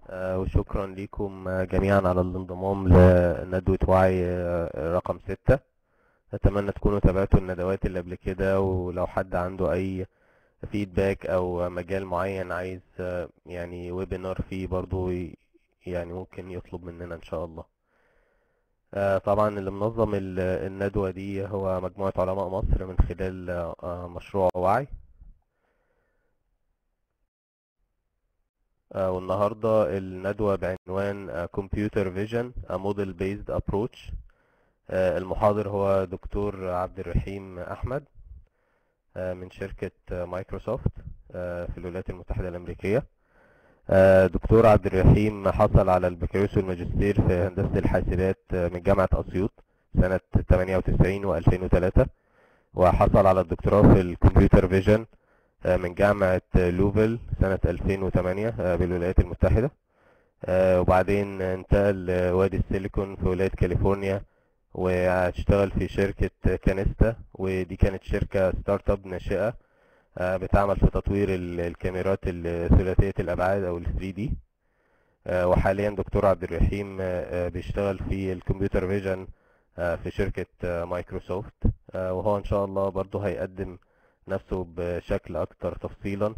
آه، وشكرا لكم آه، جميعا على الانضمام لندوة وعي آه، رقم ستة أتمنى تكونوا تابعتوا الندوات اللي قبل كده ولو حد عنده أي فيدباك أو مجال معين عايز آه، يعني ويبينار فيه برضو ي- يعني ممكن يطلب مننا إن شاء الله آه، طبعا اللي منظم ال- الندوة دي هو مجموعة علماء مصر من خلال آه، مشروع وعي آه، والنهاردة الندوة بعنوان آه، Computer Vision a Model Based Approach آه، المحاضر هو دكتور عبد الرحيم أحمد آه، من شركة آه، مايكروسوفت آه، في الولايات المتحدة الأمريكية آه، دكتور عبد الرحيم حصل على البكالوريوس والماجستير في هندسة الحاسبات آه، من جامعة أسيوط سنة 98 و2003 وحصل على الدكتوراه في الكمبيوتر فيجن آه، من جامعة آه، لوفل سنة 2008 آه، بالولايات المتحدة آه، وبعدين انتقل لوادي السيليكون في ولاية كاليفورنيا واشتغل في شركة كانستا ودي كانت شركة ستارت اب ناشئة آه، بتعمل في تطوير ال- الكاميرات الثلاثية الأبعاد أو ال 3D آه، وحاليا دكتور عبد الرحيم آه، آه، بيشتغل في الكمبيوتر فيجن آه، في شركة آه، مايكروسوفت آه، وهو إن شاء الله برضه هيقدم نفسه بشكل أكتر تفصيلا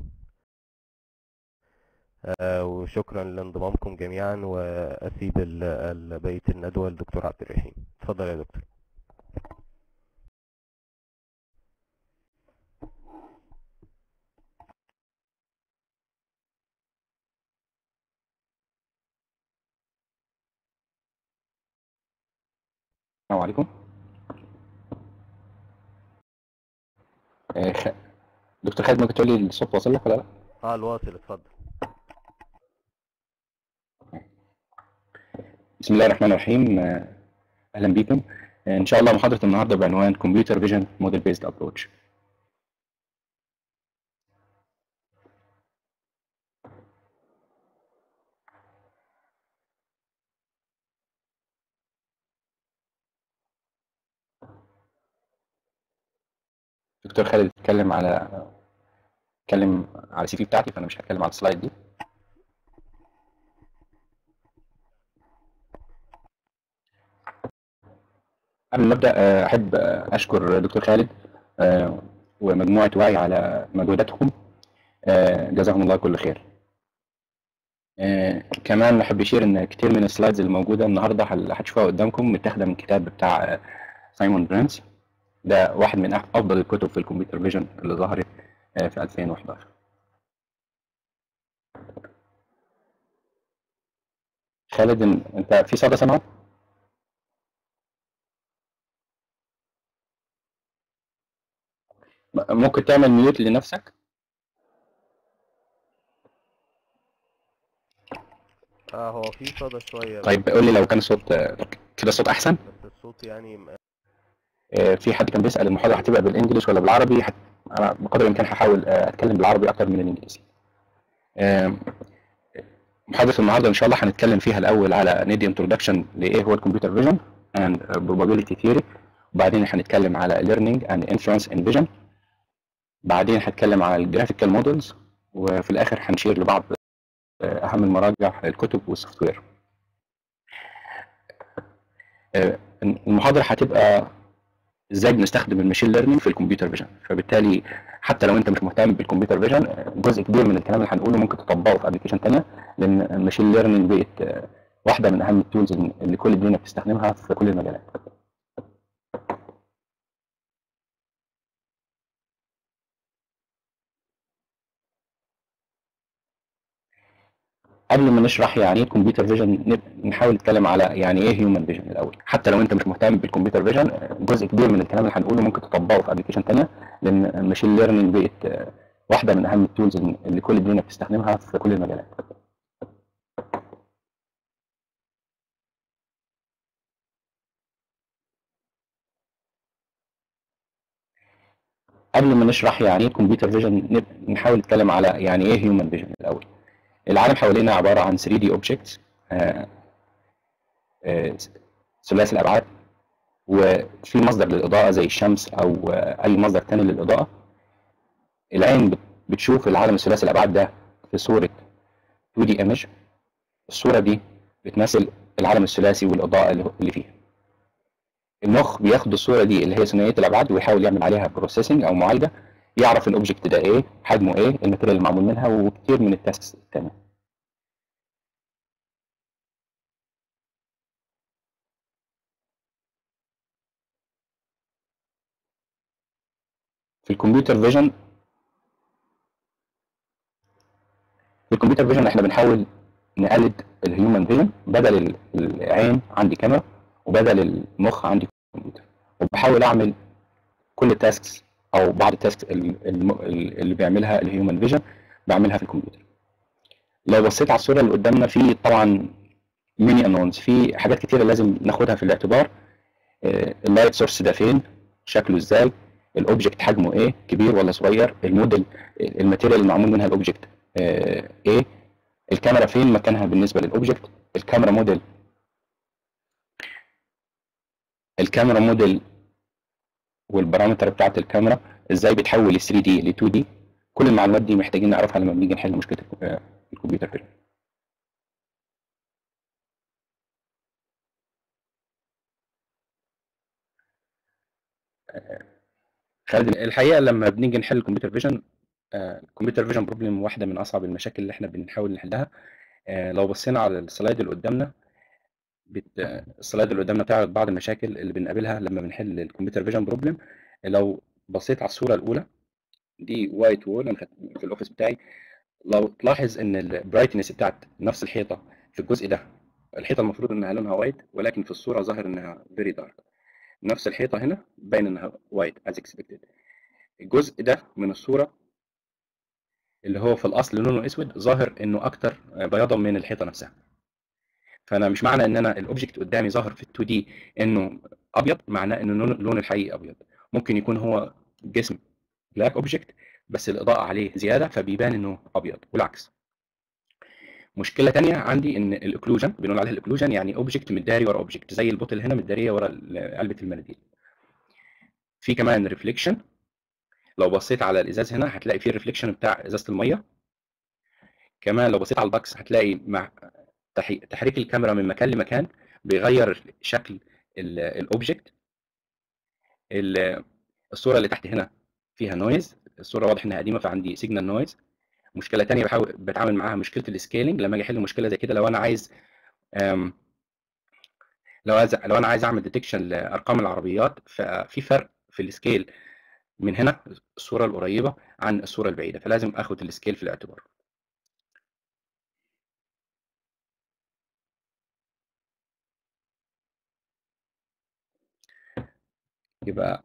آه، وشكرا لانضمامكم جميعا وأسيب ال- ال- بقية الندوة للدكتور عبد الرحيم اتفضل يا دكتور السلام عليكم آه، خ- دكتور خالد ممكن تقول لي الصوت واصل لك ولا لا؟ اه الواصل اتفضل بسم الله الرحمن الرحيم آه، اهلا بيكم آه، ان شاء الله محاضرة النهارده بعنوان كمبيوتر فيجن موديل بيزد ابروتش دكتور خالد اتكلم على اتكلم على السي في بتاعتي فانا مش هتكلم على السلايد دي قبل ما ابدا آه، احب آه، اشكر دكتور خالد آه، ومجموعه وعي على مجهوداتهم آه، جزاهم الله كل خير آه، كمان احب اشير ان كتير من السلايدز اللي موجوده النهارده هل- هتشوفوها قدامكم متاخده من كتاب بتاع آه، سايمون برانس ده واحد من أح- افضل الكتب في الكمبيوتر فيجن اللي ظهرت آه، في 2011 خالد إن- انت في صدى سمعك م- ممكن تعمل ميوت لنفسك اه هو في صدى شوية طيب قول لي لو كان الصوت آه، كده الصوت احسن بس الصوت يعني م- آه، في حد كان بيسال المحاضره هتبقى بالانجلش ولا بالعربي هت... انا بقدر الامكان هحاول آه، اتكلم بالعربي اكتر من الانجليزي آه، محاضرة النهارده إن شاء الله هنتكلم فيها الأول على ندي انترودكشن لإيه هو الكمبيوتر فيجن and probability theory وبعدين هنتكلم على learning and inference in vision بعدين هنتكلم على الجرافيكال مودلز وفي الآخر هنشير لبعض آه، أهم المراجع الكتب والسوفت وير آه، المحاضرة هتبقى ازاي بنستخدم الماشين ليرنينج في الكمبيوتر فيجن فبالتالي حتى لو انت مش مهتم بالكمبيوتر فيجن آه، جزء كبير من الكلام اللي هنقوله ممكن تطبقه في ابلكيشن تانية لان الماشين ليرنينج بقت آه، واحده من اهم التولز اللي كل الدنيا بتستخدمها في كل المجالات قبل ما نشرح يعني ايه كمبيوتر فيجن نحاول نتكلم على يعني ايه هيومن فيجن الاول حتى لو انت مش مهتم بالكمبيوتر فيجن آه، جزء كبير من الكلام اللي هنقوله ممكن تطبقه في ابلكيشن تانية لان الماشين ليرنينج بقت آه، واحده من اهم التولز اللي كل الدنيا بتستخدمها في كل المجالات قبل ما نشرح يعني ايه كمبيوتر فيجن نحاول نتكلم على يعني ايه هيومن فيجن الاول العالم حوالينا عباره عن 3 دي اوبجكتس ثلاثي الابعاد وفي مصدر للاضاءه زي الشمس او آه، اي مصدر تاني للاضاءه العين بت- بتشوف العالم الثلاثي الابعاد ده في صوره 2 دي ايمج الصوره دي بتمثل العالم الثلاثي والاضاءه اللي اللي فيها المخ بياخد الصوره دي اللي هي ثنائيه الابعاد ويحاول يعمل عليها بروسيسنج او معالجه يعرف الاوبجكت ده ايه حجمه ايه الماتيريال اللي معمول منها وكتير من التاسكس التانية في الكمبيوتر فيجن في الكمبيوتر فيجن احنا بنحاول نقلد الهيومن فيجن بدل ال- العين عندي كاميرا وبدل المخ عندي كمبيوتر وبحاول اعمل كل التاسكس او بعض التاسكس ال- الم- ال- اللي بيعملها الهيومن فيجن بعملها في الكمبيوتر لو بصيت على الصوره اللي قدامنا في طبعا ميني انونز في حاجات كتيره لازم ناخدها في الاعتبار آه، اللايت سورس ده فين شكله ازاي الاوبجكت حجمه ايه كبير ولا صغير الموديل الماتيريال اللي معمول منها الاوبجكت آه، ايه الكاميرا فين مكانها بالنسبه للاوبجكت الكاميرا موديل الكاميرا موديل والبارامتر بتاعت الكاميرا ازاي بتحول ال 3 دي ل 2 دي كل المعلومات دي محتاجين نعرفها لما بنيجي نحل مشكله الك- آه، الكمبيوتر فيجن خالد الحقيقه لما بنيجي نحل الكمبيوتر فيجن الكمبيوتر فيجن بروبلم واحده من اصعب المشاكل اللي احنا بنحاول نحلها آه، لو بصينا على السلايد اللي قدامنا بت... آه، السلايد اللي قدامنا بتعرض بعض المشاكل اللي بنقابلها لما بنحل الكمبيوتر فيجن بروبلم لو بصيت على الصوره الاولى دي وايت وول انا خدت- في الاوفيس بتاعي لو تلاحظ ان البرايتنس بتاعت نفس الحيطه في الجزء ده الحيطه المفروض انها لونها وايت ولكن في الصوره ظاهر انها فيري دارك نفس الحيطه هنا باين انها وايت از اكسبكتد الجزء ده من الصوره اللي هو في الاصل لونه اسود ظاهر انه اكتر بياضا من الحيطه نفسها فانا مش معنى ان انا الاوبجكت قدامي ظاهر في ال 2 دي انه ابيض معناه ان اللون اللون الحقيقي ابيض ممكن يكون هو جسم بلاك اوبجكت بس الاضاءه عليه زياده فبيبان انه ابيض والعكس مشكله تانية عندي ان الاكلوجن بنقول عليها الاكلوجن يعني اوبجكت متداري ورا اوبجكت زي البوتل هنا متداريه ورا ال- علبه المناديل في كمان ريفليكشن لو بصيت على الازاز هنا هتلاقي فيه الريفليكشن بتاع ازازه الميه كمان لو بصيت على الباكس هتلاقي مع تحي- تحريك الكاميرا من مكان لمكان بيغير شكل ال- الاوبجكت ال- الصوره اللي تحت هنا فيها نويز الصوره واضح انها قديمه فعندي سيجنال نويز مشكله تانية بحاول بتعامل معاها مشكله السكيلينج لما اجي احل مشكله زي كده لو انا عايز أم، لو عايز لو انا عايز اعمل ديتكشن لارقام العربيات ففي فرق في السكيل من هنا الصوره القريبه عن الصوره البعيده فلازم اخد السكيل في الاعتبار يبقى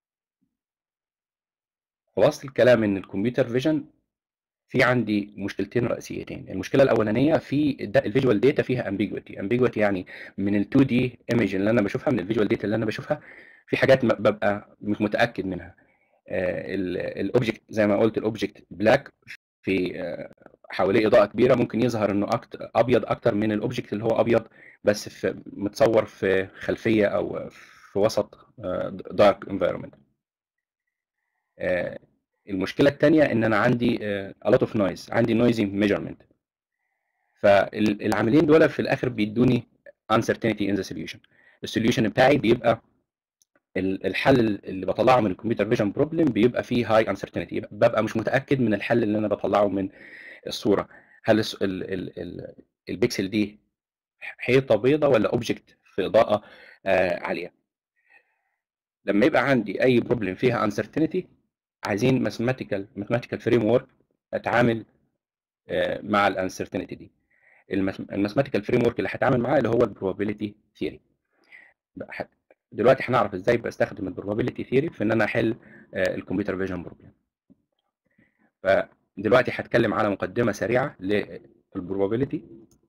خلاصة الكلام ان الكمبيوتر فيجن في عندي مشكلتين رئيسيتين المشكله الاولانيه في الفيجوال داتا فيها امبيجويتي امبيجويتي يعني من ال 2 دي ايمج اللي انا بشوفها من الفيجوال داتا اللي انا بشوفها في حاجات م- ببقى مش متاكد منها الاوبجكت زي ما قلت الاوبجكت بلاك في آه، حواليه اضاءه كبيره ممكن يظهر انه أكتر ابيض اكتر من الاوبجكت اللي هو ابيض بس في متصور في خلفيه او في وسط دارك انفايرمنت المشكله الثانيه ان انا عندي آه، a lot of noise عندي noisy measurement فالعاملين دول في الاخر بيدوني uncertainty in the solution السوليوشن بتاعي بيبقى ال- الحل اللي بطلعه من الكمبيوتر فيجن بروبلم بيبقى فيه هاي uncertainty يبقى- ببقى مش متاكد من الحل اللي انا بطلعه من الصوره هل الس- ال ال ال البيكسل دي حيطه بيضاء ولا اوبجكت في اضاءه آه عاليه لما يبقى عندي اي بروبلم فيها uncertainty عايزين mathematical mathematical framework اتعامل آه، مع الانسرتينتي دي الماثيماتيكال فريم ورك اللي هتعامل معاه اللي هو البروبابيلتي ثيوري دلوقتي هنعرف ازاي بستخدم البروبابيلتي ثيوري في ان انا احل الكمبيوتر فيجن بروبلم فدلوقتي هتكلم على مقدمه سريعه للبروبابيلتي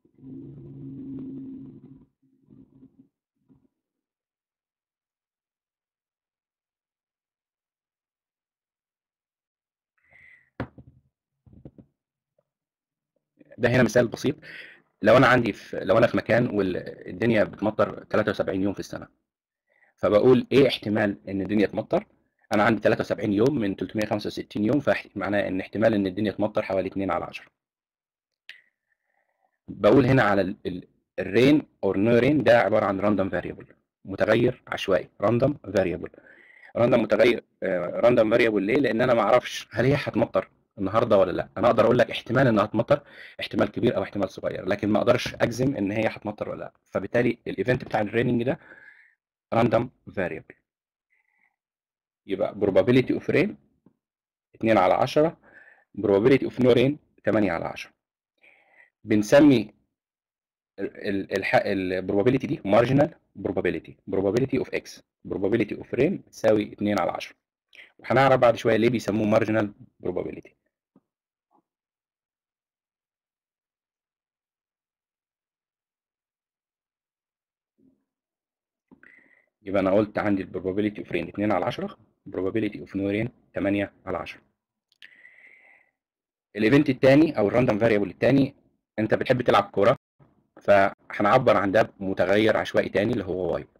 ده هنا مثال بسيط لو انا عندي في لو انا في مكان والدنيا بتمطر 73 يوم في السنه فبقول ايه احتمال ان الدنيا تمطر انا عندي 73 يوم من 365 يوم فمعناه ان احتمال ان الدنيا تمطر حوالي 2 على 10 بقول هنا على الرين اور نو رين ده عباره عن راندوم فاريبل متغير عشوائي راندوم فاريبل راندوم متغير راندوم فاريبل ليه لان انا ما اعرفش هل هي هتمطر النهارده ولا لا انا اقدر اقول لك احتمال انها تمطر احتمال كبير او احتمال صغير لكن ما اقدرش اجزم ان هي هتمطر ولا لا فبالتالي الايفنت بتاع الريننج ده راندوم فاريبل يبقى probability of rain 2 على 10 probability of no rain 8 على 10 بنسمي ال probability دي marginal probability probability of x probability of rain تساوي 2 على 10 وهنعرف بعد شويه ليه بيسموه marginal probability يبقى انا قلت عندي ال probability of rain 2 على 10 probability of no rain 8 على 10 الايفنت الثاني او الراندوم فاريبل الثاني انت بتحب تلعب كوره فهنعبر عن ده بمتغير عشوائي تاني اللي هو واي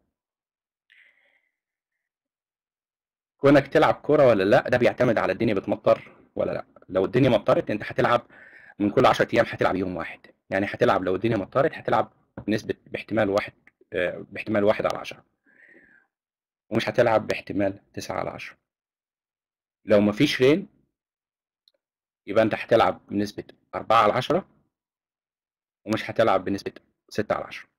كونك تلعب كوره ولا لا ده بيعتمد على الدنيا بتمطر ولا لا لو الدنيا مطرت انت هتلعب من كل 10 ايام هتلعب يوم واحد يعني هتلعب لو الدنيا مطرت هتلعب بنسبه باحتمال واحد باحتمال واحد على 10 ومش هتلعب باحتمال 9 على 10 لو مفيش رين يبقى انت هتلعب بنسبة 4 على 10 ومش هتلعب بنسبة 6 على 10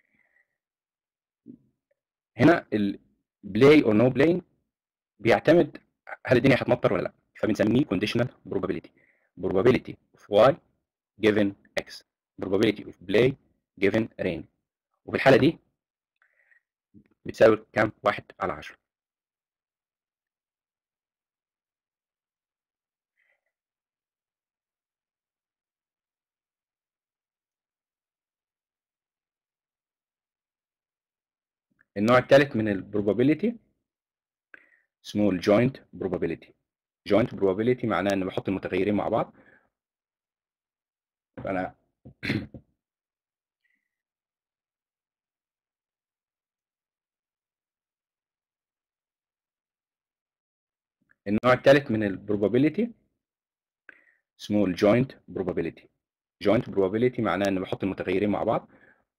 هنا ال play or no playing بيعتمد هل الدنيا هتمطر ولا لا فبنسميه conditional probability probability of y given x probability of play given rain وفي الحالة دي بتساوي كام؟ واحد على عشرة النوع الثالث من ال probability اسمه ال joint probability joint probability معناه ان بحط المتغيرين مع بعض فانا النوع الثالث من ال probability اسمه ال joint probability joint probability معناه ان بحط المتغيرين مع بعض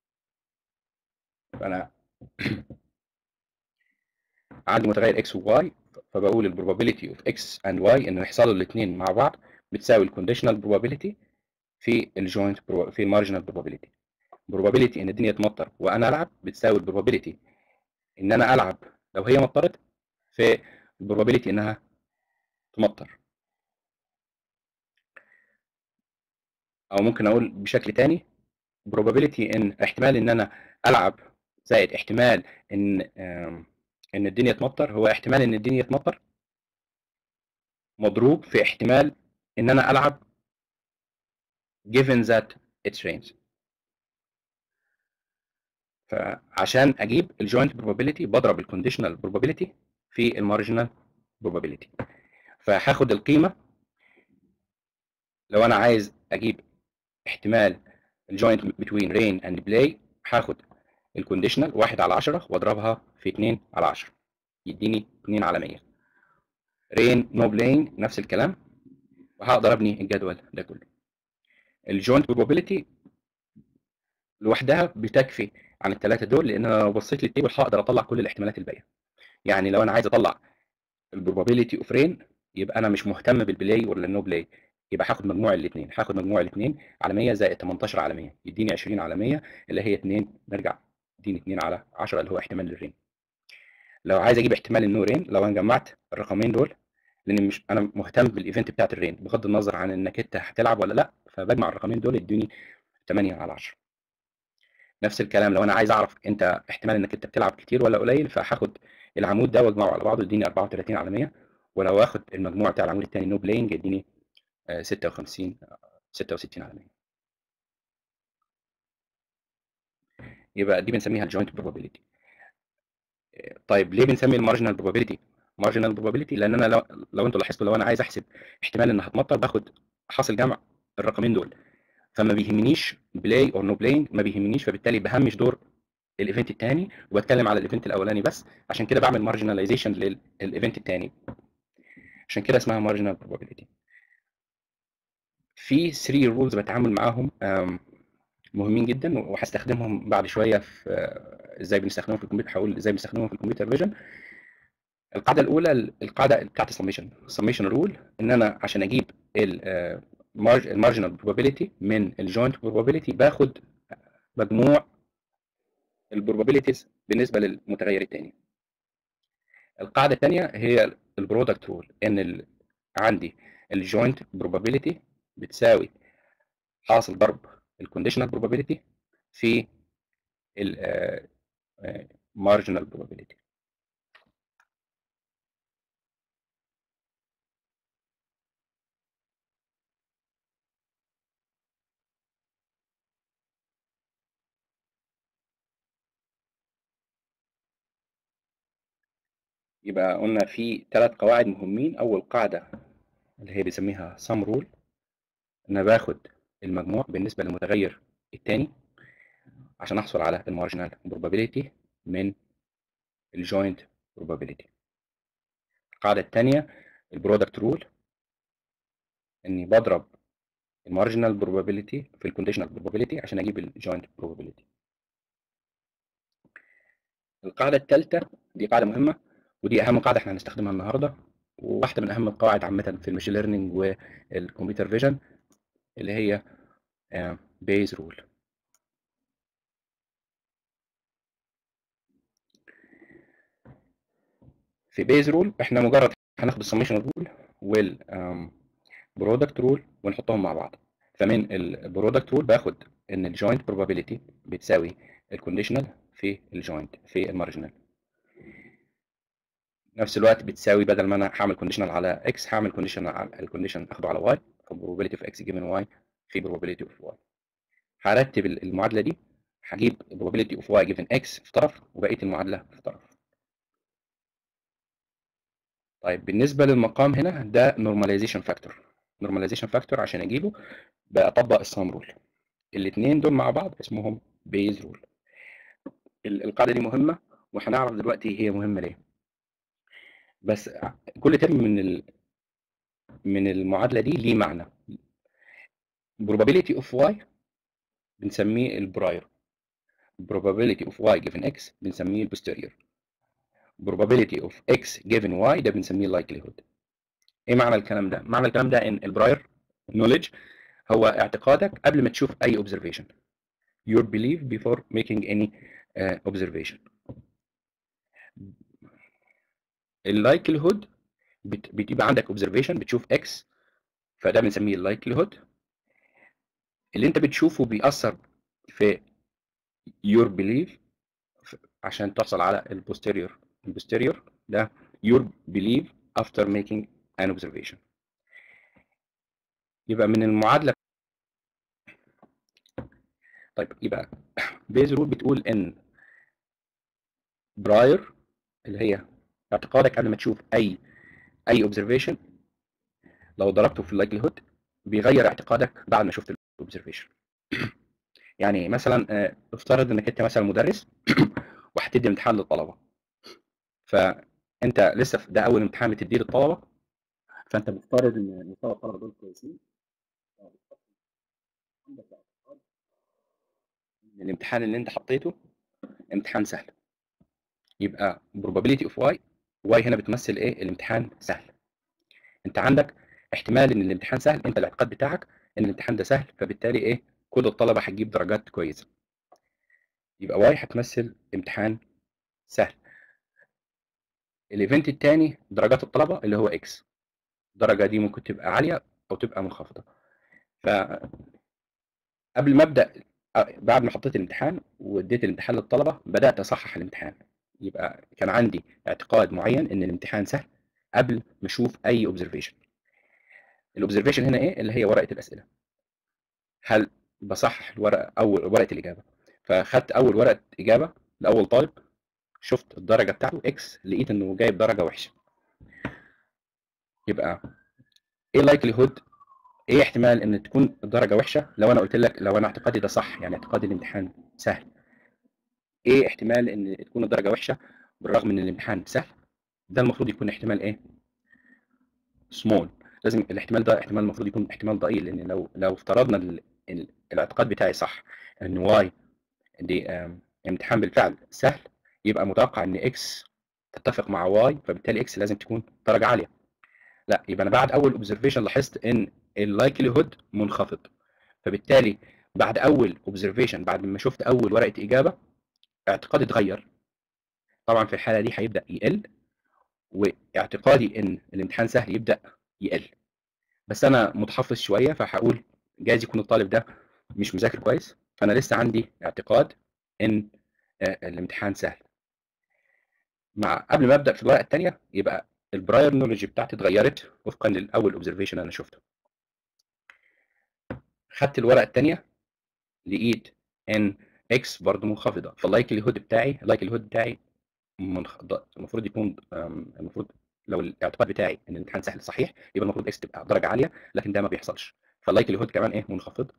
فانا عندي متغير x و y فبقول ال probability of x and y ان يحصلوا الاثنين مع بعض بتساوي ال conditional probability في ال joint في ال marginal probability probability ان الدنيا تمطر وانا العب بتساوي ال probability ان انا العب لو هي مطرت في ال probability انها تمطر او ممكن اقول بشكل تاني probability ان احتمال ان انا العب زائد احتمال ان ان الدنيا تمطر هو احتمال ان الدنيا تمطر مضروب في احتمال ان انا العب given that it rains فعشان اجيب الجوينت probability بضرب الكونديشنال probability في المارجنال probability فهاخد القيمه لو انا عايز اجيب احتمال الجوينت between rain and play هاخد الكونديشنال 1 على 10 واضربها في 2 على 10 يديني 2 على 100 رين نو بلاين نفس الكلام وهقدر ابني الجدول ده كله الجوينت probability لوحدها بتكفي عن الثلاثه دول لان انا لو بصيت للتيبل هقدر اطلع كل الاحتمالات الباقيه يعني لو انا عايز اطلع البروبابيلتي اوف رين يبقى انا مش مهتم بالبلاي ولا النو بلاي يبقى هاخد مجموع الاثنين هاخد مجموع الاثنين على 100 زائد 18 على 100 يديني 20 على 100 اللي هي 2 نرجع يديني 2 على 10 اللي هو احتمال الرين لو عايز اجيب احتمال النو رين لو انا جمعت الرقمين دول لان مش انا مهتم بالايفنت بتاعت الرين بغض النظر عن انك انت هتلعب ولا لا فبجمع الرقمين دول يدوني 8 على 10 نفس الكلام لو انا عايز اعرف انت احتمال انك انت بتلعب كتير ولا قليل فهاخد العمود ده واجمعه على بعضه يديني 34 على 100 ولو اخد المجموع بتاع العمود الثاني نو بلاينج يديني 56 66 على 100 يبقى دي بنسميها الجوينت probability طيب ليه بنسمي المارجنال probability مارجنال probability لان انا لو, لو انتوا لاحظتوا لو انا عايز احسب احتمال انها هتمطر باخد حاصل جمع الرقمين دول فما بيهمنيش بلاي اور نو بلاينج ما بيهمنيش فبالتالي بهمش دور الايفنت الثاني وبتكلم على الايفنت الاولاني بس عشان كده بعمل مارجناليزيشن للايفنت الثاني عشان كده اسمها مارجنال probability في 3 رولز بتعامل معاهم مهمين جدا وهستخدمهم بعد شويه في آه، ازاي بنستخدمهم في الكمبيوتر هقول ازاي بنستخدمهم في الكمبيوتر فيجن القاعده الاولى القاعده بتاعت السميشن السميشن رول ان انا عشان اجيب المارجنال بروبابيلتي من الجوينت بروبابيلتي باخد مجموع البروبابيلتيز بالنسبه للمتغير الثاني القاعده الثانيه هي البرودكت رول ان ال... عندي الجوينت بروبابيلتي بتساوي حاصل ضرب الكونديشنال بروبابيلتي في المارجنال بروبابيلتي يبقى قلنا في ثلاث قواعد مهمين اول قاعده اللي هي بيسميها sum rule ان انا باخد المجموع بالنسبه للمتغير الثاني عشان احصل على المارجنال probability من الجوينت probability القاعده الثانيه البرودكت رول اني بضرب المارجنال probability في الكونديشنال probability عشان اجيب الجوينت probability القاعده الثالثه دي قاعده مهمه ودي اهم قاعده احنا هنستخدمها النهارده وواحده من اهم القواعد عامه في الماشين ليرنينج والكمبيوتر فيجن اللي هي بيز رول في بيز رول احنا مجرد هناخد السميشن رول والبرودكت رول ونحطهم مع بعض فمن البرودكت رول باخد ان الجوينت probability بتساوي الكونديشنال في الجوينت في المارجنال نفس الوقت بتساوي بدل ما انا هعمل كونديشنال على اكس هعمل كونديشن على الكونديشن اخده على واي probability of x given y في probability of y هرتب المعادله دي هجيب probability of y given x في طرف وبقيه المعادله في طرف طيب بالنسبه للمقام هنا ده normalization factor normalization factor عشان اجيبه بطبق السام رول الاثنين دول مع بعض اسمهم بيز رول القاعده دي مهمه وهنعرف دلوقتي هي مهمه ليه بس كل ترم من ال... من المعادله دي ليه معنى probability of y بنسميه البراير probability of y given x بنسميه البوستيريور probability of x given y ده بنسميه likelihood ايه معنى الكلام ده معنى الكلام ده ان البراير knowledge هو اعتقادك قبل ما تشوف اي observation your belief before making any uh, observation اللايكليهود بتبقى عندك observation بتشوف x فده بنسميه اللايكليهود اللي انت بتشوفه بيأثر في your belief عشان تحصل على البوستيريور البوستيريور ده your belief after making an observation يبقى من المعادلة طيب يبقى بيز رول بتقول ان براير اللي هي اعتقادك قبل ما تشوف اي اي observation لو ضربته في اللايكليهود بيغير اعتقادك بعد ما شفت الاوبزرفيشن يعني مثلا افترض انك انت مثلا مدرس وهتدي امتحان للطلبه فانت لسه ده اول امتحان بتديه للطلبه فانت مفترض ان مستوى الطلبه دول كويسين الامتحان اللي انت حطيته امتحان سهل يبقى probability of y y هنا بتمثل ايه الامتحان سهل انت عندك احتمال ان الامتحان سهل انت الاعتقاد بتاعك ان الامتحان ده سهل فبالتالي ايه كل الطلبه هتجيب درجات كويسه يبقى واي هتمثل امتحان سهل الايفنت الثاني درجات الطلبه اللي هو اكس الدرجه دي ممكن تبقى عاليه او تبقى منخفضه ف قبل ما ابدا بعد ما حطيت الامتحان واديت الامتحان للطلبه بدات اصحح الامتحان يبقى كان عندي اعتقاد معين ان الامتحان سهل قبل ما اشوف اي اوبزرفيشن الاوبزرفيشن هنا ايه اللي هي ورقه الاسئله هل بصحح الورقه اول ورقه الاجابه فخدت اول ورقه اجابه لاول طالب شفت الدرجه بتاعته اكس لقيت انه جايب درجه وحشه يبقى ايه لايكليهود ايه احتمال ان تكون الدرجه وحشه لو انا قلت لك لو انا اعتقادي ده صح يعني اعتقادي الامتحان سهل ايه احتمال ان تكون الدرجه وحشه بالرغم ان الامتحان سهل ده المفروض يكون احتمال ايه سمول لازم الاحتمال ده احتمال المفروض يكون احتمال ضئيل لان لو لو افترضنا ال... ال... الاعتقاد بتاعي صح ان واي دي آم، امتحان بالفعل سهل يبقى متوقع ان اكس تتفق مع واي فبالتالي اكس لازم تكون درجه عاليه لا يبقى انا بعد اول اوبزرفيشن لاحظت ان اللايكليهود منخفض فبالتالي بعد اول اوبزرفيشن بعد ما شفت اول ورقه اجابه اعتقادي اتغير طبعا في الحاله دي هيبدا يقل واعتقادي ان الامتحان سهل يبدا يقل بس انا متحفظ شويه فهقول جايز يكون الطالب ده مش مذاكر كويس فانا لسه عندي اعتقاد ان آه، الامتحان سهل مع قبل ما ابدا في الورقه الثانيه يبقى البراير نولوجي بتاعتي اتغيرت وفقا للاول اوبزرفيشن انا شفته خدت الورقه الثانيه لقيت ان اكس برضه منخفضه فاللايكلي هود بتاعي اللايكلي هود بتاعي منخفض المفروض يكون أم، المفروض لو الاعتقاد بتاعي ان الامتحان سهل صحيح يبقى المفروض اكس تبقى درجه عاليه لكن ده ما بيحصلش فاللايكلي هود كمان ايه منخفض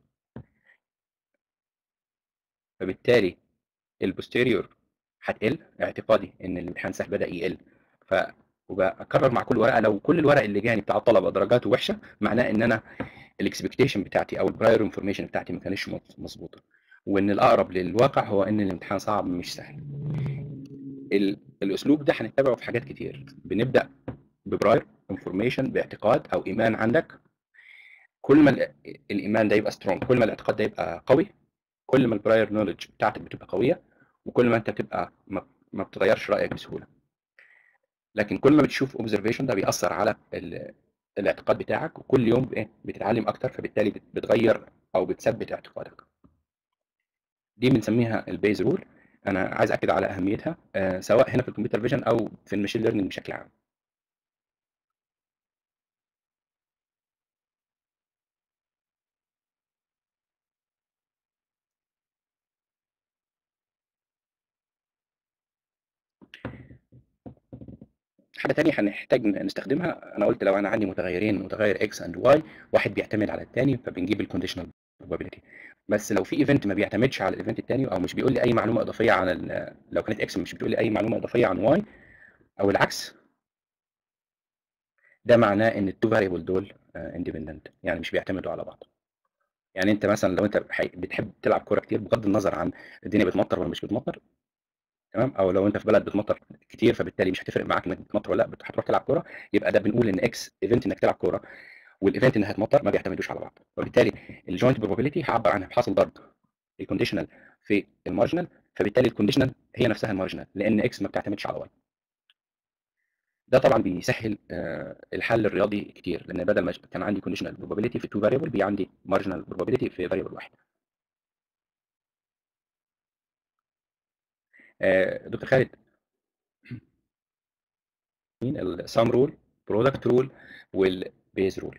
فبالتالي البوستيريور هتقل اعتقادي ان الامتحان سهل بدا يقل ف وبكرر مع كل ورقه لو كل الورق اللي جاني بتاع الطلبه درجاته وحشه معناه ان انا الاكسبكتيشن بتاعتي او البراير انفورميشن بتاعتي ما كانتش مظبوطه وان الاقرب للواقع هو ان الامتحان صعب مش سهل ال- الاسلوب ده هنتبعه في حاجات كتير بنبدا ببراير انفورميشن باعتقاد او ايمان عندك كل ما ال- الايمان ده يبقى سترونج كل ما الاعتقاد ده يبقى قوي كل ما البراير نولج بتاعتك بتبقى قويه وكل ما انت بتبقى ما, ما بتغيرش رايك بسهوله لكن كل ما بتشوف اوبزرفيشن ده بيأثر على ال- الاعتقاد بتاعك وكل يوم ايه بتتعلم اكتر فبالتالي بت- بتغير او بتثبت اعتقادك دي بنسميها البيز رول انا عايز اكد على اهميتها آه، سواء هنا في الكمبيوتر فيجن او في الماشين ليرنينج بشكل عام حاجه تانية هنحتاج نستخدمها انا قلت لو انا عندي متغيرين متغير اكس اند واي واحد بيعتمد على الثاني فبنجيب الكونديشنال probability بس لو في ايفنت ما بيعتمدش على الايفنت الثاني او مش بيقول لي اي معلومه اضافيه عن ال- لو كانت اكس مش بتقول لي اي معلومه اضافيه عن واي او العكس ده معناه ان التو فاريبل دول اندبندنت يعني مش بيعتمدوا على بعض يعني انت مثلا لو انت حي- بتحب تلعب كوره كتير بغض النظر عن الدنيا بتمطر ولا مش بتمطر تمام او لو انت في بلد بتمطر كتير فبالتالي مش هتفرق معاك انك بتمطر ولا لا بت- هتروح تلعب كوره يبقى ده بنقول ان اكس ايفنت انك تلعب كوره والايفنت انها هتمطر ما بيعتمدوش على بعض وبالتالي الجوينت بروبابيلتي هعبر عنها بحاصل ضرب الكونديشنال في المارجنال فبالتالي الكونديشنال هي نفسها المارجنال لان اكس ما بتعتمدش على واي ده طبعا بيسهل آه، الحل الرياضي كتير لان بدل ما كان عندي كونديشنال probability في تو فاريبل بي عندي مارجنال probability في فاريبل واحد آه، دكتور خالد مين السام رول برودكت رول والبيز رول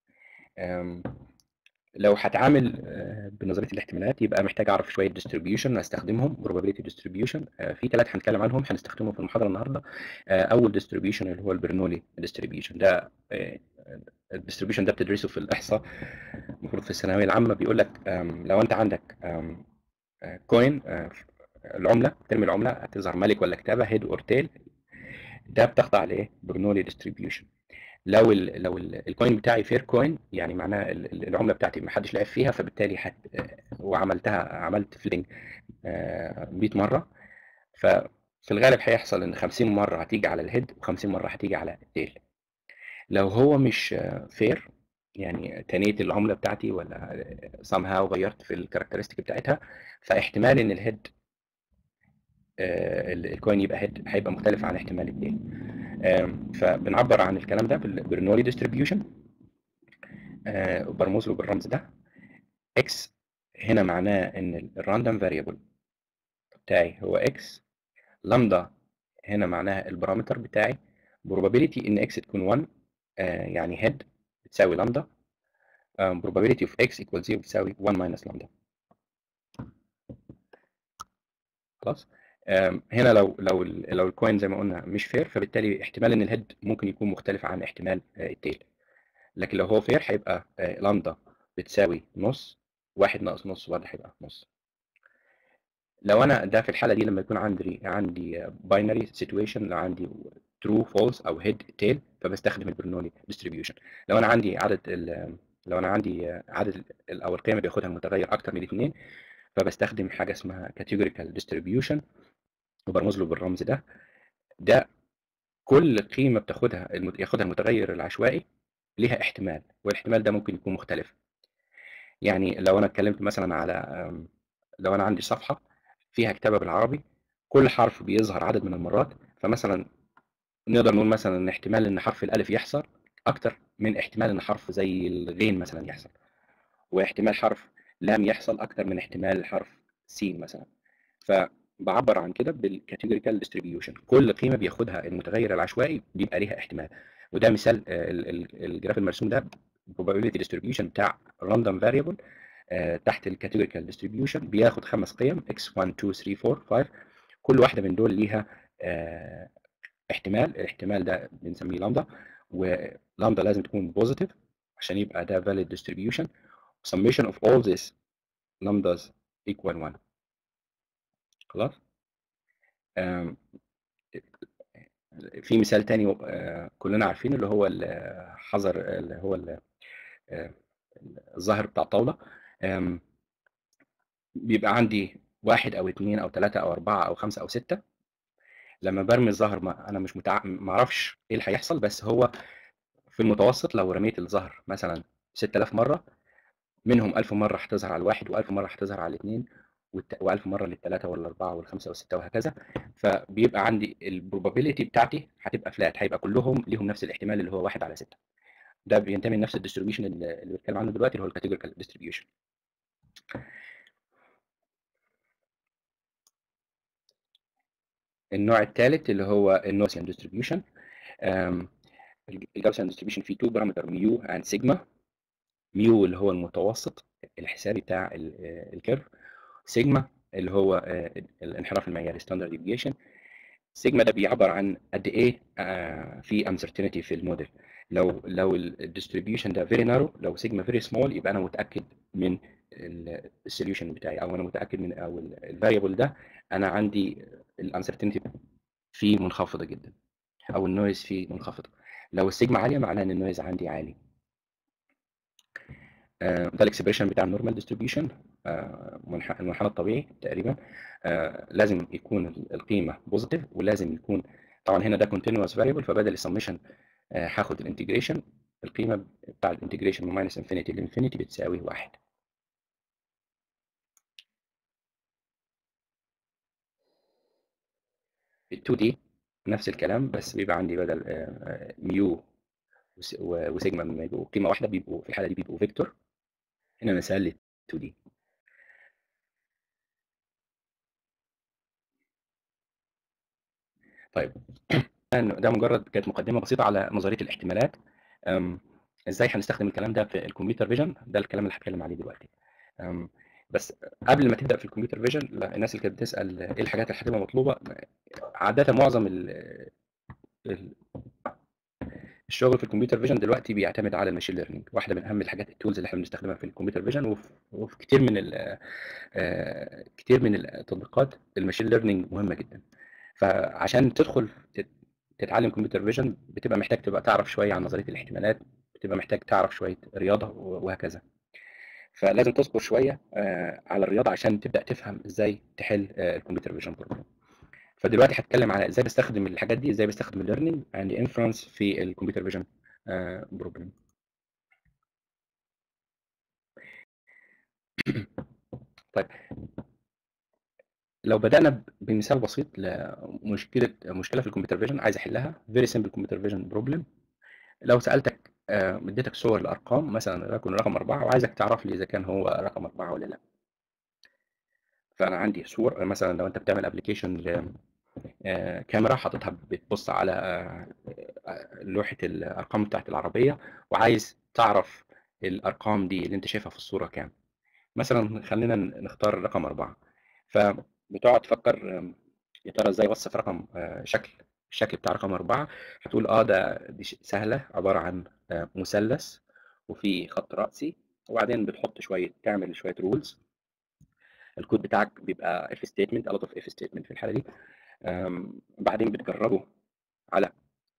لو هتعامل آه، بنظريه الاحتمالات يبقى محتاج اعرف شويه ديستريبيوشن استخدمهم probability distribution آه، في ثلاث هنتكلم عنهم هنستخدمهم في المحاضره النهارده آه، اول ديستريبيوشن اللي هو البرنولي ديستريبيوشن ده الديستريبيوشن ده بتدرسه في الاحصاء المفروض في الثانويه العامه بيقول لك آم، لو انت عندك كوين العمله ترمي العمله هتظهر ملك ولا كتابه هيد اور تيل ده بتخضع لايه برنولي ديستريبيوشن لو ال لو ال- الكوين بتاعي فير كوين يعني معناها ال- ال- العمله بتاعتي ما حدش لعب فيها فبالتالي حت وعملتها عملت فلينج 100 مره ففي الغالب هيحصل ان 50 مره هتيجي على الهيد و50 مره هتيجي على التيل لو هو مش فير يعني تنيت العمله بتاعتي ولا somehow غيرت في الكاركترستيك بتاعتها فاحتمال ان الهيد آه، ال- الكوين يبقى هيد هيبقى مختلف عن احتمال التيل آم، فبنعبر عن الكلام ده بالبرنولي ديستريبيوشن برمز له بالرمز ده اكس هنا معناه ان الراندوم فاريبل بتاعي هو اكس لامدا هنا معناها البارامتر بتاعي probability ان اكس تكون 1 آه، يعني هيد بتساوي لامدا آم، probability of x equals 0 بتساوي 1 minus لامدا خلاص آم، هنا لو لو ال- لو الكوين زي ما قلنا مش فير فبالتالي احتمال ان الهيد ممكن يكون مختلف عن احتمال آه، التيل لكن لو هو فير هيبقى آه، لامدا بتساوي نص واحد ناقص نص برضه هيبقى نص لو انا ده في الحاله دي لما يكون عندي عندي باينري سيتويشن لو عندي ترو فولس او هيد تيل فبستخدم البرنولي ديستريبيوشن لو انا عندي عدد ال- لو انا عندي عدد ال- او القيم اللي بياخدها المتغير اكتر من اثنين فبستخدم حاجه اسمها categorical distribution وبرمز له بالرمز ده ده كل قيمه بتاخدها المت- ياخدها المتغير العشوائي ليها احتمال والاحتمال ده ممكن يكون مختلف يعني لو انا اتكلمت مثلا على أم، لو انا عندي صفحه فيها كتابه بالعربي كل حرف بيظهر عدد من المرات فمثلا نقدر نقول مثلا ان احتمال ان حرف الالف يحصل اكتر من احتمال ان حرف زي الغين مثلا يحصل واحتمال حرف لام يحصل اكتر من احتمال حرف سين مثلا فبعبر عن كده بالكاتيجوريكال ديستريبيوشن كل قيمه بياخدها المتغير العشوائي بيبقى ليها احتمال وده مثال آه، ال- ال- الجراف المرسوم ده probability distribution بتاع random variable آه، تحت الكاتيجوريكال ديستريبيوشن بياخد خمس قيم x1 2 3 4 5 كل واحده من دول ليها آه، احتمال الاحتمال ده بنسميه لامدا ولامدا لازم تكون بوزيتيف عشان يبقى ده valid distribution summation of all this lambdas equal 1 خلاص آم، في مثال تاني آه، كلنا عارفينه اللي هو الحذر اللي هو ال- آه، الظاهر بتاع الطاولة آم، بيبقى عندي واحد او اثنين او ثلاثة او اربعة او خمسة او ستة لما برمي الظهر ما انا مش متع... ما اعرفش ايه اللي هيحصل بس هو في المتوسط لو رميت الظهر مثلا 6000 مرة منهم 1000 مرة هتظهر على الواحد و1000 مرة هتظهر على الاثنين و1000 مرة للثلاثة والأربعة والخمسة والستة وهكذا فبيبقى عندي البروبابيلتي بتاعتي هتبقى فلات هيبقى كلهم ليهم نفس الاحتمال اللي هو واحد على ستة ده بينتمي لنفس الديستريبيوشن اللي اللي بتكلم عنه دلوقتي اللي هو الكاتيجوريكال ديستريبيوشن النوع الثالث اللي هو النوسيان ديستريبيوشن الجاوسيان ديستريبيوشن فيه تو بارامتر ميو اند سيجما ميو اللي هو المتوسط الحسابي بتاع ال- آه، الكيرف سيجما اللي هو آه، الانحراف المعياري ستاندرد ديفيشن سيجما ده بيعبر عن قد ايه آه، في uncertainty في الموديل لو لو الديستريبيوشن ده فيري نارو لو سيجما فيري سمول يبقى انا متاكد من السوليوشن بتاعي او انا متاكد من او الفاريبل ده انا عندي الانسرتينتي فيه منخفضه جدا او النويز فيه منخفضه لو السيجما عاليه معناه ان النويز عندي عالي آه، ده الاكسبريشن بتاع النورمال ديستريبيوشن المنحنى الطبيعي تقريبا آه، لازم يكون القيمه بوزيتيف ولازم يكون طبعا هنا ده كونتينوس فاريبل فبدل السمشن هاخد الانتجريشن القيمه بتاع الانتجريشن من ماينس انفينيتي لانفينيتي بتساوي واحد ال 2 دي نفس الكلام بس بيبقى عندي بدل آه، آه، ميو وس- و- وسيجما لما يبقوا قيمه واحده بيبقوا في الحاله دي بيبقوا فيكتور هنا مثال لل 2 دي طيب ده مجرد كانت مقدمه بسيطه على نظريه الاحتمالات أم، ازاي هنستخدم الكلام ده في الكمبيوتر فيجن ده الكلام اللي هتكلم عليه دلوقتي أم، بس قبل ما تبدا في الكمبيوتر فيجن لا، الناس اللي كانت بتسال ايه الحاجات اللي هتبقى مطلوبه عاده معظم ال- ال- الشغل في الكمبيوتر فيجن دلوقتي بيعتمد على الماشين ليرنينج واحده من اهم الحاجات التولز اللي احنا بنستخدمها في الكمبيوتر فيجن وفي وفي كتير من ال- آه، كتير من التطبيقات الماشين ليرنينج مهمه جدا فعشان تدخل تت- تتعلم كمبيوتر فيجن بتبقى محتاج تبقى تعرف شويه عن نظريه الاحتمالات بتبقى محتاج تعرف شويه رياضه وهكذا فلازم تصبر شويه آه، على الرياضه عشان تبدا تفهم ازاي تحل آه، الكمبيوتر فيجن بروبلم فدلوقتي هتكلم على ازاي بستخدم الحاجات دي ازاي بستخدم الليرنينج اند انفرنس في الكمبيوتر فيجن بروبلم طيب لو بدأنا ب- بمثال بسيط لمشكلة مشكلة في الكمبيوتر فيجن عايز أحلها very simple computer vision problem لو سألتك آه، اديتك صور لأرقام مثلا يكون رقم أربعة وعايزك تعرف لي إذا كان هو رقم أربعة ولا لا فأنا عندي صور مثلا لو أنت بتعمل ابلكيشن كاميرا حاططها بتبص على آه، آه، لوحة الأرقام بتاعت العربية وعايز تعرف الأرقام دي اللي أنت شايفها في الصورة كام مثلا خلينا نختار رقم أربعة فبتقعد تفكر آم، يا ترى ازاي اوصف رقم آه، شكل الشكل بتاع رقم أربعة هتقول اه ده دي ش- سهلة عبارة عن آه، مثلث وفي خط رأسي وبعدين بتحط شوية تعمل شوية رولز الكود بتاعك بيبقى if statement a lot of if statement في الحالة دي آم، بعدين بتجربه على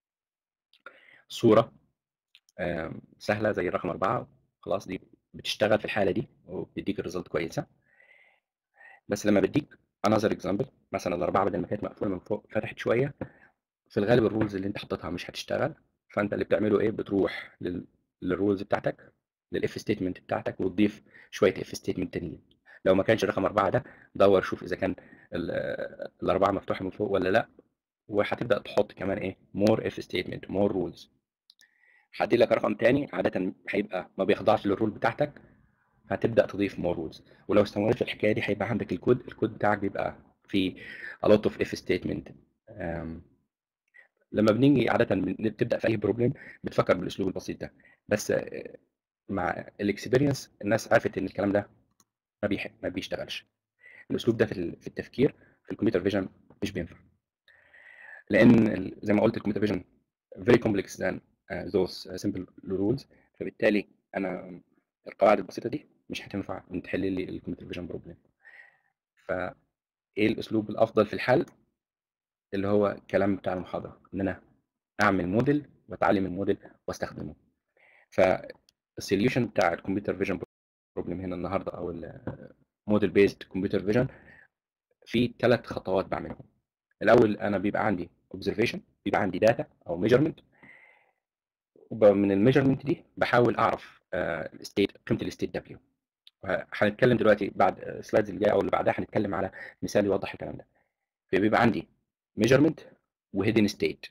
صورة آم، سهلة زي الرقم أربعة خلاص دي بتشتغل في الحالة دي وبتديك الريزلت كويسة بس لما بديك another example مثلا الاربعه بدل ما كانت مقفوله من فوق فتحت شويه في الغالب الرولز اللي انت حطيتها مش هتشتغل فانت اللي بتعمله ايه بتروح لل... للرولز بتاعتك للاف ستيتمنت بتاعتك وتضيف شويه اف ستيتمنت تانيين لو ما كانش رقم أربعة ده دور شوف إذا كان ال- الأربعة مفتوحة من فوق ولا لأ وهتبدأ تحط كمان إيه more if statement more rules هدي لك رقم تاني عادة هيبقى ما بيخضعش للرول بتاعتك هتبدأ تضيف more rules ولو استمريت في الحكاية دي هيبقى عندك الكود الكود بتاعك بيبقى فيه a lot of if statement أم، لما بنيجي عادة بن- بتبدأ في أي بروبلم بتفكر بالأسلوب البسيط ده بس آه، مع الاكسبيرينس الناس عرفت إن الكلام ده ما بيح... ما بيشتغلش الاسلوب ده في ال- في التفكير في الكمبيوتر فيجن مش بينفع لان ال- زي ما قلت الكمبيوتر فيجن very complex than uh, those uh, simple rules فبالتالي انا القواعد البسيطه دي مش هتنفع ان تحل لي الكمبيوتر فيجن بروبلم فايه الاسلوب الافضل في الحل اللي هو الكلام بتاع المحاضره ان انا اعمل موديل واتعلم الموديل واستخدمه فالسوليوشن بتاع الكمبيوتر فيجن بروبلم هنا النهارده او الموديل بيزد كمبيوتر فيجن في ثلاث خطوات بعملهم الاول انا بيبقى عندي observation بيبقى عندي داتا او measurement ومن الميجرمنت دي بحاول اعرف الستيت قيمه الستيت دبليو هنتكلم دلوقتي بعد السلايدز اللي جايه او اللي بعدها هنتكلم على مثال يوضح الكلام ده فبيبقى عندي measurement وهيدن ستيت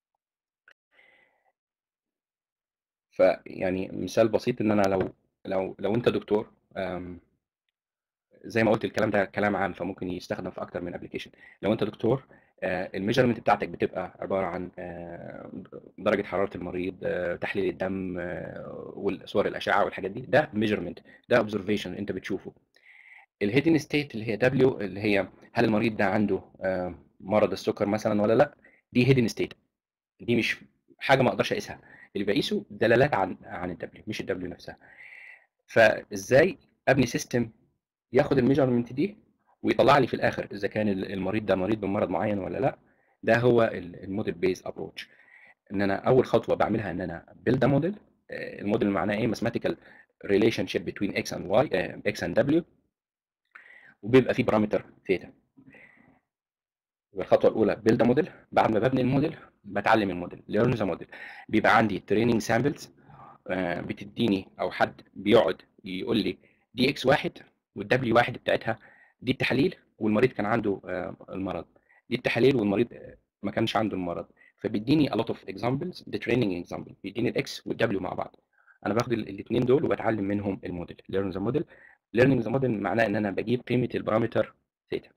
فيعني مثال بسيط ان انا لو لو لو انت دكتور أم، زي ما قلت الكلام ده كلام عام فممكن يستخدم في اكتر من ابلكيشن لو انت دكتور الميجرمنت بتاعتك بتبقى عباره عن آه، درجه حراره المريض آه، تحليل الدم آه، والصور الاشعه والحاجات دي ده ميجرمنت ده اوبزرفيشن انت بتشوفه الهيدن ستيت اللي هي دبليو اللي هي هل المريض ده عنده آه، مرض السكر مثلا ولا لا دي هيدن ستيت دي مش حاجه ما اقدرش اقيسها اللي بقيسه دلالات عن عن الدبليو مش الدبليو نفسها فازاي ابني سيستم ياخد الميجرمنت دي ويطلع لي في الاخر اذا كان ال- المريض ده مريض بمرض معين ولا لا ده هو الموديل بيز ابروتش ان انا اول خطوه بعملها ان انا بيلد موديل الموديل معناه ايه mathematical relationship between x and y آه، x and w وبيبقى فيه بارامتر ثيتا يبقى الخطوه الاولى بيلد موديل بعد ما ببني الموديل بتعلم الموديل ليرن ذا موديل بيبقى عندي تريننج سامبلز بتديني او حد بيقعد يقول لي دي اكس واحد والدبليو واحد بتاعتها دي التحاليل والمريض كان عنده آه، المرض دي التحاليل والمريض آه، ما كانش عنده المرض فبيديني a lot of examples the training example بيديني الاكس والدبليو مع بعض انا باخد الاثنين دول وبتعلم منهم الموديل learn the model learning the model معناه ان انا بجيب قيمه البارامتر ثيتا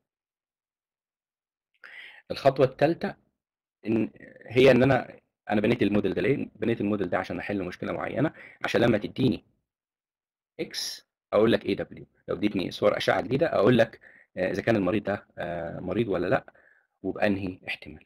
الخطوه الثالثه ان هي ان انا انا بنيت الموديل ده ليه بنيت الموديل ده عشان احل مشكله معينه عشان لما تديني اكس اقول لك اي دبليو لو اديتني صور اشعه جديده اقول لك آه، اذا كان المريض ده آه، مريض ولا لا وبانهي احتمال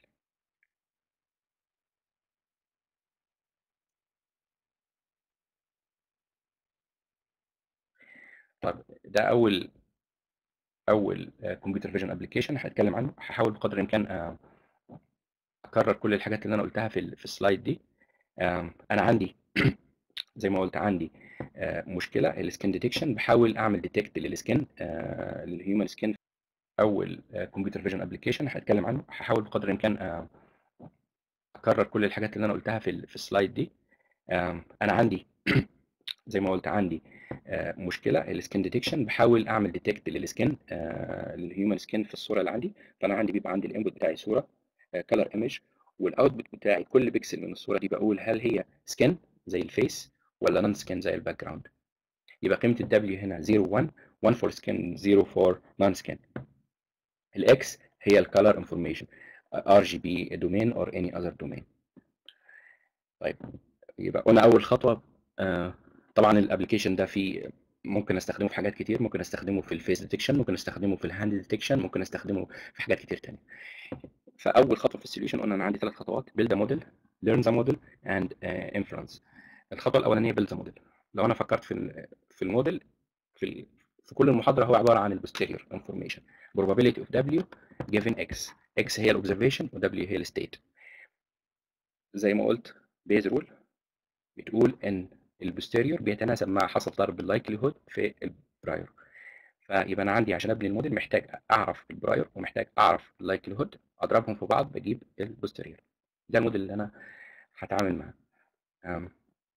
طب ده اول اول كمبيوتر فيجن ابلكيشن هتكلم عنه هحاول بقدر الامكان آه، اكرر كل الحاجات اللي انا قلتها في ال- في السلايد دي آم، انا عندي زي ما قلت عندي آه، مشكله السكين ديتكشن بحاول اعمل ديتكت للسكين الهيومن سكين اول كمبيوتر فيجن ابلكيشن هتكلم عنه هحاول بقدر الامكان آه، اكرر كل الحاجات اللي انا قلتها في ال- في السلايد دي آم، انا عندي زي ما قلت عندي آه، مشكله السكين ديتكشن بحاول اعمل ديتكت للسكين الهيومن سكين في الصوره اللي عندي فانا عندي بيبقى عندي الانبوت بتاعي صوره كلر ايمج والاوتبوت بتاعي كل بيكسل من الصوره دي بقول هل هي سكين زي الفيس ولا نون سكين زي الباك جراوند يبقى قيمه الدبليو هنا 0 1 1 فور سكين 0 فور نون سكين الاكس هي الكالر انفورميشن ار جي بي دومين اور اني اذر دومين طيب يبقى قلنا اول خطوه آه، طبعا الابلكيشن ده فيه ممكن استخدمه في حاجات كتير ممكن استخدمه في الفيس ديتكشن ممكن استخدمه في الهاند ديتكشن ممكن استخدمه في حاجات كتير تانية فاول خطوه في السوليوشن قلنا انا عندي ثلاث خطوات build a model learn the model and uh, inference الخطوه الاولانيه build the model لو انا فكرت في ال- في الموديل في ال- في كل المحاضره هو عباره عن البوستيريور انفورميشن probability of w given x x هي الاوبزرفيشن و w هي الستيت زي ما قلت بيز رول بتقول ان البوستيريور بيتناسب مع حصل ضرب اللايكليهود في البرايور فيبقى انا عندي عشان ابني الموديل محتاج اعرف البراير ومحتاج اعرف اللايكليهود اضربهم في بعض بجيب البوستيريور ده الموديل اللي انا هتعامل معاه أم.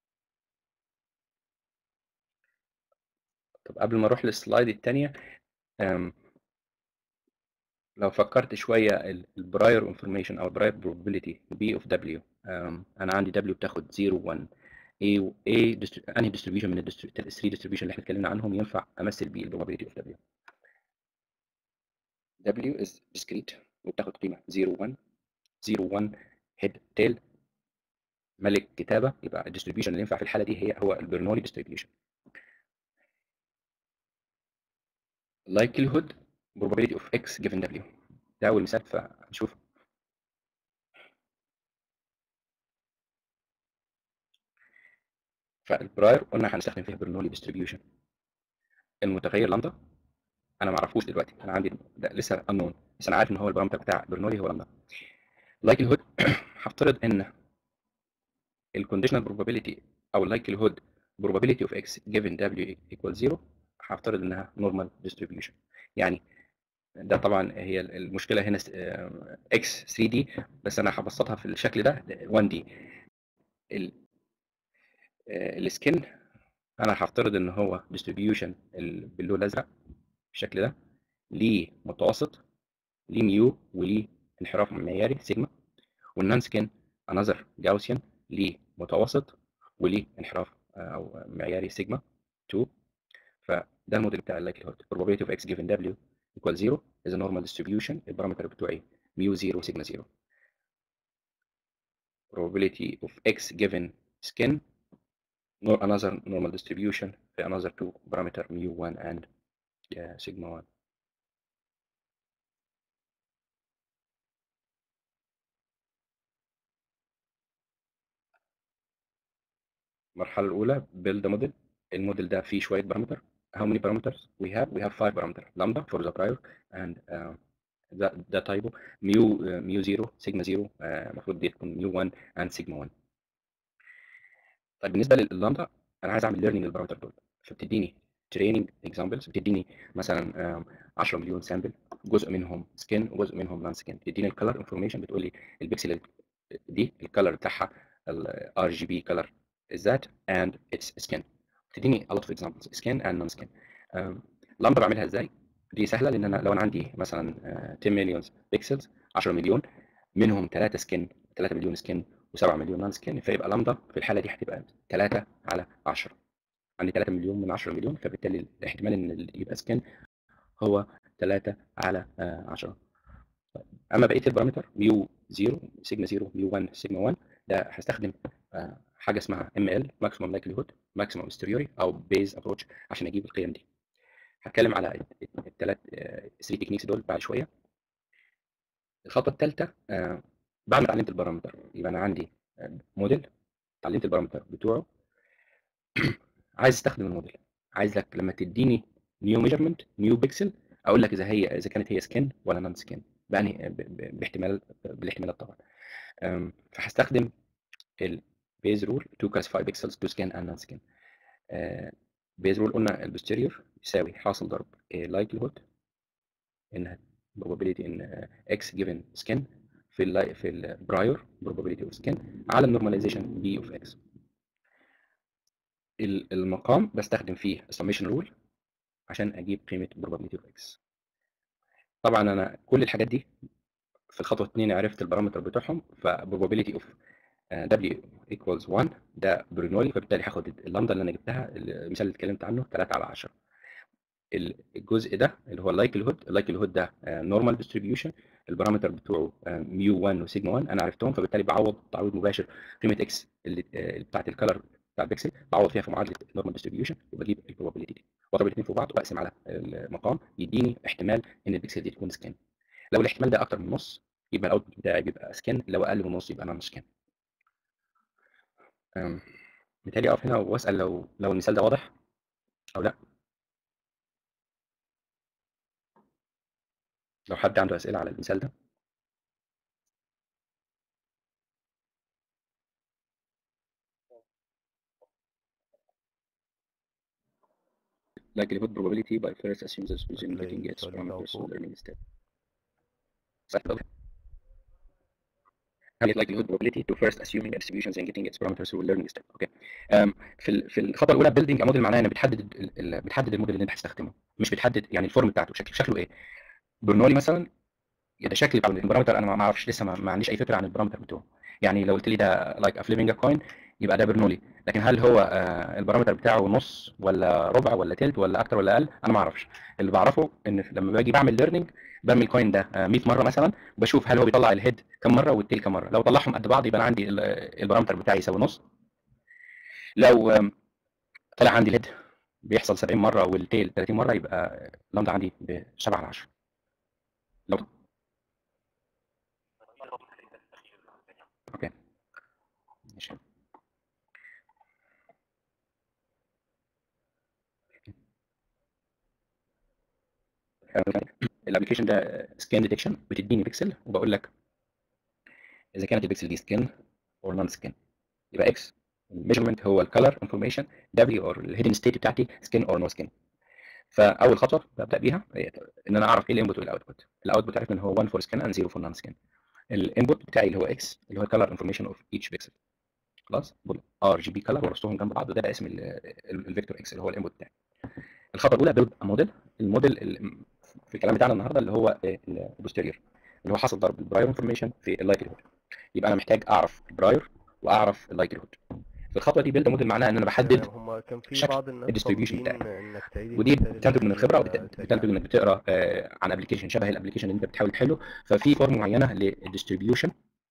طب قبل ما اروح للسلايد الثانيه لو فكرت شويه البراير انفورميشن او البراير probability بي اوف دبليو انا عندي دبليو بتاخد 0 1 A و A distri- انهي ديستريبيوشن من ال 3 ديستريبيوشن اللي احنا اتكلمنا عنهم ينفع امثل بيه البروبابيلتي اوف دبليو W is discrete وبتاخد قيمة 0 1 0 1 head tail ملك كتابة يبقى الديستريبيوشن اللي ينفع في الحالة دي هي هو البرنولي ديستريبيوشن likelihood probability of x given W ده أول مثال فنشوف فالبراير قلنا هنستخدم فيها برنولي ديستريبيوشن المتغير لامدا انا ما اعرفوش دلوقتي انا عندي ده لسه unknown بس انا عارف ان هو البارامتر بتاع برنولي هو لامدا likelihood هفترض ان الكونديشنال probability او likelihood probability of x given w equals 0 هفترض انها normal distribution يعني ده طبعا هي المشكله هنا x 3 d بس انا هبسطها في الشكل ده 1 d السكن انا هفترض ان هو distribution باللون الازرق بالشكل ده ليه متوسط ليه ميو وليه انحراف معياري سيجما والنان سكن انذر جاوسيان ليه متوسط وليه انحراف او معياري سيجما 2 فده الموديل بتاع اللايكليهود probability of x given w equal 0 is a normal distribution البارامتر بتوعي ميو 0 سيجما 0 probability of x given skin nor another normal distribution في another two parameter mu 1 and uh, sigma 1 المرحلة الأولى build a model الموديل ده فيه شوية بارامتر how many parameters we have we have five parameters lambda for the prior and uh, ده ده تايبو ميو ميو 0 سيجما 0 المفروض دي تكون ميو 1 and سيجما 1 طيب بالنسبة لللامدا أنا عايز أعمل learning للبارامتر دول فبتديني training examples بتديني مثلا 10 مليون سامبل جزء منهم سكين وجزء منهم نون سكين بتديني الكلر انفورميشن بتقول لي البكسل دي الكلر بتاعها الار جي بي كلر is that and its skin بتديني a lot of examples skin and non skin لامدا بعملها ازاي دي سهله لان انا لو انا عندي مثلا 10 مليون بيكسلز 10 مليون منهم 3 سكين 3 مليون سكين و7 مليون نون سكين فيبقى لامدا في الحاله دي هتبقى 3 على 10 عندي 3 مليون من 10 مليون فبالتالي الاحتمال ان اللي يبقى سكان هو 3 على 10 اما بقيه البارامتر ميو 0 سيجما 0 ميو 1 سيجما 1 ده هستخدم حاجه اسمها ام ال ماكسيمم لايكليهود ماكسيمم ستيريوري او بيز ابروتش عشان اجيب القيم دي هتكلم على الثلاث 3 تكنيكس دول بعد شويه الخطوه الثالثه بعد ما اتعلمت البارامتر يبقى انا عندي موديل اتعلمت البارامتر بتوعه عايز استخدم الموديل عايز لك لما تديني نيو ميجرمنت نيو بيكسل اقول لك اذا هي اذا كانت هي سكين ولا نون سكين يعني باحتمال بالاحتمالات طبعا فهستخدم البيز رول to classify pixels to scan and non scan بيز رول قلنا البوستيريور يساوي حاصل ضرب likelihood ان probability ان x given scan في ال في البرايور probability of scan على النورماليزيشن b of x المقام بستخدم فيه summation rule عشان اجيب قيمه probability of x طبعا انا كل الحاجات دي في الخطوه 2 عرفت البارامتر بتوعهم ف probability of w equals 1 ده برينولي فبالتالي هاخد اللامدا اللي انا جبتها المثال اللي اتكلمت عنه 3 على 10 الجزء ده اللي هو اللايكليهود اللايكليهود ده نورمال ديستريبيوشن البارامتر بتوعه ميو 1 وسيجما 1 انا عرفتهم فبالتالي بعوض تعويض مباشر قيمه اكس اللي بتاعت الكلر بتاع البكسل بعوض فيها في معادله النورمال ديستريبيوشن وبجيب البروبابيلتي دي واضرب الاثنين في بعض واقسم على المقام يديني احتمال ان البكسل دي تكون سكان لو الاحتمال ده اكتر من نص يبقى الاوتبوت بتاعي بيبقى سكان لو اقل من نص يبقى نون سكان بالتالي اقف هنا واسال لو لو المثال ده واضح او لا لو حد عنده اسئله على المثال ده likelihood probability by first assume the distribution شكل getting its السؤال بتاعه parameters فوق. in learning step صح كده؟ هل likelihood probability to first assuming a distribution and getting its parameters through learning step اوكي أم، في ال- في الخطوه الاولى building a model معناها انك بتحدد ال- ال- بتحدد الموديل اللي انت هتستخدمه مش بتحدد يعني الفورم بتاعته شكل شكله ايه برنولي مثلا ده شكل بتاع البارامتر انا ما ما اعرفش لسه ما, ما عنديش اي فكره عن البارامتر بتوعه يعني لو قلت لي ده لايك افليمنج كوين يبقى ده برنولي لكن هل هو آه، البارامتر بتاعه نص ولا ربع ولا تلت ولا اكتر ولا اقل انا ما اعرفش اللي بعرفه ان لما باجي بعمل ليرنينج برمي الكوين ده آه، 100 مره مثلا وبشوف هل هو بيطلع الهيد كم مره والتيل كم مره لو طلعهم قد بعض يبقى انا عندي ال- البارامتر بتاعي يساوي نص لو آم، طلع عندي الهيد بيحصل 70 مره والتيل 30 مره يبقى اللامدا عندي ب 7 على 10 لو اوكي ماشي الابلكيشن ده سكان ديتكشن بتديني بيكسل وبقول لك اذا كانت البيكسل دي سكان اور نون سكان يبقى اكس الميجرمنت هو الكالر انفورميشن دبليو اور الهيدن ستيت بتاعتي سكان اور نو سكان فاول خطوه ببدا بيها هي ان انا اعرف ايه الانبوت والاوتبوت الاوتبوت عرفنا ان هو 1 فور سكان اند 0 فور نون سكان الانبوت بتاعي اللي هو اكس اللي هو الكالر انفورميشن اوف ايتش بيكسل خلاص ار جي بي كلر ورصهم جنب بعض وده بقى اسم الفيكتور اكس اللي هو الانبوت بتاعي الخطوه الاولى بيلد موديل الموديل ال- في الكلام بتاعنا النهارده اللي هو البوستيريور اللي هو حاصل ضرب البراير انفورميشن في اللايكليهود يبقى انا محتاج اعرف البراير واعرف اللايكليهود في الخطوه دي بيلد موديل معناها ان انا بحدد تمام، هما كان في شكل بعض الناس الdistribution طالبين بتاعي. انك تعيد ودي المثال اللي بتنتج من فيه، الخبره آه، وبتنتج سريعاً. انك بتقرا آه، عن ابلكيشن شبه الابلكيشن اللي انت بتحاول تحله ففي فورم معينه للديستريبيوشن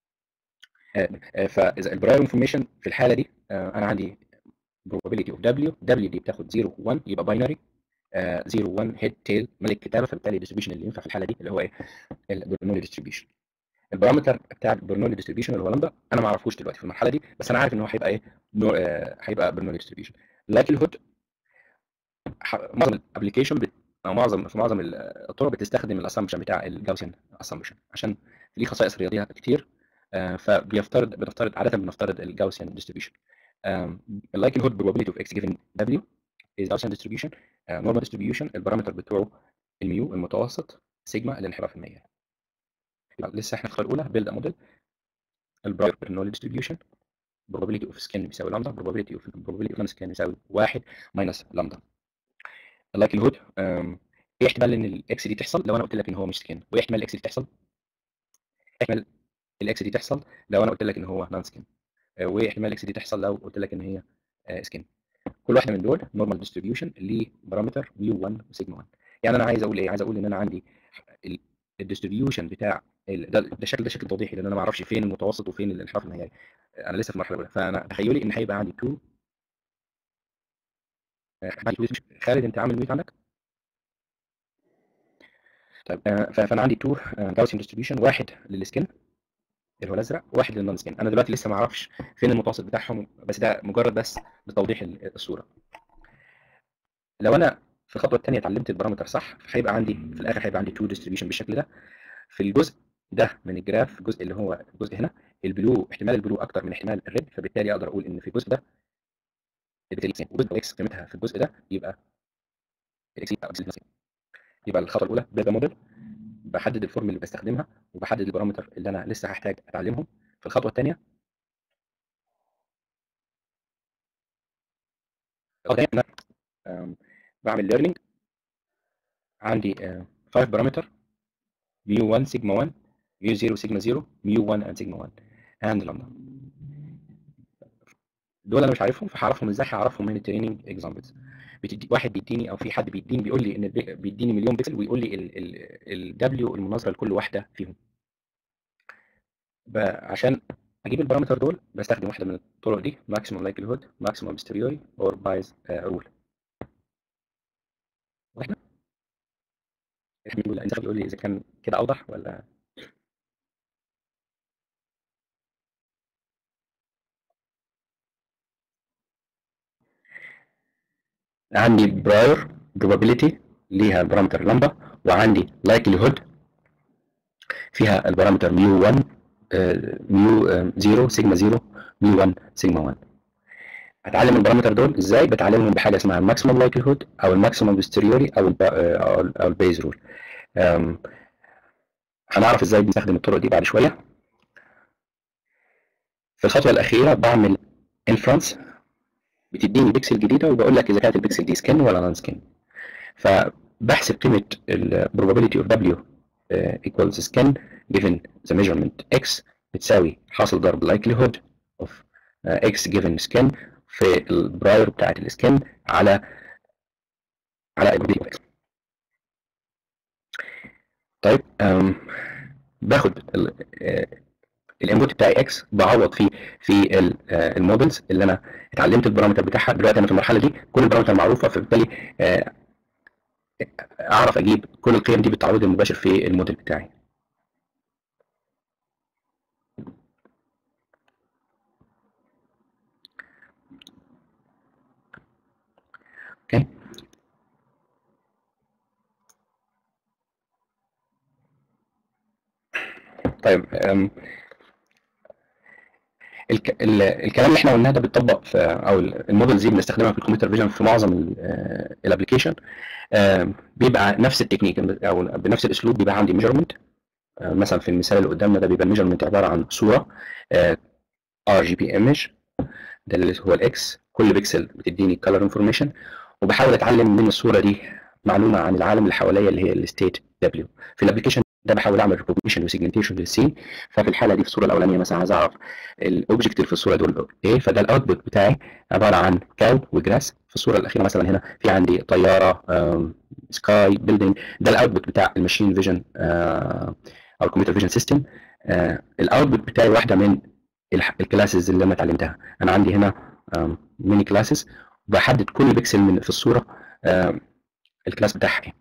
فاذا البراير انفورميشن في الحاله دي آه، انا عندي probability of W W دي بتاخد 0 1 يبقى باينري 0 1 هيد تيل ملك كتابه فبالتالي الديستريبيوشن اللي ينفع في الحاله دي اللي هو ايه البرنولي ديستريبيوشن البارامتر بتاع البرنولي ديستريبيوشن اللي هو لامدا انا ما اعرفوش دلوقتي في المرحله دي بس انا عارف ان هو هيبقى ايه نوع- آه، هيبقى برنولي ديستريبيوشن لايكليهود معظم الابلكيشن بت... او معظم في معظم ال- الطرق بتستخدم الاسامبشن بتاع الجاوسيان اسامبشن عشان ليه خصائص رياضيه كتير آه، فبيفترض بنفترض عاده بنفترض الجاوسيان ديستريبيوشن اللايكليهود probability of x given w is Gaussian distribution uh, normal distribution البارامتر بتوعه الميو المتوسط سيجما الانحراف المائي يبقى لسه احنا في الخطوه الاولى build a model البراير برنولي distribution probability of scan بيساوي لامدا probability of probability of non scan يساوي 1 minus لامدا اللايكليهود ايه احتمال ان الاكس دي تحصل لو انا قلت لك ان هو مش سكان وايه احتمال الاكس دي تحصل احتمال الاكس دي تحصل لو انا قلت لك ان هو نون سكان وايه احتمال الاكس دي تحصل لو قلت لك ان هي سكان كل واحده من دول نورمال ديستريبيوشن ليه بارامتر ميو 1 وسيجما 1 يعني انا عايز اقول ايه عايز اقول ان انا عندي الديستريبيوشن بتاع ال- ده ده شكل ده شكل توضيحي لان انا ما اعرفش فين المتوسط وفين الانحراف المائي انا لسه في المرحله الاولى فانا تخيلي ان هيبقى عندي 2 خالد انت عامل ميوت عندك طيب آه، ف- فانا عندي 2 جاوسيان ديستريبيوشن واحد للسكن اللي هو الازرق وواحد للنون سكن انا دلوقتي لسه ما اعرفش فين المتوسط بتاعهم بس ده مجرد بس لتوضيح ال- الصوره لو انا في الخطوه الثانيه اتعلمت البارامتر صح هيبقى عندي في الاخر هيبقى عندي 2 ديستريبيوشن بالشكل ده في الجزء ده من الجراف الجزء اللي هو الجزء هنا البلو احتمال البلو اكتر من احتمال الريد فبالتالي اقدر اقول ان في الجزء ده البيكسل وجزء اكس قيمتها في الجزء ده يبقى الاكس يبقى الخطوه الاولى بيبقى موديل بحدد الفورم اللي بستخدمها وبحدد البارامتر اللي انا لسه هحتاج اتعلمهم في الخطوه الثانيه انا آم، بعمل ليرنينج عندي 5 بارامتر ميو 1 سيجما 1 ميو 0 سيجما 0 ميو 1 اند سيجما 1 اند لامدا دول انا مش عارفهم فهعرفهم ازاي هعرفهم من التريننج اكزامبلز بتدي واحد بيديني او في حد بيديني بيقول لي ان البي- بيديني مليون بيكسل ويقول لي الدبليو المناظره لكل واحده فيهم ب- عشان اجيب البارامتر دول بستخدم واحده من الطرق دي ماكسيموم لايكليهود ماكسيموم بستريوري اور بايز رول واحنا احنا بنقول الانسان بيقول لي اذا كان كده اوضح ولا عندي براير probability ليها البارامتر لمبه وعندي likelihood فيها البارامتر ميو 1 آه، ميو 0 سيجما 0 ميو 1 سيجما 1 اتعلم البارامتر دول ازاي بتعلمهم بحاجه اسمها الماكسيمم لايكليهود او الماكسيمم بوستيريوري او ال او البيز رول هنعرف ازاي بنستخدم الطرق دي بعد شويه في الخطوه الاخيره بعمل انفرنس بتديني بيكسل جديده وبقول لك اذا كانت البيكسل دي سكن ولا نون سكن فبحسب قيمه ال probability of w uh, equals scan given the measurement x بتساوي حاصل ضرب likelihood of uh, x given scan في البراير بتاعت السكن على على probability of x طيب um, باخد الانبوت بتاعي اكس بعوض فيه في المودلز اللي انا اتعلمت البارامتر بتاعها دلوقتي انا في المرحله دي كل البارامتر معروفه فبالتالي اعرف اجيب كل القيم دي بالتعويض المباشر في الموديل بتاعي اوكي طيب الك... ال... الكلام اللي احنا قلناه ده بيتطبق في او المودلز دي بنستخدمها في الكمبيوتر فيجن في معظم الابلكيشن بيبقى نفس التكنيك او بنفس الاسلوب بيبقى عندي ميجرمنت مثلا في المثال اللي قدامنا ده بيبقى الميجرمنت عباره عن صوره ار جي بي ايمج ده اللي هو الاكس كل بيكسل بتديني كلر انفورميشن وبحاول اتعلم من الصوره دي معلومه عن العالم اللي حواليا اللي هي الستيت دبليو في الابلكيشن ده بحاول اعمل ريكوجنيشن وسيجمنتيشن للسين ففي الحاله دي في الصوره الاولانيه مثلا عايز اعرف الاوبجكت في الصوره دول ايه فده الاوتبوت بتاعي عباره عن كاو وجراس في الصوره الاخيره مثلا هنا في عندي طياره سكاي بيلدينج ده الاوتبوت بتاع الماشين فيجن او الكمبيوتر فيجن سيستم الاوتبوت بتاعي واحده من الكلاسز اللي انا اتعلمتها انا عندي هنا ميني كلاسز بحدد كل بيكسل من في الصوره الكلاس بتاعها ايه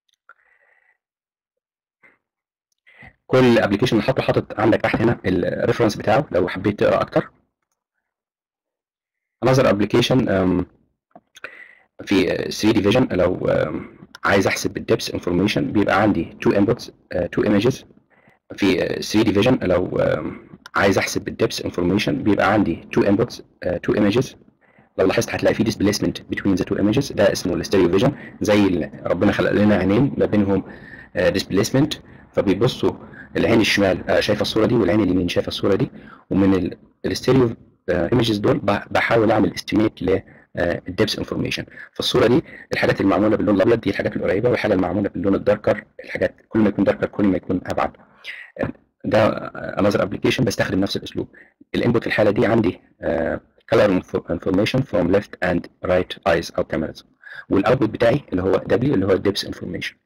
كل ابلكيشن حاطه حاطط عندك تحت هنا الريفرنس بتاعه لو حبيت تقرا اكتر another application في 3 دي فيجن لو عايز احسب الدبس انفورميشن بيبقى عندي two inputs two images في 3 دي فيجن لو عايز احسب الدبس انفورميشن بيبقى عندي two inputs two images لو لاحظت هتلاقي في displacement between the two images ده اسمه الستيريو فيجن زي ربنا خلق لنا عينين ما بينهم displacement فبيبصوا العين الشمال شايفه الصوره دي والعين اليمين شايفه الصوره دي ومن الستيريو ايمجز دول بحاول اعمل استيميت للدبس انفورميشن فالصوره دي الحاجات المعموله باللون الابيض دي الحاجات القريبه والحاجه المعموله باللون الداركر الحاجات كل ما يكون داركر كل ما يكون ابعد ده انذر ابلكيشن بستخدم نفس الاسلوب الانبوت في الحاله دي عندي color information from left and right eyes او cameras والاوتبوت بتاعي اللي هو W اللي هو الدبس انفورميشن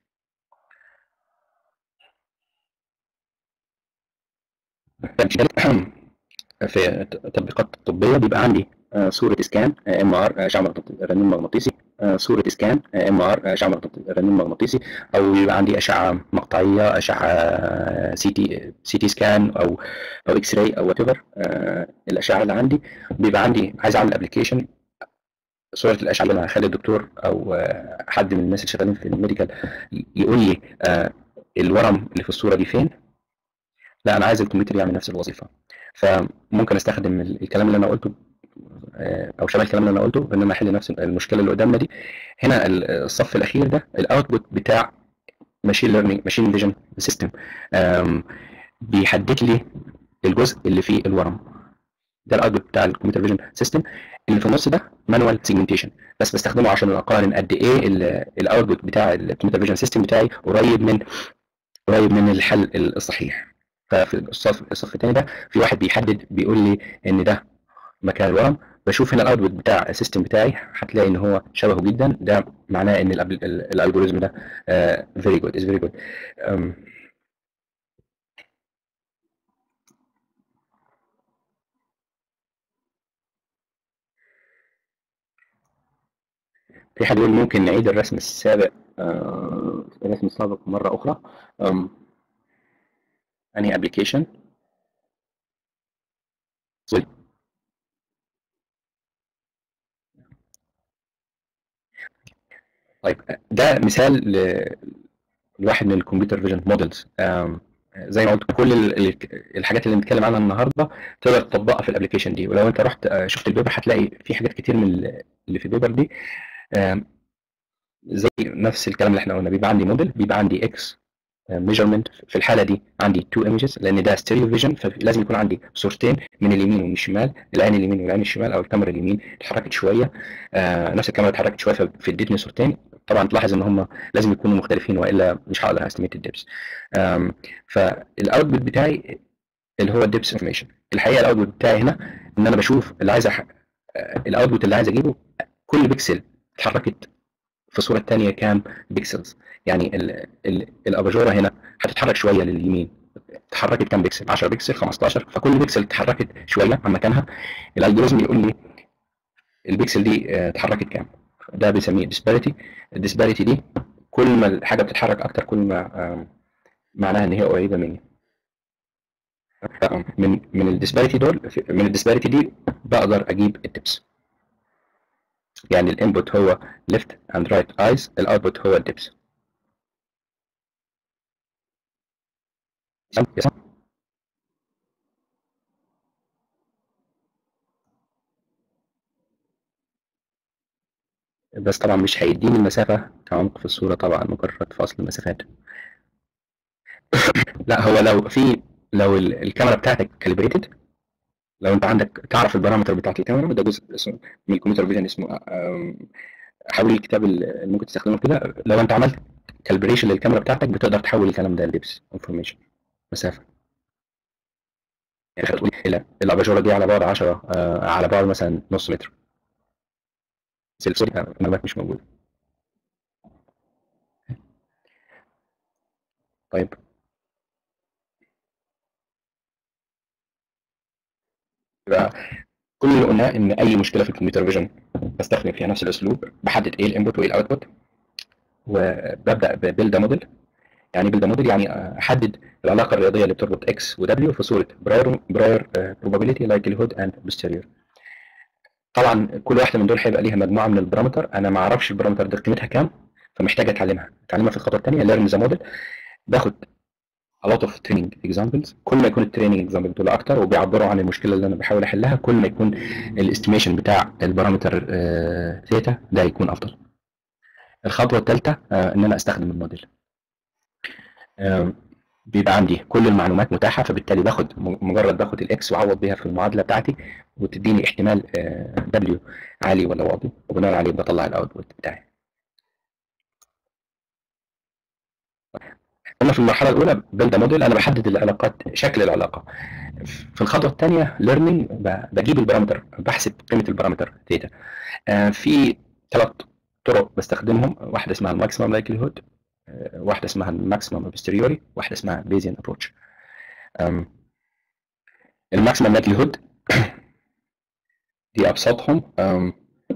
في التطبيقات الطبيه بيبقى عندي صوره اسكان ام ار اشعه رنين مغناطيسي صوره اسكان ام ار اشعه رنين مغناطيسي او بيبقى عندي اشعه مقطعيه اشعه سي تي سي تي سكان او او اكس راي او وات ايفر الاشعه اللي عندي بيبقى عندي عايز اعمل ابلكيشن صورة الأشعة اللي أنا هخلي الدكتور أو حد من الناس اللي شغالين في الميديكال يقول لي الورم اللي في الصورة دي فين لا انا عايز الكمبيوتر يعمل نفس الوظيفه فممكن استخدم الكلام اللي انا قلته او شبه الكلام اللي انا قلته بان انا احل نفس المشكله اللي قدامنا دي هنا الصف الاخير ده الاوتبوت بتاع ماشين ليرنينج ماشين فيجن سيستم بيحدد لي الجزء اللي فيه الورم ده الاوتبوت بتاع الكمبيوتر فيجن سيستم اللي في النص ده مانوال سيجمنتيشن بس بستخدمه عشان اقارن قد ايه الاوتبوت بتاع الكمبيوتر فيجن سيستم بتاعي قريب من قريب من الحل الصحيح ففي الصف الصف الثاني ده في واحد بيحدد بيقول لي ان ده مكان الورم بشوف هنا الاوتبوت بتاع السيستم بتاعي هتلاقي ان هو شبهه جدا ده معناه ان الالجوريزم ده فيري جود از فيري جود في حد يقول ممكن نعيد الرسم السابق آه الرسم السابق مرة أخرى أنهي أبلكيشن طيب ده مثال ل... لواحد من الكمبيوتر فيجن مودلز زي ما قلت كل ال- ال- الحاجات اللي بنتكلم عنها النهارده تقدر تطبقها في الابلكيشن دي ولو انت رحت آه، شفت البيبر هتلاقي في حاجات كتير من ال- اللي في البيبر دي آم، زي نفس الكلام اللي احنا قلنا بيبقى عندي موديل بيبقى عندي اكس ميجرمنت في الحاله دي عندي تو ايمجز لان ده ستيريو فيجن فلازم يكون عندي صورتين من اليمين ومن الشمال العين اليمين والعين الشمال او الكاميرا اليمين اتحركت شويه آه نفس الكاميرا اتحركت شويه فادتني صورتين طبعا تلاحظ ان هم لازم يكونوا مختلفين والا مش هقدر استيميت الدبس فالاوتبوت بتاعي اللي هو الدبس انفورميشن الحقيقه الاوتبوت بتاعي هنا ان انا بشوف اللي عايز أح... الاوتبوت اللي عايز اجيبه كل بيكسل اتحركت في الصوره الثانيه كام بيكسلز يعني ال... ال... الاباجوره هنا هتتحرك شويه لليمين اتحركت كام بيكسل 10 بيكسل 15 فكل بيكسل اتحركت شويه عن مكانها الالجوريزم يقول لي البيكسل دي آه، اتحركت كام ده بنسميه disparity الديسباريتي دي كل ما الحاجه بتتحرك اكتر كل ما آم، معناها ان هي قريبه مني من من الديسباريتي دول من الديسباريتي دي بقدر اجيب التبس يعني الانبوت هو left and right eyes الاوتبوت هو الدبس بس طبعا مش هيديني المسافة كعمق في الصورة طبعا مجرد فاصل المسافات لا هو لو في لو ال- الكاميرا بتاعتك كاليبريتد لو انت عندك تعرف البارامتر بتاعت الكاميرا ده جزء اسمه من الكمبيوتر فيجن اسمه آم، حول الكتاب اللي ممكن تستخدمه كده لو انت عملت كالبريشن للكاميرا بتاعتك بتقدر تحول الكلام ده لدبس انفورميشن مسافة يعني تقول لا الاباجوره دي على بعد 10 آه، على بعد مثلا نص متر بس الصورة المعلومات مش موجودة طيب يبقى كل اللي قلناه ان اي مشكله في الكمبيوتر فيجن بستخدم فيها نفس الاسلوب بحدد ايه الانبوت وايه الاوتبوت وببدا ببيلد موديل يعني بيلد موديل يعني احدد العلاقه الرياضيه اللي بتربط اكس ودبليو في صوره براير براير probability likelihood and posterior طبعا كل واحده من دول هيبقى ليها مجموعه من البارامتر انا ما اعرفش البارامتر دي قيمتها كام فمحتاج اتعلمها اتعلمها في الخطوه الثانيه learn the model باخد a lot of training examples كل ما يكون التريننج example دول اكتر وبيعبروا عن المشكله اللي انا بحاول احلها كل ما يكون الاستيميشن بتاع البارامتر ثيتا ده يكون افضل الخطوه الثالثه ان انا استخدم الموديل آه، بيبقى عندي كل المعلومات متاحه فبالتالي باخد مجرد باخد الاكس واعوض بيها في المعادله بتاعتي وتديني احتمال دبليو عالي ولا واطي وبناء عليه بطلع الاوتبوت بتاعي قلنا في المرحله الاولى بيلد موديل انا بحدد العلاقات شكل العلاقه في الخطوه الثانيه ليرنينج بجيب البارامتر بحسب قيمه البارامتر ثيتا في ثلاث طرق بستخدمهم واحده اسمها الماكسيمم لايكليهود واحده اسمها الماكسيمم بوستيريوري واحده اسمها بيزيان ابروتش الماكسيمم لايكليهود دي ابسطهم أم،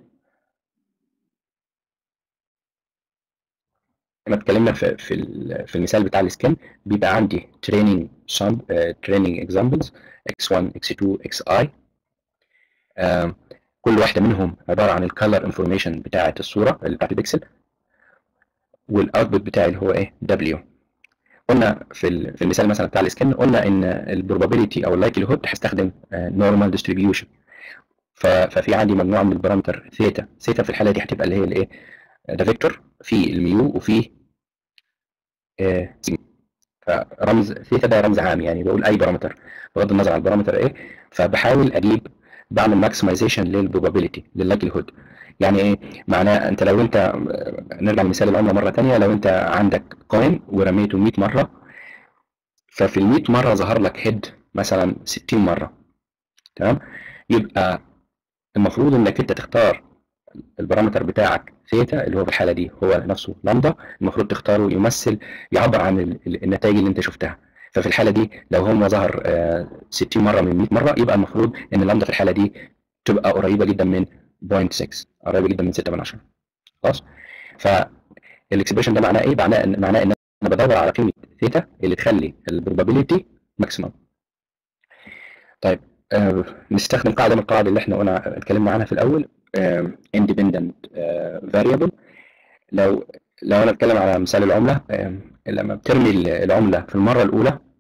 لما اتكلمنا في في ال- في المثال بتاع السكان بيبقى عندي تريننج سام تريننج اكزامبلز x1 x2 xi آم، كل واحده منهم عباره عن الكالر انفورميشن بتاعه الصوره اللي بتاعت البكسل والاوتبوت بتاعي اللي هو ايه w قلنا في ال- في المثال مثلا بتاع السكان قلنا ان البروبابيلتي او اللايكليهود هستخدم نورمال ديستريبيوشن ففي عندي مجموعه من البارامتر ثيتا ثيتا في الحاله دي هتبقى اللي هي الايه ده فيكتور في الميو وفي آه، سيجما فرمز ثيتا ده رمز عام يعني بقول اي بارامتر بغض النظر عن البارامتر ايه فبحاول اجيب بعمل ماكسمايزيشن للبروبابيلتي لللايكليهود يعني ايه معناه انت لو انت آه، نرجع لمثال العمله مره ثانيه لو انت عندك كوين ورميته 100 مره ففي ال 100 مره ظهر لك هيد مثلا 60 مره تمام يبقى المفروض انك انت تختار البارامتر بتاعك ثيتا اللي هو في الحاله دي هو نفسه لامدا المفروض تختاره يمثل يعبر عن ال- ال- النتائج اللي انت شفتها ففي الحاله دي لو هم ظهر آه، 60 مره من 100 مره يبقى المفروض ان اللامدا في الحاله دي تبقى قريبه جدا من 0.6 قريبه جدا من 6 من 10 خلاص فالاكسبريشن ده معناه ايه معناه ان معناه ان انا بدور على قيمه ثيتا اللي تخلي البروبابيلتي ماكسيمم طيب آه، نستخدم قاعده من القواعد اللي احنا قلنا اتكلمنا عنها في الاول آه، independent آه، variable لو لو انا اتكلم على مثال العمله آه، لما بترمي ال- العمله في المره الاولى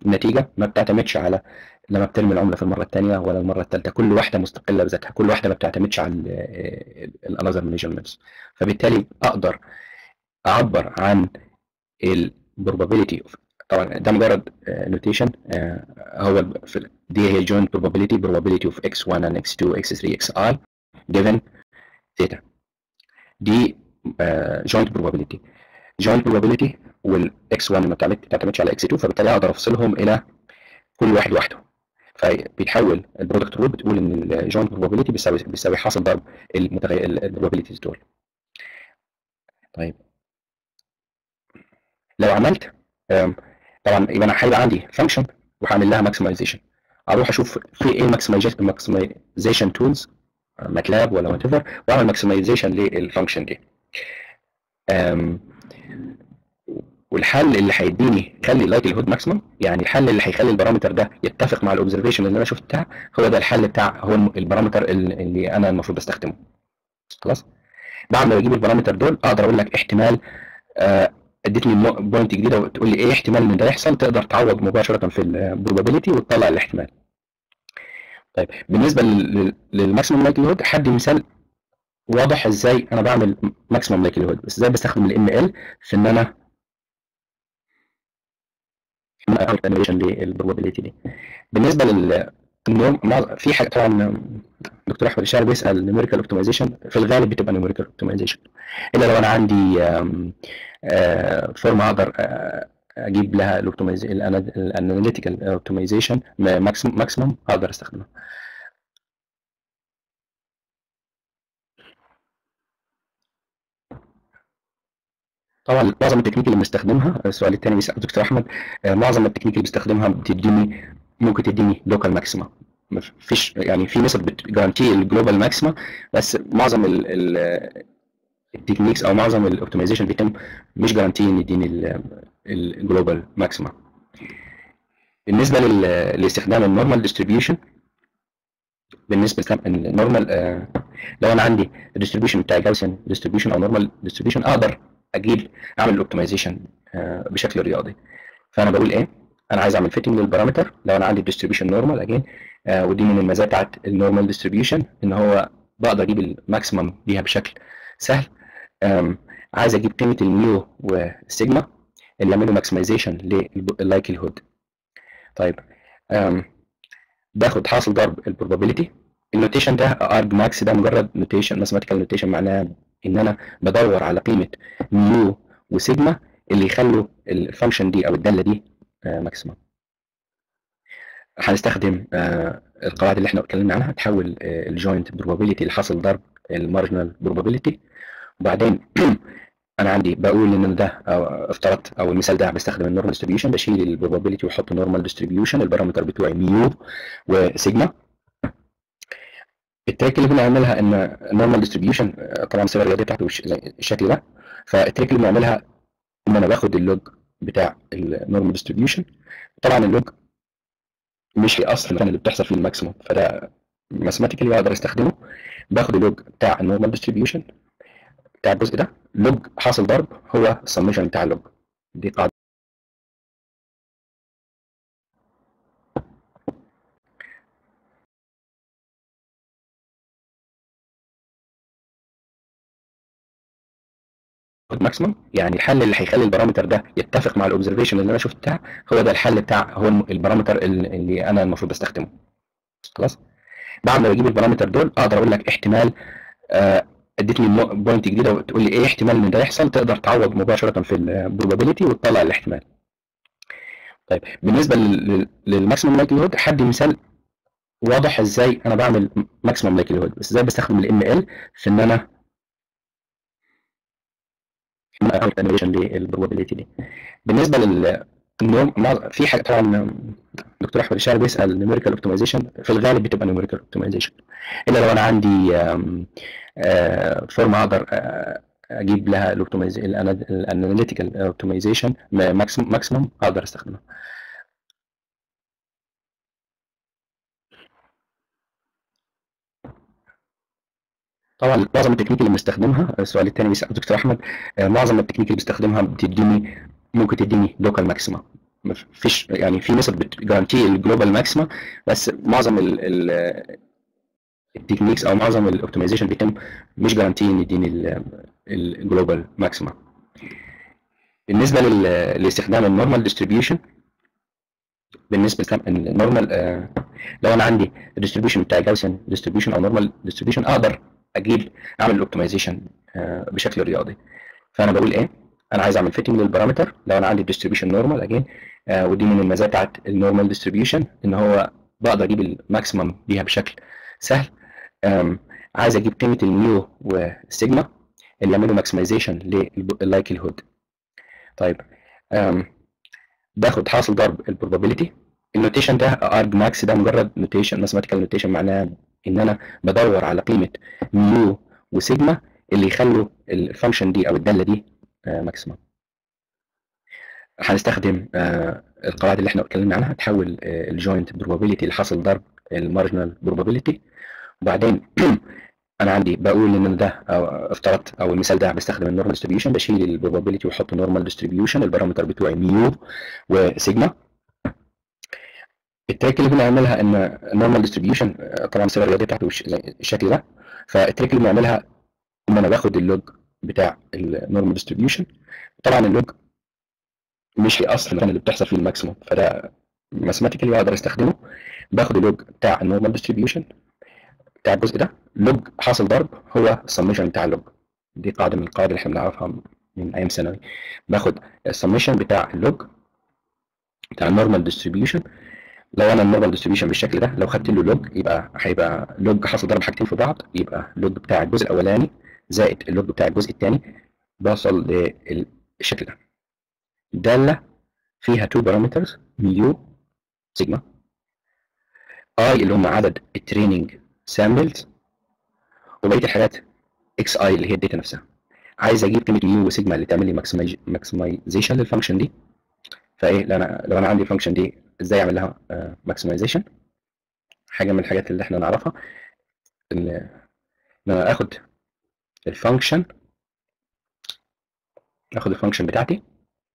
النتيجه ما بتعتمدش على لما بترمي العمله في المره الثانيه ولا المره الثالثه كل واحده مستقله بذاتها كل واحده ما بتعتمدش على الانذر ميجرمنتس فبالتالي اقدر اعبر عن البروبابيلتي طبعا ده مجرد نوتيشن هو ال- في- دي هي joint probability probability of x1 and x2 x3 xi given theta دي آه، joint probability joint probability وال x1 ما بتعتمد- بتعتمدش على x2 فبالتالي اقدر افصلهم الى كل واحد لوحده فبيتحول البرودكت رول بتقول ان الجوينت probability بيساوي بيساوي حاصل ضرب المتغير البروبابيلتيز دول طيب لو عملت آم، طبعا يبقى انا هيبقى عندي فانكشن وهعمل لها ماكسمايزيشن اروح اشوف في ايه ماكسمايزيشن تولز ماتلاب ولا وات ايفر واعمل ماكسمايزيشن للفانكشن دي آم، والحل اللي هيديني يخلي اللايكلي هود ماكسيمم يعني الحل اللي هيخلي البارامتر ده يتفق مع الاوبزرفيشن اللي انا شفتها هو ده الحل بتاع هو الم- البارامتر ال- اللي انا المفروض استخدمه خلاص بعد ما بجيب البارامتر دول اقدر اقول لك احتمال آه، اديتني بوينت جديده وتقول لي ايه احتمال ان ده يحصل تقدر تعوض مباشره في البروبابيلتي وتطلع الاحتمال طيب بالنسبه للماكسيمم لايكلي هود حد مثال واضح ازاي انا بعمل ماكسيمم لايكلي هود بس ازاي بستخدم الام ال في ان انا اعمل انيميشن للبروبابيلتي دي بالنسبه لل النوم مع- في حاجه طبعا دكتور احمد الشاعر بيسال نيوميريكال اوبتمايزيشن في الغالب بتبقى نيوميريكال اوبتمايزيشن الا لو انا عندي فورم اقدر آه، اجيب لها الاناليتيكال اوبتمايزيشن ماكسيمم اقدر استخدمها طبعا معظم التكنيك اللي بنستخدمها السؤال الثاني بيسال دكتور احمد آه، معظم التكنيك اللي بستخدمها بتديني ممكن تديني لوكال ماكسيما مفيش يعني في نسب بتجارانتي الجلوبال ماكسيما بس معظم ال ال التكنيكس او معظم الاوبتمايزيشن بيتم مش جارانتي ان يديني الجلوبال ماكسيما بالنسبه لل- لاستخدام النورمال ديستريبيوشن بالنسبه للنورمال لو انا عندي الديستريبيوشن بتاع جاوسيان ديستريبيوشن او نورمال ديستريبيوشن اقدر اجيب اعمل الاوبتمايزيشن بشكل رياضي فانا بقول ايه انا عايز اعمل فيتنج للبارامتر لو انا عندي الديستريبيوشن نورمال اجين ودي من المزايا بتاعت النورمال ديستريبيوشن ان هو بقدر اجيب الماكسيمم بيها بشكل سهل آم، عايز اجيب قيمه الميو والسيجما اللي يعملوا ماكسمايزيشن لللايكلي هود طيب آم، باخد حاصل ضرب البروبابيلتي النوتيشن ده ارج ماكس ده مجرد نوتيشن ماثيماتيكال نوتيشن معناه ان انا بدور على قيمه ميو وسيجما اللي يخلوا الفانكشن دي او الداله دي ماكسيمم هنستخدم آه، القواعد اللي احنا اتكلمنا عنها تحول الجوينت بروبابيلتي لحاصل ضرب المارجنال بروبابيلتي وبعدين انا عندي بقول ان ده أو افترضت او المثال ده بستخدم النورمال ديستريبيوشن بشيل البروبابيلتي واحط نورمال ديستريبيوشن البارامتر بتوعي ميو وسيجما التريك اللي بنعملها ان النورمال ديستريبيوشن طبعا الصيغه الرياضيه بتاعته بالش- زي الشكل ده فالتريك اللي بنعملها ان انا باخد اللوج بتاع النورمال ديستريبيوشن طبعا اللوج مش اصل المكان اللي بتحصل فيه الماكسيموم فده ماثيماتيكالي اقدر استخدمه باخد اللوج بتاع النورمال ديستريبيوشن بتاع الجزء ده لوج حاصل ضرب هو السميشن بتاع اللوج دي قاعده ماكسيمم يعني الحل اللي هيخلي البارامتر ده يتفق مع الاوبزرفيشن اللي انا شفتها هو ده الحل بتاع هو الم- البارامتر ال- اللي انا المفروض استخدمه خلاص بعد ما بجيب البارامتر دول اقدر اقول لك احتمال آه، اديتني بوينت جديده وتقول لي ايه احتمال ان ده يحصل تقدر تعوض مباشره في البروبابيلتي وتطلع الاحتمال طيب بالنسبه للماكسيمم لايكلي هود حد مثال واضح ازاي انا بعمل ماكسيمم لايكلي هود بس ازاي بستخدم الام ال في ان انا اعمل انيميشن للبروبابيلتي دي بالنسبه لل النوم مع- في حاجه طبعا دكتور احمد الشاعر بيسال نيوميريكال اوبتمايزيشن في الغالب بتبقى نيوميريكال اوبتمايزيشن الا لو انا عندي فورم اقدر آه، اجيب لها الاناليتيكال اوبتمايزيشن ماكسيمم اقدر استخدمها طبعا معظم التكنيك اللي بنستخدمها السؤال الثاني بيسال دكتور احمد آه، معظم التكنيك اللي بستخدمها بتديني ممكن تديني لوكال ماكسيما مفيش يعني في نسب بتجارانتي الجلوبال ماكسيما بس معظم ال ال التكنيكس او معظم الاوبتمايزيشن بيتم مش جارانتي ان يديني الجلوبال ماكسيما بالنسبه لل- لاستخدام النورمال ديستريبيوشن بالنسبه للنورمال لو انا عندي الديستريبيوشن بتاع جاوسن ديستريبيوشن او نورمال ديستريبيوشن اقدر اجيب اعمل الاوبتمايزيشن بشكل رياضي فانا بقول ايه انا عايز اعمل فيتنج للبارامتر لو انا عندي ديستريبيوشن نورمال اجين ودي من المزايا بتاعت النورمال ديستريبيوشن ان هو بقدر اجيب الماكسيمم بيها بشكل سهل آم، عايز اجيب قيمه الميو والسيجما اللي يعملوا ماكسمايزيشن لللايكلي طيب آم، باخد حاصل ضرب البروبابيلتي النوتيشن ده ارج ماكس ده مجرد نوتيشن ماثيماتيكال نوتيشن معناه ان انا بدور على قيمه ميو وسيجما اللي يخلوا الفانكشن دي او الداله دي ماكسيمم هنستخدم آه، القواعد اللي احنا اتكلمنا عنها تحول الجوينت بروبابيلتي لحاصل ضرب المارجنال بروبابيلتي وبعدين انا عندي بقول ان ده أو افترضت او المثال ده بستخدم النورمال ديستريبيوشن بشيل البروبابيلتي واحط نورمال ديستريبيوشن البارامتر بتوعي ميو وسيجما التريك اللي بنعملها ان النورمال ديستريبيوشن طبعا الصيغه الرياضيه بتاعته بالش- زي الشكل ده فالتريك اللي بنعملها ان انا باخد اللوج بتاع النورمال ديستريبيوشن طبعا اللوج مش هيأثر في المكان اللي بتحصل فيه الماكسيموم فده ماثيماتيكالي اقدر استخدمه باخد اللوج بتاع النورمال ديستريبيوشن بتاع الجزء ده لوج حاصل ضرب هو السميشن بتاع اللوج دي قاعده من القواعد اللي احنا بنعرفها من ايام ثانوي باخد السميشن بتاع اللوج بتاع النورمال ديستريبيوشن لو انا النورمال ديستريبيوشن بالشكل ده لو خدت له لوج يبقى هيبقى لوج حاصل ضرب حاجتين في بعض يبقى لوج بتاع الجزء الاولاني زائد اللوج بتاع الجزء الثاني بوصل للشكل ده داله فيها تو بارامترز ميو سيجما اي اللي هم عدد التريننج سامبلز وبقيه الحاجات اكس اي اللي هي الداتا نفسها عايز اجيب قيمه ميو وسيجما اللي تعمل لي ماكسمايزيشن للفانكشن دي فايه لو انا لو انا عندي الفانكشن دي ازاي اعمل لها ماكسمايزيشن حاجه من الحاجات اللي احنا نعرفها ان ان انا اخد الفانكشن اخد الفانكشن بتاعتي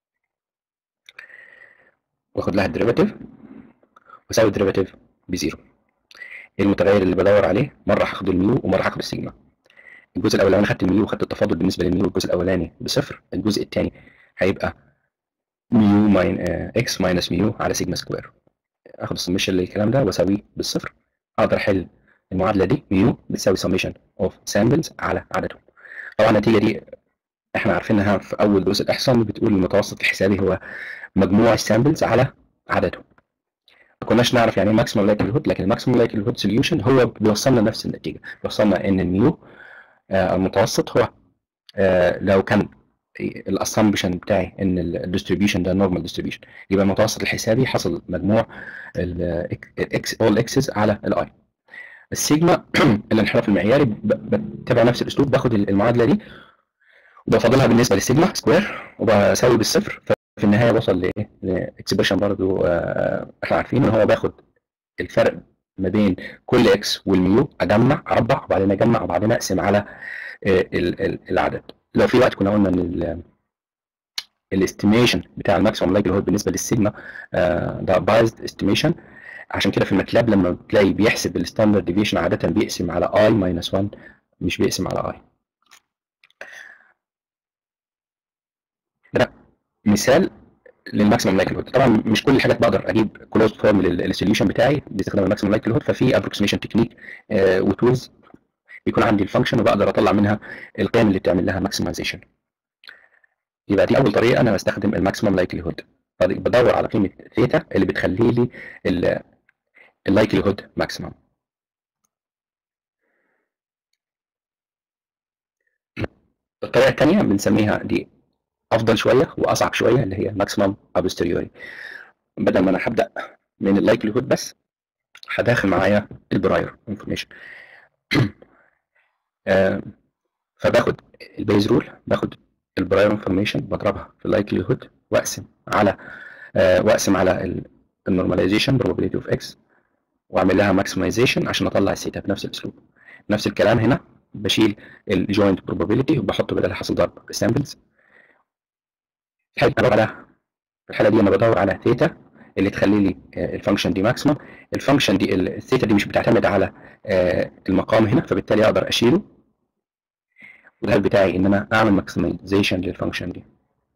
واخد لها الديريفاتيف واساوي الديريفاتيف بزيرو المتغير اللي بدور عليه مره هاخد الميو ومره هاخد السيجما الجزء الاولاني خدت الميو وخدت التفاضل بالنسبه للميو الجزء الاولاني بصفر الجزء الثاني هيبقى ميو ماين اكس ماينس ميو على سيجما سكوير اخد السميشن للكلام ده واساويه بالصفر اقدر احل المعادله دي ميو بتساوي سميشن اوف سامبلز على عددهم طبعا النتيجه دي احنا عارفينها في اول دروس الاحصاء بتقول المتوسط الحسابي هو مجموع السامبلز على عددهم ما كناش نعرف يعني ايه ماكسيمم لايكلي هود لكن الماكسيمم لايكلي هود سوليوشن هو بيوصلنا لنفس النتيجه بيوصلنا ان الميو آه المتوسط هو آه لو كان الاسامبشن بتاعي ان الديستريبيوشن ده نورمال ديستريبيوشن يبقى المتوسط الحسابي حصل مجموع الاكس اول اكسس على الاي السيجما الانحراف المعياري بتابع نفس الاسلوب باخد المعادله دي وبفضلها بالنسبه للسيجما سكوير وبساوي بالصفر في النهايه بوصل لايه لاكسبريشن برضو آه احنا عارفين ان هو باخد الفرق ما بين كل اكس والميو اجمع اربع وبعدين اجمع وبعدين اقسم على آه العدد لو في وقت كنا قلنا ان الاستيميشن بتاع الماكسيموم لايكلي هود بالنسبه للسيجما آه ده بايزد استيميشن عشان كده في الماتلاب لما بتلاقي بيحسب الستاندرد ديفيشن عاده بيقسم على اي ماينس 1 مش بيقسم على اي ده مثال للماكسيمم لايكلي هود طبعا مش كل الحاجات بقدر اجيب كلوز فورم للسوليوشن بتاعي باستخدام الماكسيمم لايكلي هود ففي ابروكسيميشن تكنيك وتولز بيكون عندي الفانكشن وبقدر اطلع منها القيم اللي بتعمل لها ماكسمايزيشن يبقى دي اول طريقه انا بستخدم الماكسيمم لايكلي هود بدور على قيمه ثيتا اللي بتخلي لي اللايكلي هود ماكسيمم الطريقه الثانيه بنسميها دي افضل شويه واصعب شويه اللي هي ماكسيمم ابوستيريوري بدل ما انا هبدا من اللايكلي هود بس هداخل معايا البراير انفورميشن آه فباخد البيز رول باخد البراير انفورميشن بضربها في اللايكلي هود واقسم على آه واقسم على النورماليزيشن probability اوف اكس واعمل لها ماكسمايزيشن عشان اطلع الثيتا بنفس الاسلوب نفس الكلام هنا بشيل الجوينت probability وبحط بدلها حاصل ضرب السامبلز حلو على في الحاله دي انا بدور على ثيتا اللي تخلي لي الفانكشن دي ماكسيمم الفانكشن دي الثيتا دي مش بتعتمد على المقام هنا فبالتالي اقدر اشيله والهدف بتاعي ان انا اعمل ماكسمايزيشن للفانكشن دي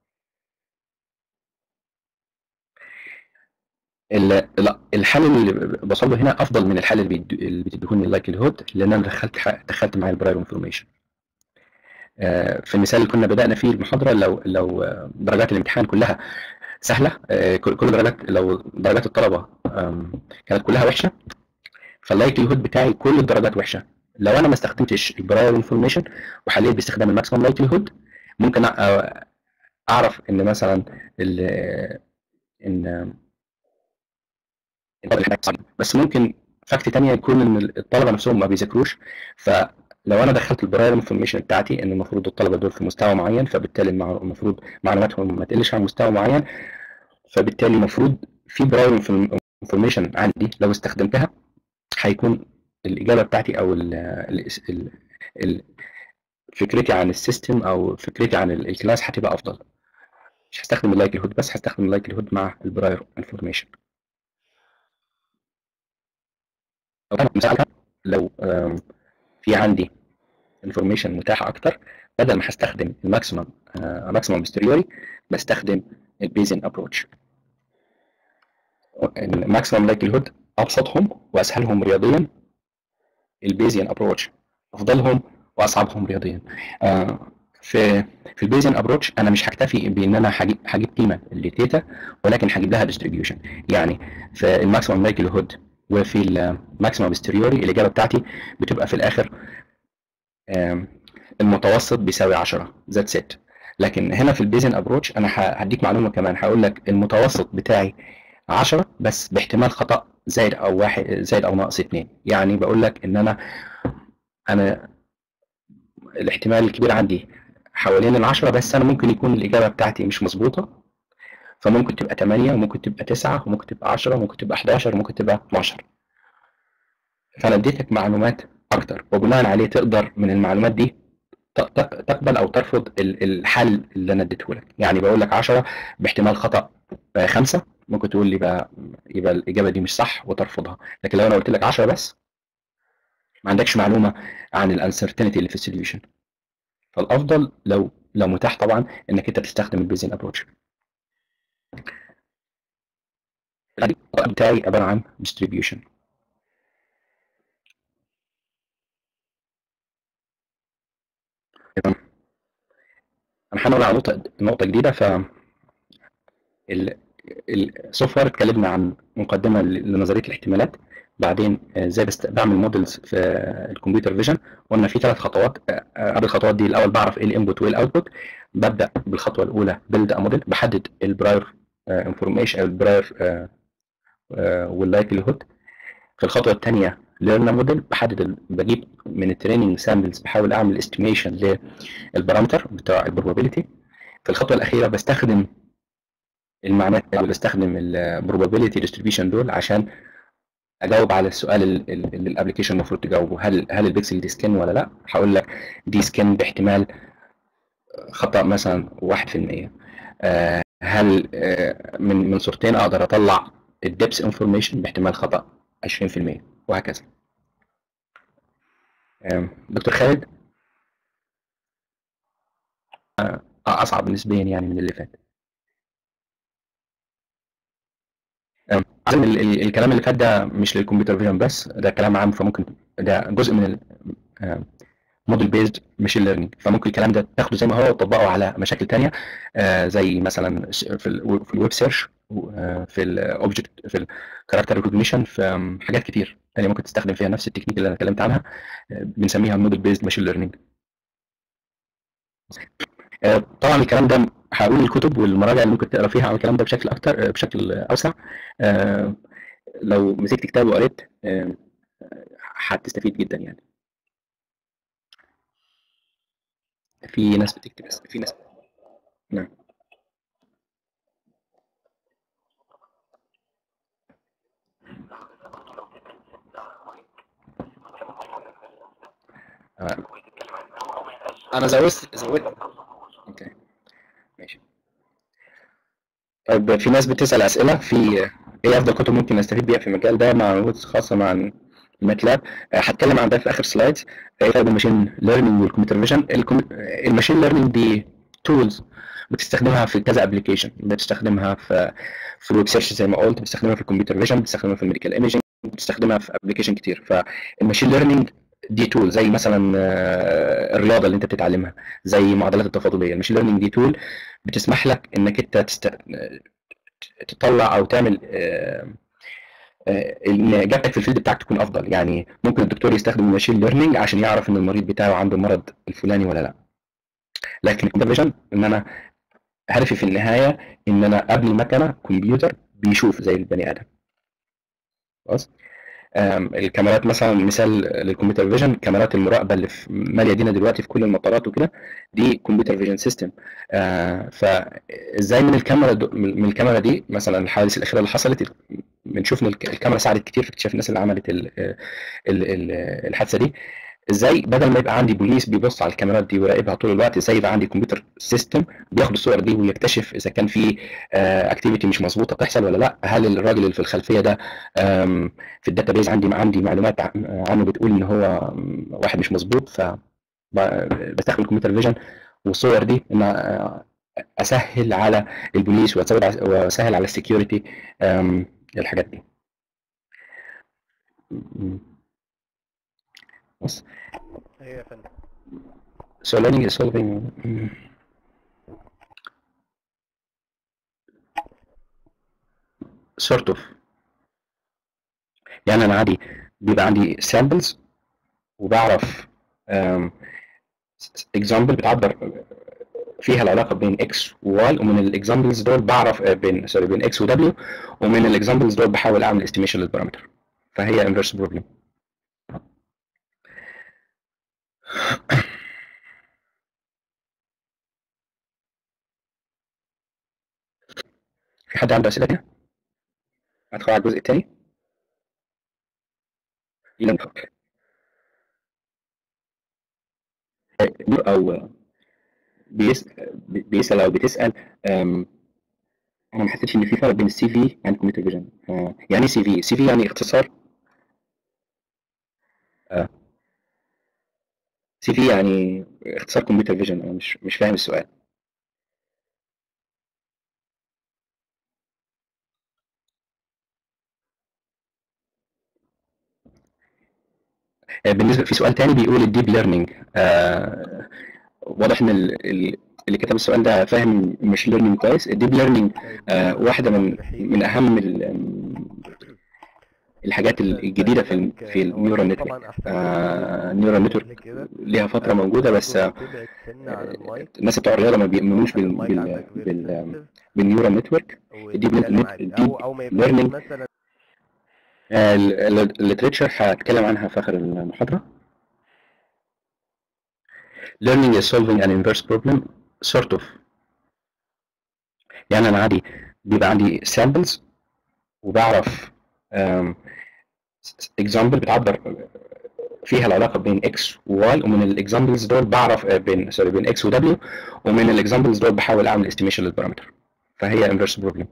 لا الحل اللي بوصل له هنا افضل من الحل اللي اللي بتديهوني اللايكلي هود لان انا دخلت دخلت معايا البراير انفورميشن في المثال اللي كنا بدانا فيه المحاضره لو لو درجات الامتحان كلها سهله كل درجات لو درجات الطلبه كانت كلها وحشه فاللايكلي هود بتاعي كل الدرجات وحشه لو انا ما استخدمتش البراير انفورميشن وحليت باستخدام الماكسيمم لايكلي هود ممكن اعرف ان مثلا ان بس ممكن فاكت تانية يكون ان الطلبه نفسهم ما بيذاكروش فلو انا دخلت البراير انفورميشن بتاعتي ان المفروض الطلبه دول في مستوى معين فبالتالي المفروض معلوماتهم ما تقلش عن مستوى معين فبالتالي المفروض في براير انفورميشن عندي لو استخدمتها هيكون الاجابه بتاعتي او ال ال ال فكرتي عن السيستم او فكرتي عن الكلاس هتبقى افضل مش هستخدم اللايكلي هود بس هستخدم اللايكلي هود مع البراير انفورميشن لو في عندي انفورميشن متاحه اكتر بدل ما هستخدم الماكسيمم ماكسيمم بستريوري بستخدم البيزن ابروتش الماكسيمم لايكلي هود ابسطهم واسهلهم رياضيا البيزيان ابروتش افضلهم واصعبهم رياضيا في في البيزن ابروتش انا مش هكتفي بان انا هجيب هجيب قيمه لثيتا ولكن هجيب لها ديستريبيوشن يعني في الماكسيمم لايكلي هود وفي الماكسيمم ستيريوري الاجابه بتاعتي بتبقى في الاخر المتوسط بيساوي 10 ذات ست لكن هنا في البيزن ابروتش انا هديك معلومه كمان هقول لك المتوسط بتاعي 10 بس باحتمال خطا زائد او واحد زائد او ناقص 2 يعني بقول لك ان انا انا الاحتمال الكبير عندي حوالين العشرة بس انا ممكن يكون الاجابه بتاعتي مش مظبوطه فممكن تبقى 8 وممكن تبقى 9 وممكن تبقى 10 وممكن تبقى 11 وممكن تبقى 12 فانا اديتك معلومات اكتر وبناء عليه تقدر من المعلومات دي تقبل او ترفض الحل اللي انا اديته لك يعني بقول لك 10 باحتمال خطا 5 ممكن تقول لي بقى يبقى الاجابه دي مش صح وترفضها لكن لو انا قلت لك 10 بس ما عندكش معلومه عن الانسرتينتي اللي في السوليوشن فالافضل لو لو متاح طبعا انك انت تستخدم البيزن ابروتش بتاعي عباره عن distribution انا هنقول على نقطه نقطه جديده ف السوفت وير اتكلمنا عن مقدمه لنظريه الاحتمالات بعدين ازاي بست... بعمل موديلز في الكمبيوتر فيجن قلنا في ثلاث خطوات قبل الخطوات دي الاول بعرف ايه الانبوت وايه الاوتبوت ببدا بالخطوه الاولى بيلد موديل بحدد البراير انفورميشن او البراير واللايكلي هود في الخطوه الثانيه ليرن موديل بحدد بجيب من التريننج سامبلز بحاول اعمل استيميشن للبارامتر بتاع البروبابيلتي في الخطوه الاخيره بستخدم المعلومات او بستخدم البروبابيلتي ديستريبيوشن دول عشان اجاوب على السؤال اللي الابلكيشن المفروض تجاوبه هل هل البكسل دي سكن ولا لا هقول لك دي سكن باحتمال خطا مثلا 1% آه هل آه من من صورتين اقدر اطلع الدبس انفورميشن باحتمال خطا 20% وهكذا آه دكتور خالد اصعب نسبيا يعني من اللي فات ال الكلام اللي فات ده مش للكمبيوتر فيجن بس ده كلام عام فممكن ده جزء من موديل بيزد ماشين ليرنينج فممكن الكلام ده تاخده زي ما هو وتطبقه على مشاكل تانية زي مثلا في ال في الويب سيرش في الاوبجكت في الكاركتر ريكوجنيشن في حاجات كتير تانية ممكن تستخدم فيها نفس التكنيك اللي انا اتكلمت عنها بنسميها موديل بيزد ماشين ليرنينج طبعا الكلام ده هقول الكتب والمراجع اللي ممكن تقرا فيها عن الكلام ده بشكل اكتر بشكل اوسع لو مسكت كتاب وقريت هتستفيد جدا يعني في ناس بتكتب في ناس نعم انا زودت زودت اوكي ماشي طيب في ناس بتسأل أسئلة في إيه أفضل كتب ممكن نستفيد بيها في المجال ده معلومات خاصة مع ماتلاب هتكلم عن ده في آخر سلايدز إيه فرق الماشين ليرنينج والكمبيوتر فيجن الماشين ليرنينج دي تولز بتستخدمها في كذا ابلكيشن بتستخدمها في في الويب سيرش زي ما قلت بتستخدمها في الكمبيوتر فيجن بتستخدمها في الميديكال ايميجنج بتستخدمها في ابلكيشن كتير فالماشين ليرنينج دي تول زي مثلا آه، الرياضه اللي انت بتتعلمها زي معادلات التفاضليه الماشين ليرنينج دي تول بتسمح لك انك انت تست... تطلع او تعمل آه، آه، ان اجابتك في الفيلد بتاعك تكون افضل يعني ممكن الدكتور يستخدم الماشين ليرنينج عشان يعرف ان المريض بتاعه عنده المرض الفلاني ولا لا لكن الكمبيوتر فيجن ان انا هدفي في النهايه ان انا ابني مكنه كمبيوتر بيشوف زي البني ادم خلاص آم، الكاميرات مثلا مثال للكمبيوتر فيجن كاميرات المراقبه اللي في ماليه دينا دلوقتي في كل المطارات وكده دي كمبيوتر فيجن سيستم فازاي من الكاميرا دو- من الكاميرا دي مثلا الحوادث الاخيره اللي حصلت بنشوف ان الك- الكاميرا ساعدت كتير في اكتشاف الناس اللي عملت ال- ال- ال- الحادثه دي ازاي بدل ما يبقى عندي بوليس بيبص على الكاميرات دي ويراقبها طول الوقت ازاي يبقى عندي كمبيوتر سيستم بياخد الصور دي ويكتشف اذا كان في اكتيفيتي مش مظبوطه بتحصل ولا لا هل الراجل اللي في الخلفيه ده آم، في الداتابيز عندي عندي معلومات ع- عنه بتقول ان هو آم، واحد مش مظبوط ف ب- بستخدم الكمبيوتر فيجن والصور دي ان آه، اسهل على البوليس وأسهل على- واسهل على السكيورتي الحاجات دي م- بس هي يا فندم So learning is solving mm, sort of يعني انا عادي بيبقى عندي samples وبعرف um, example بتعبر فيها العلاقه بين x و y ومن الاكزامبلز دول بعرف آه، بين سوري بين x و w ومن الاكزامبلز دول بحاول اعمل estimation للبارامتر فهي inverse problem في حد عنده اسئله تانية؟ ادخل على الجزء الثاني او بيس... بيسال او بتسال أم، انا ما حسيتش ان في فرق بين السي في عند كمبيوتر فيجن يعني سي في سي في يعني اختصار سي في يعني اختصار كمبيوتر فيجن انا مش مش فاهم السؤال آه، بالنسبه في سؤال تاني بيقول الديب ليرنينج واضح ان ال- ال- اللي كتب السؤال ده فاهم مش ليرنينج كويس الديب ليرنينج آه، واحده من من اهم ال- الحاجات الجديده في ال- في النيورال نتورك النيورال نتورك ليها فتره موجوده بس آه، الناس بتوع الرياضه ما بيؤمنوش بال بال بال بالنيورال نتورك الديب الديب ليرنينج مثلا الليتريتشر هتكلم عنها في اخر المحاضره learning is solving an inverse problem sort of يعني انا عادي بيبقى عندي samples وبعرف um, example بتعبر فيها العلاقه بين x و y ومن الاكزامبلز دول بعرف آه، بين سوري بين x و w ومن الاكزامبلز دول بحاول اعمل estimation للبارامتر فهي inverse problem